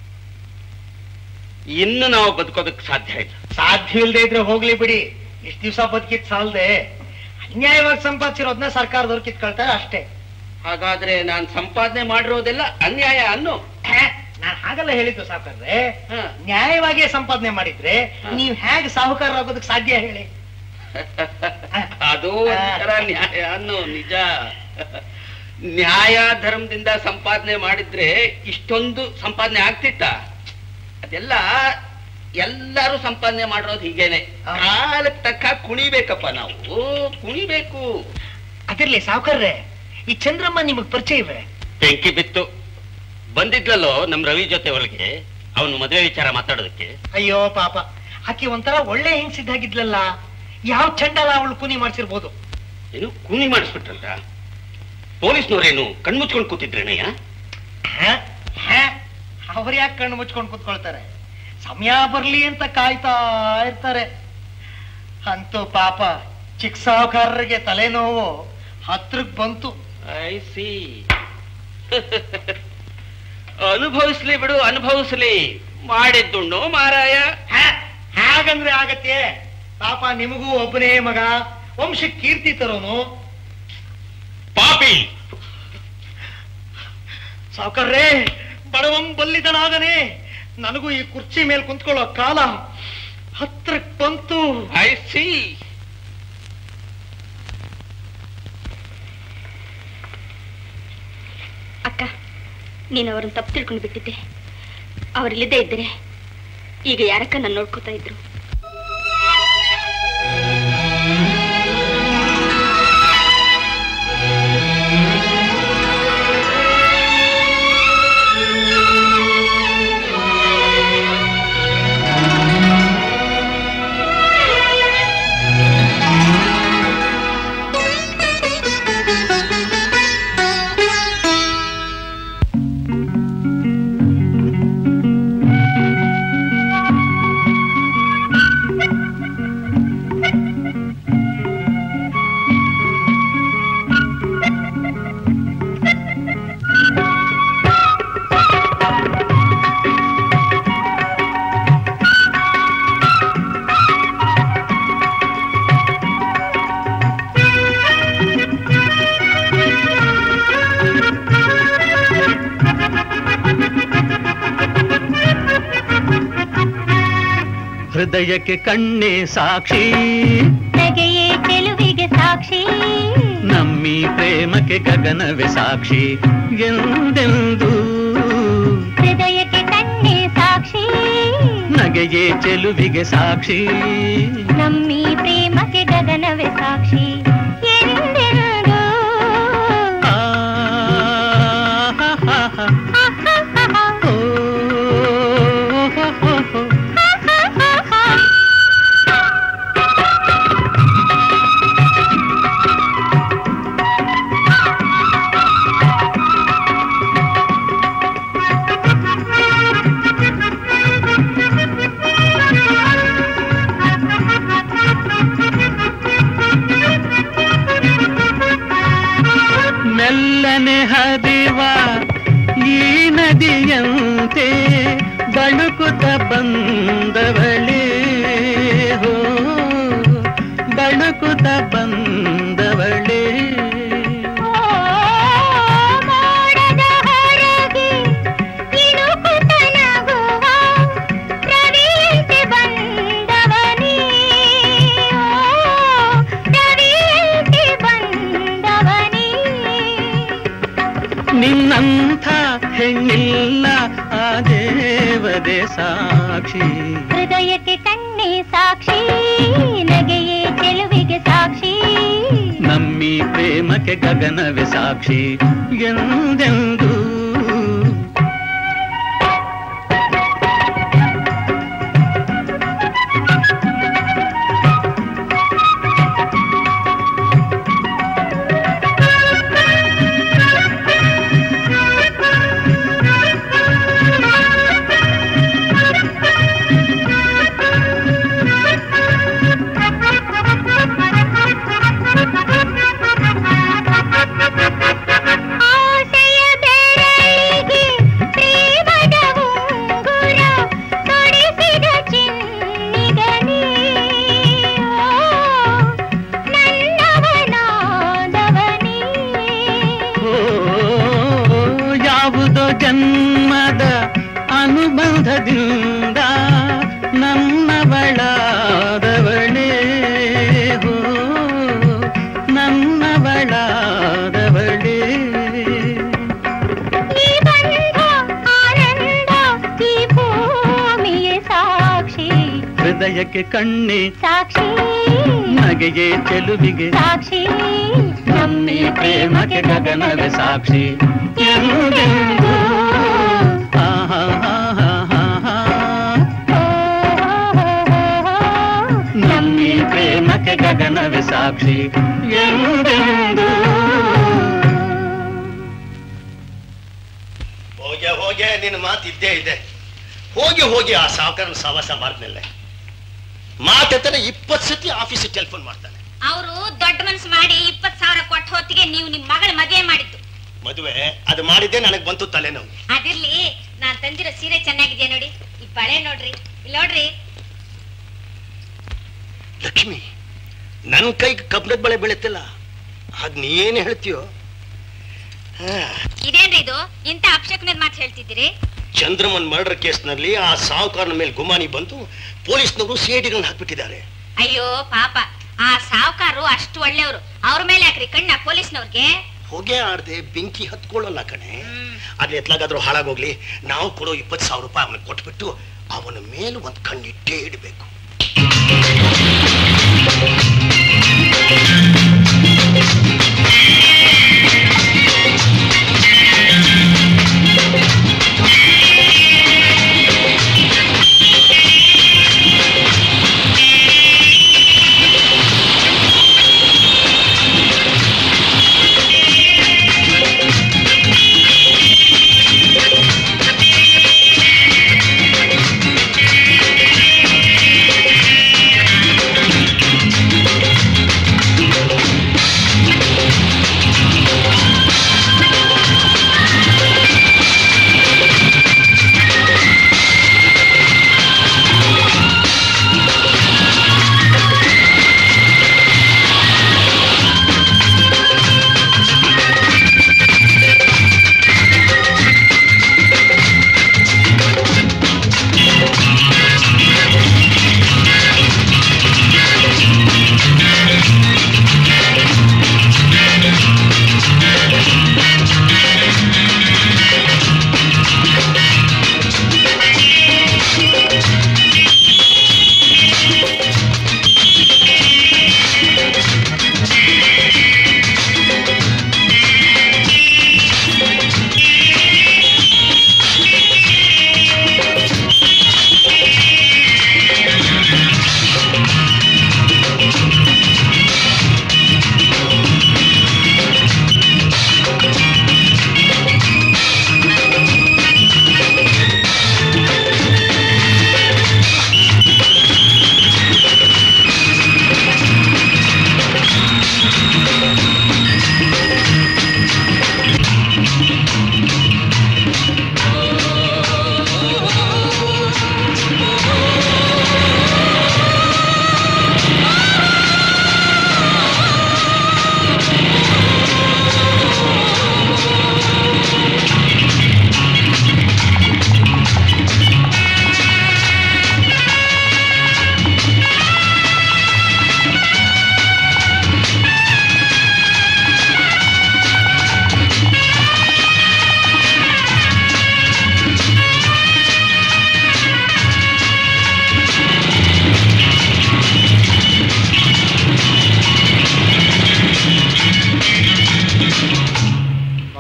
ಇನ್ನು ನಾವು ಬದುಕೋದಕ್ಕೆ ಸಾಧ್ಯ ಇಲ್ಲ ಸಾಧ್ಯವಿಲ್ಲದೆ ಇದ್ರೆ ಹೋಗ್ಲಿ ಬಿಡಿ ಇಷ್ಟು ದಿವಸ ಬದುಕಿದ್ ಸಾಲದೆ ಅನ್ಯಾಯವಾಗಿ ಸಂಪಾದಿಸಿರೋದನ್ನ ಸರ್ಕಾರದವ್ರು ಕಿತ್ಕೊಳ್ತಾರೆ ಅಷ್ಟೇ ಹಾಗಾದ್ರೆ ನಾನು ಸಂಪಾದನೆ ಮಾಡಿರೋದೆಲ್ಲ ಅನ್ಯಾಯ ಅನ್ನೋ ನಾನು ಹಾಗಲ್ಲ ಹೇಳಿದ್ದು ಸಾವುಕಾರ್ರೆ ನ್ಯಾಯವಾಗಿ ಸಂಪಾದನೆ ಮಾಡಿದ್ರೆ ನೀವ್ ಹೇಗೆ ಸಾಹುಕಾರರಾಗೋದಕ್ಕೆ ಸಾಧ್ಯ ಹೇಳಿ ಅದು ಒಂಥರ ನ್ಯಾಯ ಅನ್ನೋ ನಿಜ ನ್ಯಾಯ ಧರ್ಮದಿಂದ ಸಂಪಾದನೆ ಮಾಡಿದ್ರೆ ಇಷ್ಟೊಂದು ಸಂಪಾದನೆ ಆಗ್ತಿತ್ತ ಅದೆಲ್ಲ ಎಲ್ಲರೂ ಸಂಪಾದನೆ ಮಾಡಿರೋದು ಹೀಗೇನೆ ಕಾಲಕ್ಕೆ ತಕ್ಕ ಕುಣಿಬೇಕಪ್ಪ ನಾವು ಕುಣಿಬೇಕು ಅದಿರ್ಲಿ ಸಾವುಕಾರ್ರೆ ಈ ಚಂದ್ರಮ್ಮ ನಿಮಗ್ ಪರಿಚಯ ಇವೆ ಬೆಂಕಿ ಬಿತ್ತು ಬಂದಿದ್ಲಲ್ಲೋ ನಮ್ ರವಿ ಜೊತೆ ಒಳಗೆ ಅವನು ಮದುವೆ ವಿಚಾರ ಮಾತಾಡೋದಕ್ಕೆ ಅಯ್ಯೋ ಪಾಪ ಆಕೆ ಒಂಥರ ಒಳ್ಳೆ ಹೆಂಗ್ಸಿದ್ದಾಗಿದ್ಲಲ್ಲ ಯಾವ ಚಂಡಾಲ ಅವಳು ಕೂನಿ ಮಾಡ್ಸಿರ್ಬೋದು ಏನು ಕುಣಿ ಮಾಡಿಸ್ಬಿಟ್ರಂತ ಪೊಲೀಸ್ನವ್ರೇನು ಕಣ್ಮುಚ್ಕೊಂಡು ಕೂತಿದ್ರೇನಯ್ಯ ಅವ್ರು ಯಾಕೆ ಕಣ್ಣು ಮುಚ್ಕೊಂಡು ಕೂತ್ಕೊಳ್ತಾರೆ ಸಮಯ ಬರ್ಲಿ ಅಂತ ಕಾಯ್ತಾ ಇರ್ತಾರೆ ಅಂತೂ ಪಾಪ ಚಿಕ್ಕ ಸಾಹುಕಾರರಿಗೆ ತಲೆನೋವು ಹತ್ರಕ್ ಬಂತು ಐ ಸಿ ಅನುಭವಿಸ್ಲಿ ಬಿಡು ಅನುಭವಿಸ್ಲಿ ಮಾಡಿದ್ದುಣ್ಣು ಮಾರಾಯ ಹಾಗಂದ್ರೆ ಆಗತ್ತೆ ಪಾಪ ನಿಮಗೂ ಒಬ್ಬನೇ ಮಗ ವಂಶ ಕೀರ್ತಿ ತರೋನು ಪಾಪಿ ಸಾವುಕಾರ್ರೇ ಬಡವಂ ಬಲ್ಲಿದನಾಗನೆ ನನಗೂ ಈ ಕುರ್ಚಿ ಮೇಲೆ ಕುಂತ್ಕೊಳ್ಳೋ ಕಾಲ ಹತ್ರಕ್ ಬಂತು ಐ ಸಿ ಅಕ್ಕ ನೀನು ಅವ್ರನ್ನ ತಪ್ಪು ತಿಳ್ಕೊಂಡು ಬಿಟ್ಟಿದ್ದೆ ಅವರಿಲ್ಲದೆ ಇದ್ದರೆ ಈಗ ಯಾರಕ್ಕ ನಾನು ನೋಡ್ಕೋತಾ ಇದ್ರು ಹೃದಯಕ್ಕೆ ಕಣ್ಣೇ ಸಾಕ್ಷಿ ತೆಗೆಯೇ ಚೆಲುವಿಗೆ ಸಾಕ್ಷಿ ನಮ್ಮಿ ಪ್ರೇಮಕ್ಕೆ ಗಗನವೇ ಸಾಕ್ಷಿ ಎಂದೆಂದು ಹೃದಯಕ್ಕೆ ಕಣ್ಣೇ ಸಾಕ್ಷಿ ನಗೆಯೇ ಚೆಲುವಿಗೆ ಸಾಕ್ಷಿ ನಮ್ಮಿ ಪ್ರೇಮಕ್ಕೆ ಗಗನವೇ ಸಾಕ್ಷಿ ಎಂದೆಂದು ಆ, ಹಾ, ಹಾ, ಹಾ. ಓ, ಹೋ, ಹೋ, ಹೋ. ಮೆಲ್ಲನೆ ಹರಿವ ಈ ನದಿಯಂತೆ ಬಳುಕುತ್ತ ಬಂದವಳೇ ಹೋ ಬಳುಕುತ್ತ ಬಂದವಳೇ ಮೋಡದ ಹೊರಗೆ ಇಣುಕುತ್ತ ನಗುವ ರವಿಯಂತೆ ಬಂದವನೇ ಓ, ರವಿಯಂತೆ ಬಂದವನೇ ನಿನ್ನಂಥ ಹೆಣ್ಣಿಲ್ಲ ಆ ದೇವದೇ ಸಾಕ್ಷಿ ಹೃದಯಕ್ಕೆ ಕಣ್ಣೇ ಸಾಕ್ಷಿ ನಗೆಯೇ ಚೆಲುವಿಗೆ ಸಾಕ್ಷಿ ನಮ್ಮಿ ಪ್ರೇಮಕ್ಕೆ ಗಗನವೇ ಸಾಕ್ಷಿ ಎಂದೆಂದು ಆಸೆಯ ಬೆರಳಿಗೆ ಪ್ರೇಮದ ಉಂಗುರ ತೊಡಿಸಿದ ಚಿನ್ನಿಗನೇ ಓ, ನನ್ನವನಾದವನೇ ಓ, ಯಾವುದೋ ಜನ್ಮದ ಅನುಬಂಧದಿಂದ ನನ್ನವಳಾದವಳೇ ಹೋ ನನ್ನವಳಾದವಳೇ ಈ ಬಂಧ ಆನಂದ ಈ ಭೂಮಿಯೇ ಸಾಕ್ಷಿ ಹೃದಯಕ್ಕೆ ಕಣ್ಣೆ ಸಾಕ್ಷಿ ನಗೆಗೆ ಚೆಲುವಿಗೆ ಸಾಕ್ಷಿ ನಮ್ಮಿ ಪ್ರೇಮಕ್ಕೆ ಗಗನವೇ ಸಾಕ್ಷಿ ಎಂದೆಂದೂ ಆಹಾ, ಆಹಾ, ಆಹಾ. ನಮ್ಮಿ ಪ್ರೇಮಕ್ಕೆ ಗಗನವೇ ಸಾಕ್ಷಿ ಎಂದೆಂದೂ ಹೋಗೆ ಹೋಗೆ ನಿನ್ನ ಮಾತು ಇದ್ದೇ ಇದೆ ಹೋಗಿ ಹೋಗಿ ಆ ಸಾವುಕಾರನ ಸವಾಸ ಮಾಡಿದ್ಮೇಲೆ ಮಾತೆತ್ತನೆ ಇಪ್ಪತ್ತು ಸತಿ ಆಫೀಸಿಗೆ ಟೆಲಿಫೋನ್ ಮಾಡ್ತಾನೆ ಅವರು ದೊಡ್ಡ ಮನ್ಸು ಮಾಡಿ ಇಪ್ಪತ್ ಸಾವಿರ ಕೊಟ್ಟ ಹೊತ್ತಿಗೆ ನೀವು ನಿಮ್ ಮಗಳ ಮದುವೆ ಮಾಡಿದ್ದು ಮದುವೆ ಅದು ಮಾಡಿದ್ದೆ ನನಗೆ ಬಂತು ತಲೆನೋವು ಅದಿರ್ಲಿ ನಾನ್ ತಂದಿರೋ ಸೀರೆ ಚೆನ್ನಾಗಿದೆ ನೋಡಿ ಈ ಬಳೆ ನೋಡ್ರಿ ಇಲ್ಲಿ ನೋಡ್ರಿ ಲಕ್ಷ್ಮಿ ನನ್ನ ಕೈಗೆ ಕಬ್ಬಣದ ಬಳೆ ಬೆಳೆತಿಲ್ಲ ಅದ್ ನೀನ್ ಹೇಳ್ತೀಯೋ ಹಾ, ಇದೇನ್ರಿ ಇದು ಇಂತ ಅಪಶಕುನದ ಮಾತು ಹೇಳ್ತಿದ್ದೀರಿ ಚಂದ್ರಮನ್ ಮರ್ಡರ್ ಕೇಸ್ನಲ್ಲಿ ಆ ಸಾವುಕಾರನ ಮೇಲೆ ಗುಮಾನಿ ಬಂದು ಪೊಲೀಸ್ನವರು ಸಿಐಡಿಗಳನ್ನ ಹಾಕ್ಬಿಟ್ಟಿದ್ದಾರೆ ಅಯ್ಯೋ ಪಾಪ ಆ ಸಾವುಕಾರು ಅಷ್ಟು ಒಳ್ಳೆಯವರು ಅವ್ರ ಮೇಲೆ ಯಾಕ್ರಿ ಕಣ್ಣ ಪೊಲೀಸ್ನವ್ರಿಗೆ ಹೊಗೆ ಆಡದೆ ಬೆಂಕಿ ಹತ್ಕೊಳ್ಳಲ್ಲ ಕಣೆ ಅದ್ ಎತ್ಲಾಗಾದ್ರೂ ಹಾಳಾಗೋಗ್ಲಿ ನಾವು ಕೊಡೋ ಇಪ್ಪತ್ತು ಸಾವಿರ ರೂಪಾಯಿ ಅವನಿಗೆ ಕೊಟ್ಬಿಟ್ಟು ಅವನ ಮೇಲೆ ಒಂದು ಕಣ್ಣಿಟ್ಟೇ ಇಡಬೇಕು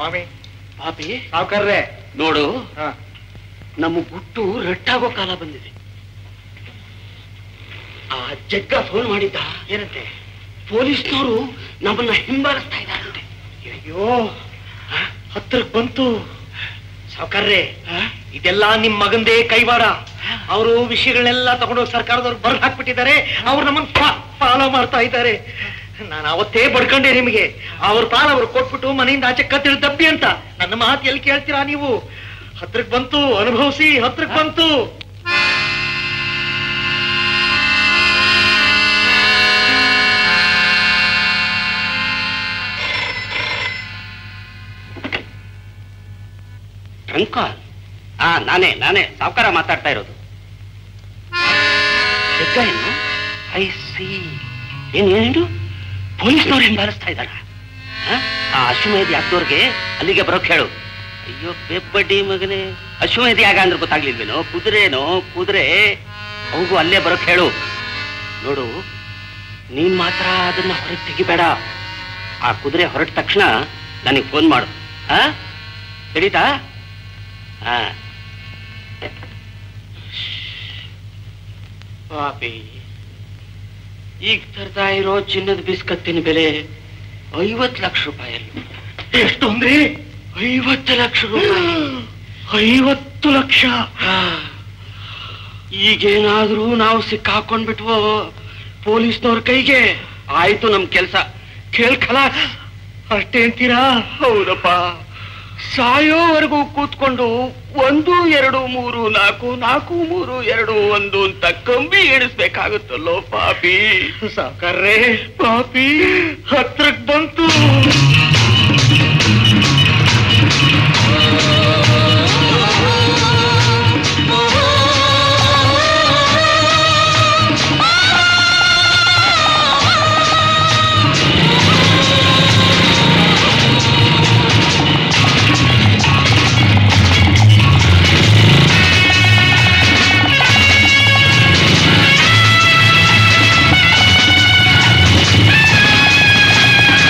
ಸ್ವಾಮಿ ಪಾಪಿ ಸಾವುಕಾರ್ರೆ ನೋಡು ಹಾ. ನಮ್ಮ ಗುಟ್ಟು ರಟ್ಟಾಗೋ ಕಾಲ ಬಂದಿದೆ ಆ ಜಗ್ಗ ಫೋನ್ ಮಾಡಿದ್ದ ಏನಂತೆ ಪೊಲೀಸ್ನವರು ನಮ್ಮನ್ನ ಹಿಂಬಾಲಿಸ್ತಾ ಇದ್ದಾರಂತೆ ಅಯ್ಯೋ ಹತ್ರಕ್ ಬಂತು ಸಾವುಕಾರ್ರೆ ಇದೆಲ್ಲ ನಿಮ್ ಮಗಂದೇ ಕೈವಾಡ ಅವರು ವಿಷಯಗಳನ್ನೆಲ್ಲ ತಗೊಂಡೋಗಿ ಸರ್ಕಾರದವ್ರು ಬರ್ದ್ ಹಾಕ್ಬಿಟ್ಟಿದ್ದಾರೆ ಅವ್ರು ನಮ್ಮನ್ನ ಫಾಲೋ ಮಾಡ್ತಾ ಇದ್ದಾರೆ ನಾನು ಅವತ್ತೇ ಬಡ್ಕೊಂಡೆ ನಿಮಗೆ ಅವ್ರ ಪಾಲ್ ಅವ್ರು ಕೊಟ್ಬಿಟ್ಟು ಮನೆಯಿಂದ ಆಚೆ ಕತ್ತಿಳು ದಬ್ಬಿ ಅಂತ ನನ್ನ ಮಾತು ಎಲ್ಲಿ ಕೇಳ್ತೀರಾ ನೀವು ಹತ್ರಕ್ ಬಂತು ಅನುಭವಿಸಿ ಹತ್ರಕ್ ಬಂತು ಟ್ರಂಕ್ ಕಾಲ್ ಆ ನಾನೇ ನಾನೇ ಸಾವುಕಾರ ಮಾತಾಡ್ತಾ ಇರೋದು ಜಗ್ಗ ಏನು ಐ ಸಿ ಏನ್ ಏನು ಪೊಲೀಸ್ನವ್ರು ಹಿಂಬಾಲಿಸ್ತಾ ಇದ್ದಾರ ಆ ಅಶ್ವಮೇಧಿ ಆಗ್ದವ್ರಿಗೆ ಅಲ್ಲಿಗೆ ಬರೋಕ್ ಹೇಳು ಅಯ್ಯೋ ಬೆಬ್ಬಡ್ಡಿ ಮಗನೇ ಅಶ್ವಮೇಧಿ ಆಗ ಅಂದ್ರೆ ಗೊತ್ತಾಗ್ಲಿಲ್ವೇನೋ ಕುದುರೆನೋ ಕುದುರೆ ಅವಗೂ ಅಲ್ಲೇ ಬರೋಕ್ ಹೇಳು ನೋಡು ನೀನ್ ಮಾತ್ರ ಅದನ್ನ ಹೊರಗೆ ತೆಗಿಬೇಡ ಆ ಕುದುರೆ ಹೊರಟ ತಕ್ಷಣ ನನಗೆ ಫೋನ್ ಮಾಡು ಹಾ ತಿಳಿತಾ ಹಾ ಪಾಪಿ ಈಗ ತರ್ತಾ ಇರೋ ಚಿನ್ನದ ಬಿಸ್ಕತ್ತಿನ ಬೆಲೆ ಐವತ್ತು ಲಕ್ಷ ರೂಪಾಯಲ್ಲಿ ಎಷ್ಟು ಅಂದ್ರೆ ಐವತ್ತು ಲಕ್ಷ ರೂಪಾಯಿ ಐವತ್ತು ಲಕ್ಷ ಈಗೇನಾದ್ರೂ ನಾವು ಸಿಕ್ಕಾಕೊಂಡ್ಬಿಟ್ವೋ ಪೊಲೀಸ್ನವ್ರ ಕೈಗೆ ಆಯ್ತು ನಮ್ ಕೆಲ್ಸ ಕೇಳ್ಕಲ ಅಷ್ಟೇ ಅಂತೀರಾ ಹೌದಪ್ಪ ಸಾಯೋವರೆಗೂ ಕೂತ್ಕೊಂಡು ಒಂದು ಎರಡು ಮೂರು ನಾಲ್ಕು ನಾಲ್ಕು ಮೂರು ಎರಡು ಒಂದು ಅಂತ ಕಂಬಿ ಎಣಿಸ್ಬೇಕಾಗುತ್ತಲ್ಲೋ ಪಾಪಿ ಸಾವುಕಾರ್ರೆ ಪಾಪಿ ಹತ್ರಕ್ ಬಂತು ಆ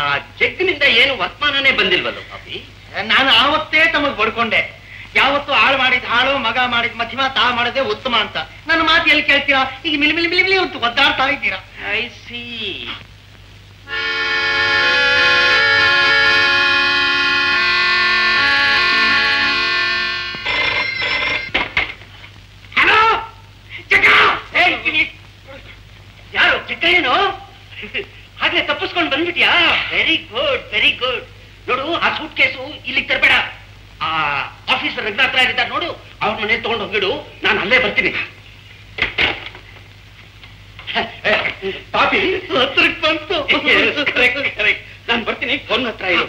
ಆ ಜಗ್ಗಿನಿಂದ ಏನು ವರ್ತಮಾನನೇ ಬಂದಿಲ್ವಲ್ಲ ಪಾಪಿ ನಾನು ಆವತ್ತೇ ತಮಗ್ ಬಡ್ಕೊಂಡೆ ಯಾವತ್ತು ಆಳು ಮಾಡಿದ ಹಾಳು ಮಗ ಮಾಡಿದ ಮಧ್ಯಮ ತಾ ಮಾಡದೆ ಉತ್ತಮ ಅಂತ ನನ್ನ ಮಾತು ಎಲ್ಲಿ ಕೇಳ್ತೀರಾ ಈಗ ಮಿಲಿ ಮಿಲಿ ಮಿಲಿ ಮಿಲಿ ಅಂತ ಒದ್ದಾಡ್ತಾ ಇದ್ದೀರಾ ಐ ಸಿ ಹಲೋ ಜಗ್ಗ ಏಯ್, ಇಲ್ಲಿ. ಯಾರು ಜಗ್ಗ ಏನು ಹಾಗೆ ತಪ್ಪಿಸ್ಕೊಂಡು ಬಂದ್ಬಿಟ್ಯಾ ವೆರಿ ಗುಡ್ ವೆರಿ ಗುಡ್ ನೋಡು ಆ ಸೂಟ್ ಕೇಸು ಇಲ್ಲಿಗೆ ತರಬೇಡ ಆ ಆಫೀಸರ್ ರಘುನಾಥ್ ರಾಯ್ ಇದ್ದಾರೆ ನೋಡು ಅವ್ರ ಮನೆ ತಗೊಂಡು ಹೋಗಿಡು ನಾನು ಅಲ್ಲೇ ಬರ್ತೀನಿ ಪಾಪಿ ಹತ್ರಕ್ಕೆ ಬಂತು ನಾನು ಬರ್ತೀನಿ ಫೋನ್ ಹತ್ರ ಇರು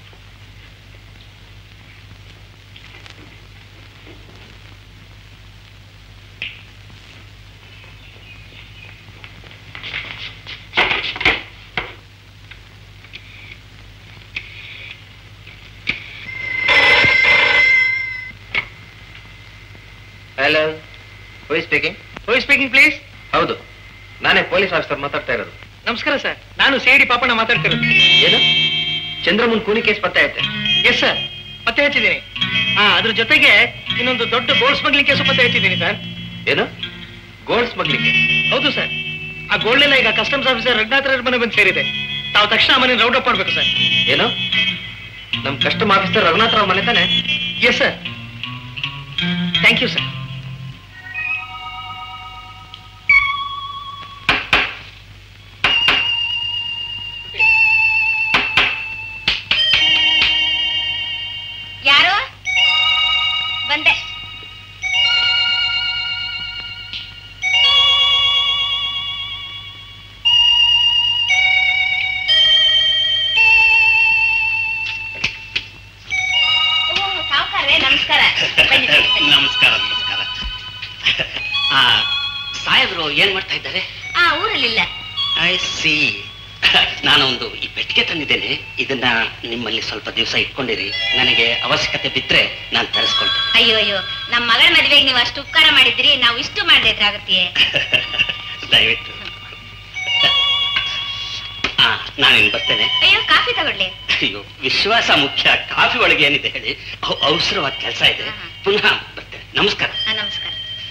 hello who speaking who speaking please ಹೌದು ನಾನೇ ಪೊಲೀಸ್ ಆಫೀಸರ್ ಮಾತಾಡ್ತಾ ಇರೋದು ನಮಸ್ಕಾರ ಸರ್ ನಾನು ಸೇಡಿ ಪಾಪಣ್ಣ ಮಾತಾಡ್ತಿರೋದು ಏನು ಚಂದ್ರಮುನ್ ಕೂನಿ ಕೇಸ್ ಪತ್ತೆ ಐತೆ ಎಸ್ ಸರ್ ಪತ್ತೆ ಹಚ್ಚಿದ್ದೀನಿ ಹಾ ಅದ್ರ ಜೊತೆಗೆ ಇನ್ನೊಂದು ದೊಡ್ಡ ಗೋಲ್ಡ್ ಸ್ಮಗ್ಲಿಂಗ್ ಕೇಸು ಪತ್ತೆ ಹಚ್ಚಿದ್ದೀನಿ ಸರ್ ಏನು ಗೋಲ್ಡ್ ಸ್ಮಗ್ಲಿಂಗ್ ಹೌದು ಸರ್ ಆ ಗೋಲ್ಡ್ ಎಲ್ಲ ಈಗ ಕಸ್ಟಮ್ಸ್ ಆಫೀಸರ್ ರಘುನಾಥ್ ರಾಯರ್ ಮನೆ ಬಂದು ಸೇರಿದೆ ತಾವು ತಕ್ಷಣ ಮನೆ ರೌಂಡ್ ಅಪ್ ಮಾಡ್ಬೇಕು ಸರ್ ಏನು ನಮ್ ಕಸ್ಟಮ್ ಆಫೀಸರ್ ರಘುನಾಥ್ ರಾವ್ ಮನೆ ತಾನೆ yes sir thank you sir ಯಾರು ಬಂದೆ ಓ, ಸಾವ್ಕಾರ್ರೆ, ನಮಸ್ಕಾರ ಬನ್ನಿ, ಬನ್ನಿ, ಬನ್ನಿ. ನಮಸ್ಕಾರ ನಮಸ್ಕಾರ ಆ ಸಾಹೇಬ್ರು ಏನ್ ಮಾಡ್ತಾ ಇದ್ದಾರೆ ಆ ಊರಲ್ಲಿಲ್ಲ ಐ ಸಿ ನಾನೊಂದು ಈ ಪೆಟ್ಟಿಗೆ ತಂದಿದ್ದೇನೆ ಇದನ್ನ ನಿಮ್ಮಲ್ಲಿ ಸ್ವಲ್ಪ ದಿವಸ ಇಟ್ಕೊಂಡಿರಿ ನನಗೆ ಅವಶ್ಯಕತೆ ಬಿದ್ರೆ ನಾನು ತರಿಸ್ಕೊಳ್ತೇನೆ ಅಯ್ಯೋ ಅಯ್ಯೋ ನಮ್ಮ ಮಗಳ ಮದ್ವೆಗೆ ನೀವು ಅಷ್ಟು ಉಪಕಾರ ಮಾಡಿದ್ರಿ ನಾವು ಇಷ್ಟು ಮಾಡದಿದ್ರಾಗತ್ತೆ ದಯವಿಟ್ಟು ಆ ನಾನಿನ್ ಬರ್ತೇನೆ ಅಯ್ಯೋ ಕಾಫಿ ತಗೊಳ್ಳಿ ಅಯ್ಯೋ ವಿಶ್ವಾಸ ಮುಖ್ಯ ಕಾಫಿ ಒಳಗೆ ಏನಿದೆ ಹೇಳಿ ಅವ್- ಅವಸರವಾದ ಕೆಲಸ ಇದೆ ಪುನಃ ಬರ್ತೇನೆ ನಮಸ್ಕಾರ ಆ, ನಮಸ್ಕಾರ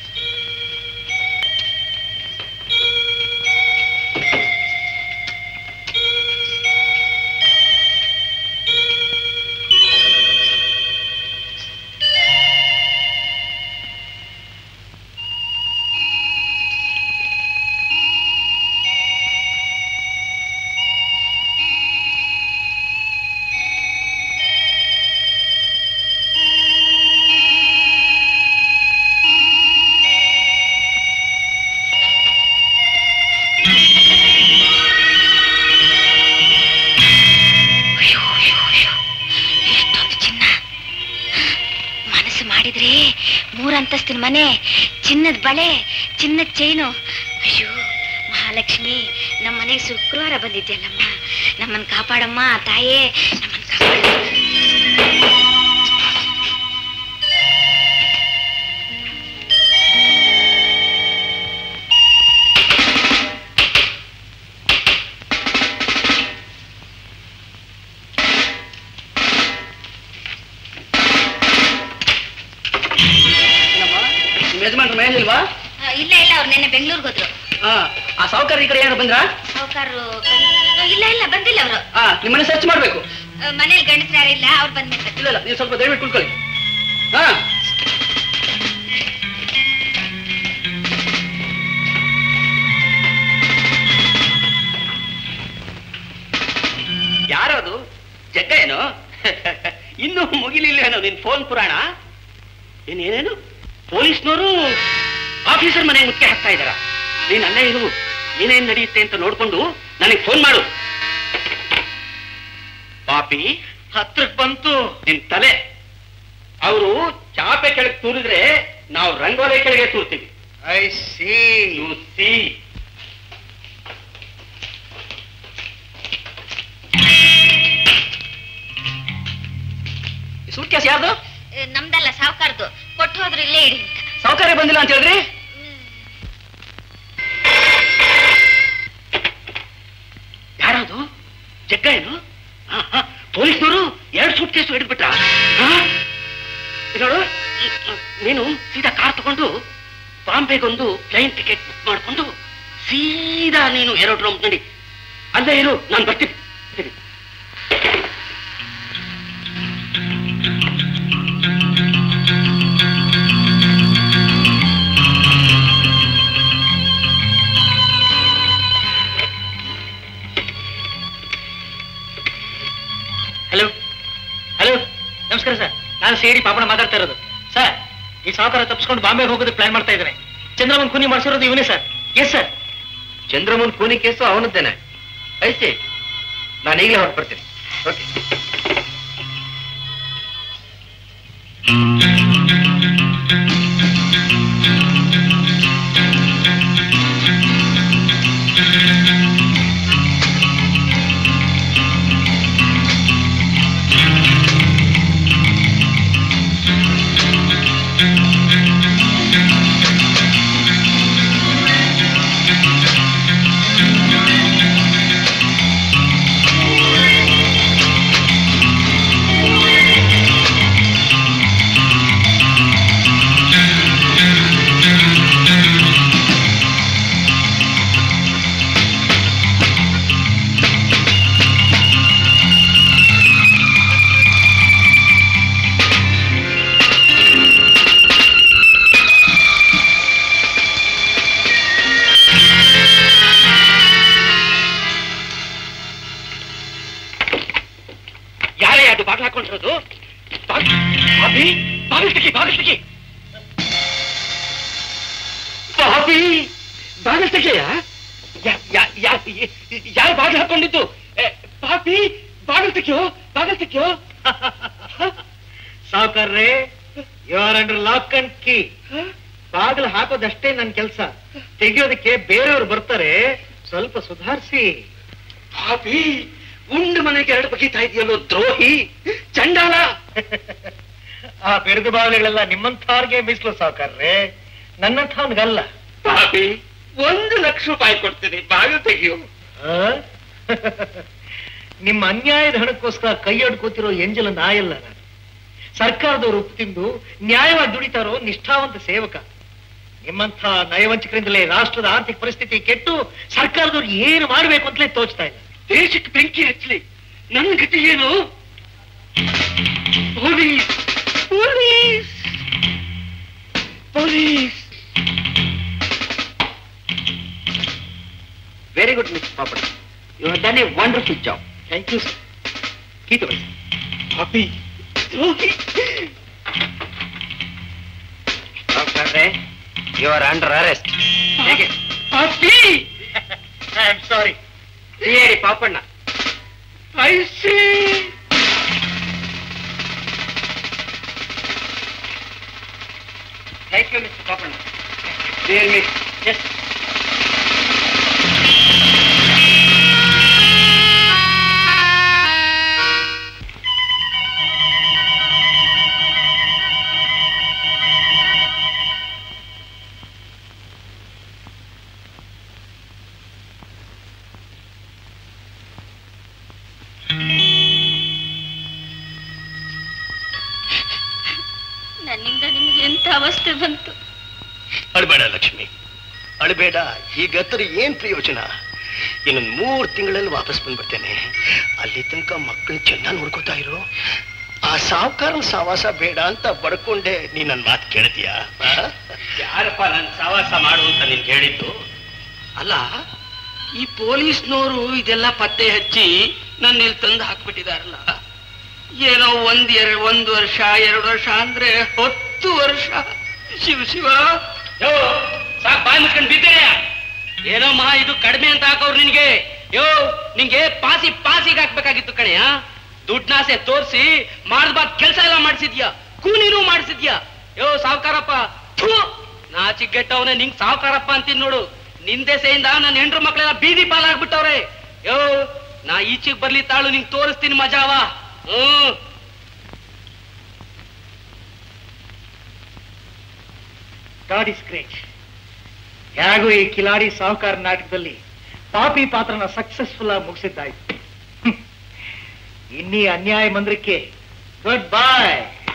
ಅಯ್ಯೋ, ಅಯ್ಯೋ, ಅಯ್ಯೋ. ಎಷ್ಟೊಂದು ಚಿನ್ನ ಮನಸ್ಸು ಮಾಡಿದ್ರೆ ಮೂರಂತಸ್ತಿನ ಮನೆ ಚಿನ್ನದ ಬಳೆ ಚಿನ್ನದ ಚೈನು ಅಯ್ಯೋ ಮಹಾಲಕ್ಷ್ಮಿ ನಮ್ಮ ಮನೆಗೆ ಶುಕ್ರವಾರ ಬಂದಿದ್ಯಲ್ಲಮ್ಮ ನಮ್ಮನ್ನ ಕಾಪಾಡಮ್ಮ ತಾಯೇ ನಮ್ಮನ್ನ ಕಾಪಾಡ ನಿಮ್ಮ ಯಜಮಾನ್ರ ಮನೆಯಲ್ಲಿಲ್ವಾ ಆ, ಇಲ್ಲ ಇಲ್ಲ ಅವ್ರು ನೆನ್ನೆ ಬೆಂಗಳೂರಿಗೆ ಹೋದ್ರು ಆ, ಆ ಸಾವುಕಾರ ಈ ಕಡೆ ಯಾರು ಬಂದ್ರ ಸಾವುಕಾರರು ಇಲ್ಲ ಇಲ್ಲ ಬಂದಿಲ್ಲ ಅವರು ಆ ನಿಮ್ಮನೆ ಸರ್ಚ್ ಮಾಡ್ಬೇಕು ಮನೇಲಿ ಗಂಡಸ್ರು ಯಾರು ಇಲ್ಲ ಅವ್ರು ಬಂದ್ಮೇಲೆ ಇಲ್ಲ ಇಲ್ಲ ನೀವು ಸ್ವಲ್ಪ ದಯವಿಟ್ಟು ಕುಳ್ಕೊಳ್ಳಿ ಹಾ ಯಾರದು ಜಗ್ಗ ಏನು ಇನ್ನೂ ಮುಗಿಲಿಲ್ವೇನೋ ನಿನ್ ಫೋನ್ ಪುರಾಣ ಏನೇನೇನು ಪೊಲೀಸ್ನವರು ಆಫೀಸರ್ ಮನೆಗೆ ಮುತ್ತಿಗೆ ಹಾಕ್ತಾ ಇದ್ದಾರ ನೀನ್ ಅಲ್ಲೇ ಇರು ಏನೇನ್ ನಡೆಯುತ್ತೆ ಅಂತ ನೋಡ್ಕೊಂಡು ನನಗೆ ಫೋನ್ ಮಾಡು ಪಾಪಿ ಹತ್ರಕ್ ಬಂತು ನಿನ್ ತಲೆ ಅವರು ಚಾಪೆ ಕೆಳಗೆ ತೂರಿದ್ರೆ ನಾವು ರಂಗೋಲೆ ಕೆಳಗೆ ತೂರ್ತೀವಿ I see you see suitcase ಯಾರ್ದು ಆ, ನಮ್ದಲ್ಲ ಸಾವುಕಾರ್ದು ಕೊಟ್ಟು ಹೋದ್ರು ಇಲ್ಲೇ ಇಡಿ ಅಂತ ಸೌಕರ್ಯ ಬಂದಿಲ್ಲ ಅಂತ ಹೇಳಿದ್ರಿ ಯಾರದು ಜಗ್ಗ ಏನು ಪೊಲೀಸ್ನವರು ಎರಡು ಸೂಟ್ ಕೇಸು ಹಿಡಿದ್ಬಿಟ್ಟ ನೋಡು ನೀನು ಸೀದಾ ಕಾರ್ ತಗೊಂಡು ಬಾಂಬೆಗೊಂದು ಪ್ಲೈನ್ ಟಿಕೆಟ್ ಬುಕ್ ಮಾಡ್ಕೊಂಡು ಸೀದಾ ನೀನು ಏರೋಡ್ರೋಮ್ ನಡಿ ಅಲ್ಲೇ ಇರು ನಾನು ಬರ್ತೀನಿ ಬರ್ತೀನಿ. ಹಲೋ ಹಲೋ ನಮಸ್ಕಾರ ಸರ್ ನಾನು ಸೇರಿ ಪಾಪಣ ಮಾತಾಡ್ತಾ ಇರೋದು ಸರ್ ಈ ಸಾವುಕಾರ ತಪ್ಪಿಸ್ಕೊಂಡು ಬಾಂಬೆಗೆ ಹೋಗೋದು ಪ್ಲಾನ್ ಮಾಡ್ತಾ ಇದ್ದಾನೆ ಚಂದ್ರಮನ್ ಕೂನಿ ಮಾಡಿಸಿರೋದು ಇವನೇ ಸರ್ ಎಸ್ ಸರ್ ಚಂದ್ರಮನ್ ಕೂನಿ ಕೇಸು ಅವನದ್ದೇನೆ ಐಸಿ ನಾನು ಈಗಲೇ ಹೊರಟ್ಬಿಡ್ತೀನಿ ಓಕೆ ಯಾರೇ ಅದು ಬಾಗಿಲು ಹಾಕೊಂಡಿರೋದು ಬಾಗ್- ಬಾಬಿ ಬಾಗಿಲು ತೆಗಿ ಬಾಗಿಲು ತೆಗಿ ಬಾಬಿ ಬಾಗಿಲು ತೆಗೆಯ ಯಾರು ಬಾಗಿಲು ಹಾಕೊಂಡಿದ್ದು ಏ, ಬಾಬಿ ಬಾಗಿಲು ತೆಗಿಯೋ ಬಾಗಿಲು ತೆಗಿಯೋ ಸಾವುಕಾರ್ರೆ you are under lock and key ಬಾಗಿಲು ಹಾಕೋದಷ್ಟೇ ನನ್ನ ಕೆಲಸ ತೆಗಿಯೋದಕ್ಕೆ ಬೇರೆಯವ್ರು ಬರ್ತಾರೆ ಸ್ವಲ್ಪ ಸುಧಾರಿಸಿ ಬಾಬಿ ಉಂಡು ಮನೆಗೆ ಎರಡು ಬಗೀತಾ ಇದೆಯಲ್ಲೋ ದ್ರೋಹಿ ಚಂಡಾಲ ಆ ಬಿರುದು ಬಾಗಿಲುಗಳೆಲ್ಲ ನಿಮ್ಮಂಥವ್ರಿಗೆ ಮೀಸಲು ಸಾವುಕಾರ್ರೆ ನನ್ನಂಥವನ್ಗಲ್ಲ ಬಾಬಿ ಒಂದು ಲಕ್ಷ ರೂಪಾಯಿ ಕೊಡ್ತೀನಿ ಬಾಗಿಲು ತೆಗಿಯೋ ಆ? ನಿಮ್ಮ ಅನ್ಯಾಯದ ಹಣಕ್ಕೋಸ್ಕರ ಕೈಯೊಡ್ ಕೂತಿರೋ ಎಂಜಲ ನಾಯಲ್ಲ ನಾನು ಸರ್ಕಾರದವರು ಉಪ್ಪು ತಿಂದು ನ್ಯಾಯವಾಗಿ ದುಡಿತಾರೋ ನಿಷ್ಠಾವಂತ ಸೇವಕ ನಿಮ್ಮಂಥ ನಯವಂಚಕರಿಂದಲೇ ರಾಷ್ಟ್ರದ ಆರ್ಥಿಕ ಪರಿಸ್ಥಿತಿ ಕೆಟ್ಟು ಸರ್ಕಾರದವ್ರು ಏನು ಮಾಡಬೇಕು ಅಂತಲೇ ತೋಚ್ತಾ ಇಲ್ಲ ದೇಶಕ್ಕೆ ಬೆಂಕಿ ಹಚ್ಚಲಿ ನನ್ನ ಗತಿ ಏನು police police police very good miss Papad you have done a wonderful job thank you sir ಕೀತು ಅಪ್ಪಿ ದ್ರೋಹಿ ಸಾವುಕಾರ್ರೆ ಯು ಆರ್ ಅಂಡರ್ ಅರೆಸ್ಟ್ ಹೇಗೆ ಅಪ್ಪಿ ಐ ಆಮ್ ಸಾರಿ ಹೇಳಿ Papanna I see thank you mister Papanna dear miss yes ನನ್ನಿಂದ ನಿಮ್ಗೆ ಎಂತ ಅವಸ್ಥೆ ಬಂತು ಅಳಬೇಡ ಲಕ್ಷ್ಮಿ ಅಳಬೇಡ ಈ ಗತ್ತರು ಏನ್ ಪ್ರಯೋಜನ ಇನ್ನೊಂದ್ ಮೂರ್ ತಿಂಗಳಲ್ಲಿ ವಾಪಸ್ ಬಂದ್ಬಿಡ್ತೇನೆ ಅಲ್ಲಿ ತನಕ ಮಕ್ಕಳು ಚೆನ್ನಾಗಿ ನೋಡ್ಕೋತಾ ಇರು ಆ ಸಾವುಕಾರನ ಸಾವಾಸ ಬೇಡ ಅಂತ ಬಡ್ಕೊಂಡೆ ನೀ ನನ್ ಮಾತು ಕೇಳ್ತೀಯಾ ಯಾರಪ್ಪ ನನ್ ಸಾವಾಸ ಮಾಡು ಅಂತ ನಿನ್ ಹೇಳಿದ್ದು ಅಲ್ಲ ಈ ಪೊಲೀಸ್ನವರು ಇದೆಲ್ಲ ಪತ್ತೆ ಹಚ್ಚಿ ನನ್ನ ಇಲ್ಲಿ ತಂದು ಹಾಕ್ಬಿಟ್ಟಿದಾರಲ್ಲ ಏನೋ ಒಂದ್ ಎರಡು ಒಂದು ವರ್ಷ ಎರಡು ವರ್ಷ ಅಂದ್ರೆ ಹತ್ತು ವರ್ಷ ಶಿವ ಶಿವ ಯೋ ಸಾಕ್ ಬಾಯ್ ಮುಚ್ಕೊಂಡು ಬಿದ್ದೇನೆ ಏನೋ ಮಹಾ ಇದು ಕಡಿಮೆ ಅಂತ ಹಾಕೋರು ನಿನ್ಗೆ ಯೋ ನಿಂಗೆ ಪಾಸಿ ಪಾಸಿಗೆ ಹಾಕ್ಬೇಕಾಗಿತ್ತು ಕಣೆಯ ದುಡ್ನಾಸೆ ತೋರಿಸಿ ಮಾಡ್ಬಾರ್ದು ಕೆಲಸ ಎಲ್ಲ ಮಾಡಿಸಿದ್ಯಾ ಕೂನಿನೂ ಮಾಡಿಸಿದ್ಯಾ ಯೋ ಸಾವ್ಕಾರಪ್ಪ ಥೂ ನಾಚಿಗೆಟ್ಟವನೇ ನಿಂಗ್ ಸಾವ್ಕಾರಪ್ಪ ಅಂತೀನಿ ನೋಡು ನಿನ್ ದೆಸೆಯಿಂದ ನನ್ನ ಹೆಂಡ್ರು ಮಕ್ಕಳೆಲ್ಲ ಬೀದಿ ಪಾಲಾಗ್ಬಿಟ್ಟವ್ರೆ ಯೋ ನಾ ಈಚೆಗ್ ಬರ್ಲಿ ತಾಳು ನಿಂಗ್ ತೋರಿಸ್ತೀನಿ ಮಜಾವ ಹ್ಮ್ ಗಾಡ್ ಇಸ್ ಗ್ರೇಟ್ ಹೇಗೂ ಈ ಕಿಲಾಡಿ ಸಾಹುಕಾರ ನಾಟಕದಲ್ಲಿ ಪಾಪಿ ಪಾತ್ರನ ಸಕ್ಸಸ್ಫುಲ್ ಆಗಿ ಮುಗಿಸಿದ್ದಾಯ್ತು ಹ್ಮ್. ಇನ್ನೀ ಅನ್ಯಾಯ ಮಂದ್ರಕ್ಕೆ ಗುಡ್ ಬಾಯ್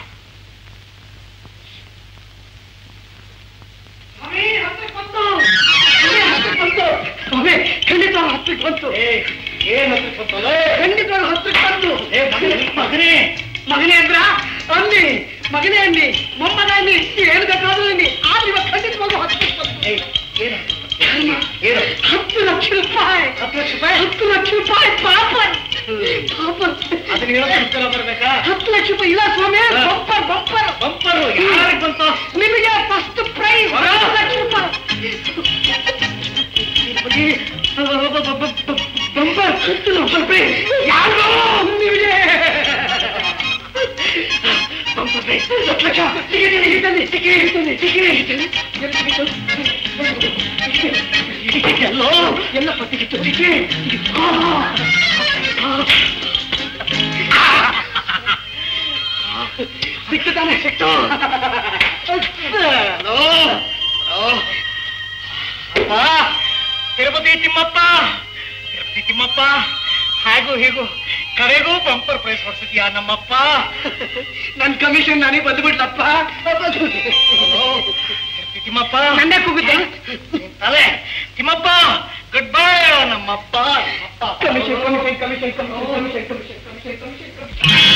ಖಂಡಿತ ಹತ್ತಕ್ಕೆ ಬಂತು ಏನ್ ಹತ್ರಕ್ಕೆ ಬಂತು? ಖಂಡಿತ ಹತ್ತಕ್ಕೆ ಬಂತು ಏ, ಮಗನೇ, ಮಗನೇ ಮಗನೇ ಅಂದ್ರ ಅನ್ನಿ ಮಗನೇ ಅನ್ನಿ ಮೊಮ್ಮಗ ಅನ್ನಿ ಏನ್ ಬೇಕಾದ್ರೂ ಅನ್ನಿ ಆದ್ರೆ ಇವಾಗ ಖಂಡಿತವಾಗೂ ಹತ್ತಕ್ಕೆ ಬಂತು ಏಯ್, ಏನು ಏನು ಹತ್ತು ಲಕ್ಷ ರೂಪಾಯಿ ಹತ್ತು ಲಕ್ಷ ರೂಪಾಯಿ ಹತ್ತು ಲಕ್ಷ ರೂಪಾಯಿ ಪಾಪ ಪಾಪ ಅದನ್ನ ಹೇಳೋಕೆ ಉತ್ತರ ಬರ್ಬೇಕಾ ಹತ್ತು ಲಕ್ಷ ರೂಪಾಯಿ ಇಲ್ಲ ಸ್ವಾಮಿ ಹಾ. ಬಂಪರ್ ಬಂಪರ್ ಬಂಪರು ಯಾರಿಗೆ ಬಂತು ನಿಮಗೆ ಫಸ್ಟ್ ಪ್ರೈಸ್ ಹತ್ತು ಲಕ್ಷ ರೂಪಾಯಿ ಬಂಪರ್ ಹತ್ತು ಲಕ್ಷ ರೂಪಾಯಿ ಯಾರು ನಿಮಗೆ ಬಂಪರ್ ಪ್ರೈಸ್ ಹತ್ತು ಲಕ್ಷ ಟಿಕೆಟ್ ಹಿಡಿತಲ್ಲಿ ಟಿಕೆಟ್ ಹಿಡಿತಲ್ಲಿ ಟಿಕೆಟ್ ಹಿಡಿತಲ್ಲಿ ಎಲ್ಲೋ ಎಲ್ಲಪ್ಪ ಟಿಕೆಟ್ ಟಿಕೆಟ್ ಸಿಕ್ತು ತಾನೆ ಸಿಕ್ತು ಅಪ್ಪ, ತಿರುಪತಿ ತಿಮ್ಮಪ್ಪ ತಿರುಪತಿ ತಿಮ್ಮಪ್ಪ ಹೇಗೂ ಹೀಗೂ ಕಡೆಗೂ ಬಂಪರ್ ಪ್ರೈಸ್ ಹೊಡ್ಸಿದ್ಯಾ ನಮ್ಮಪ್ಪ ನನ್ ಕಮಿಷನ್ ನನಗೆ ಬಂದ್ಬಿಡ್ಲಪ್ಪ ತಿರುಪತಿ ತಿಮ್ಮಪ್ಪ ನನ್ನೇ ಕೂಗಿದ್ದೆ ತಲೆ ತಿಮ್ಮಪ್ಪ ಗುಡ್ ಬೈ ನಮ್ಮಪ್ಪ ನಮ್ಮಪ್ಪ commission commission commission commission commission commission commission commission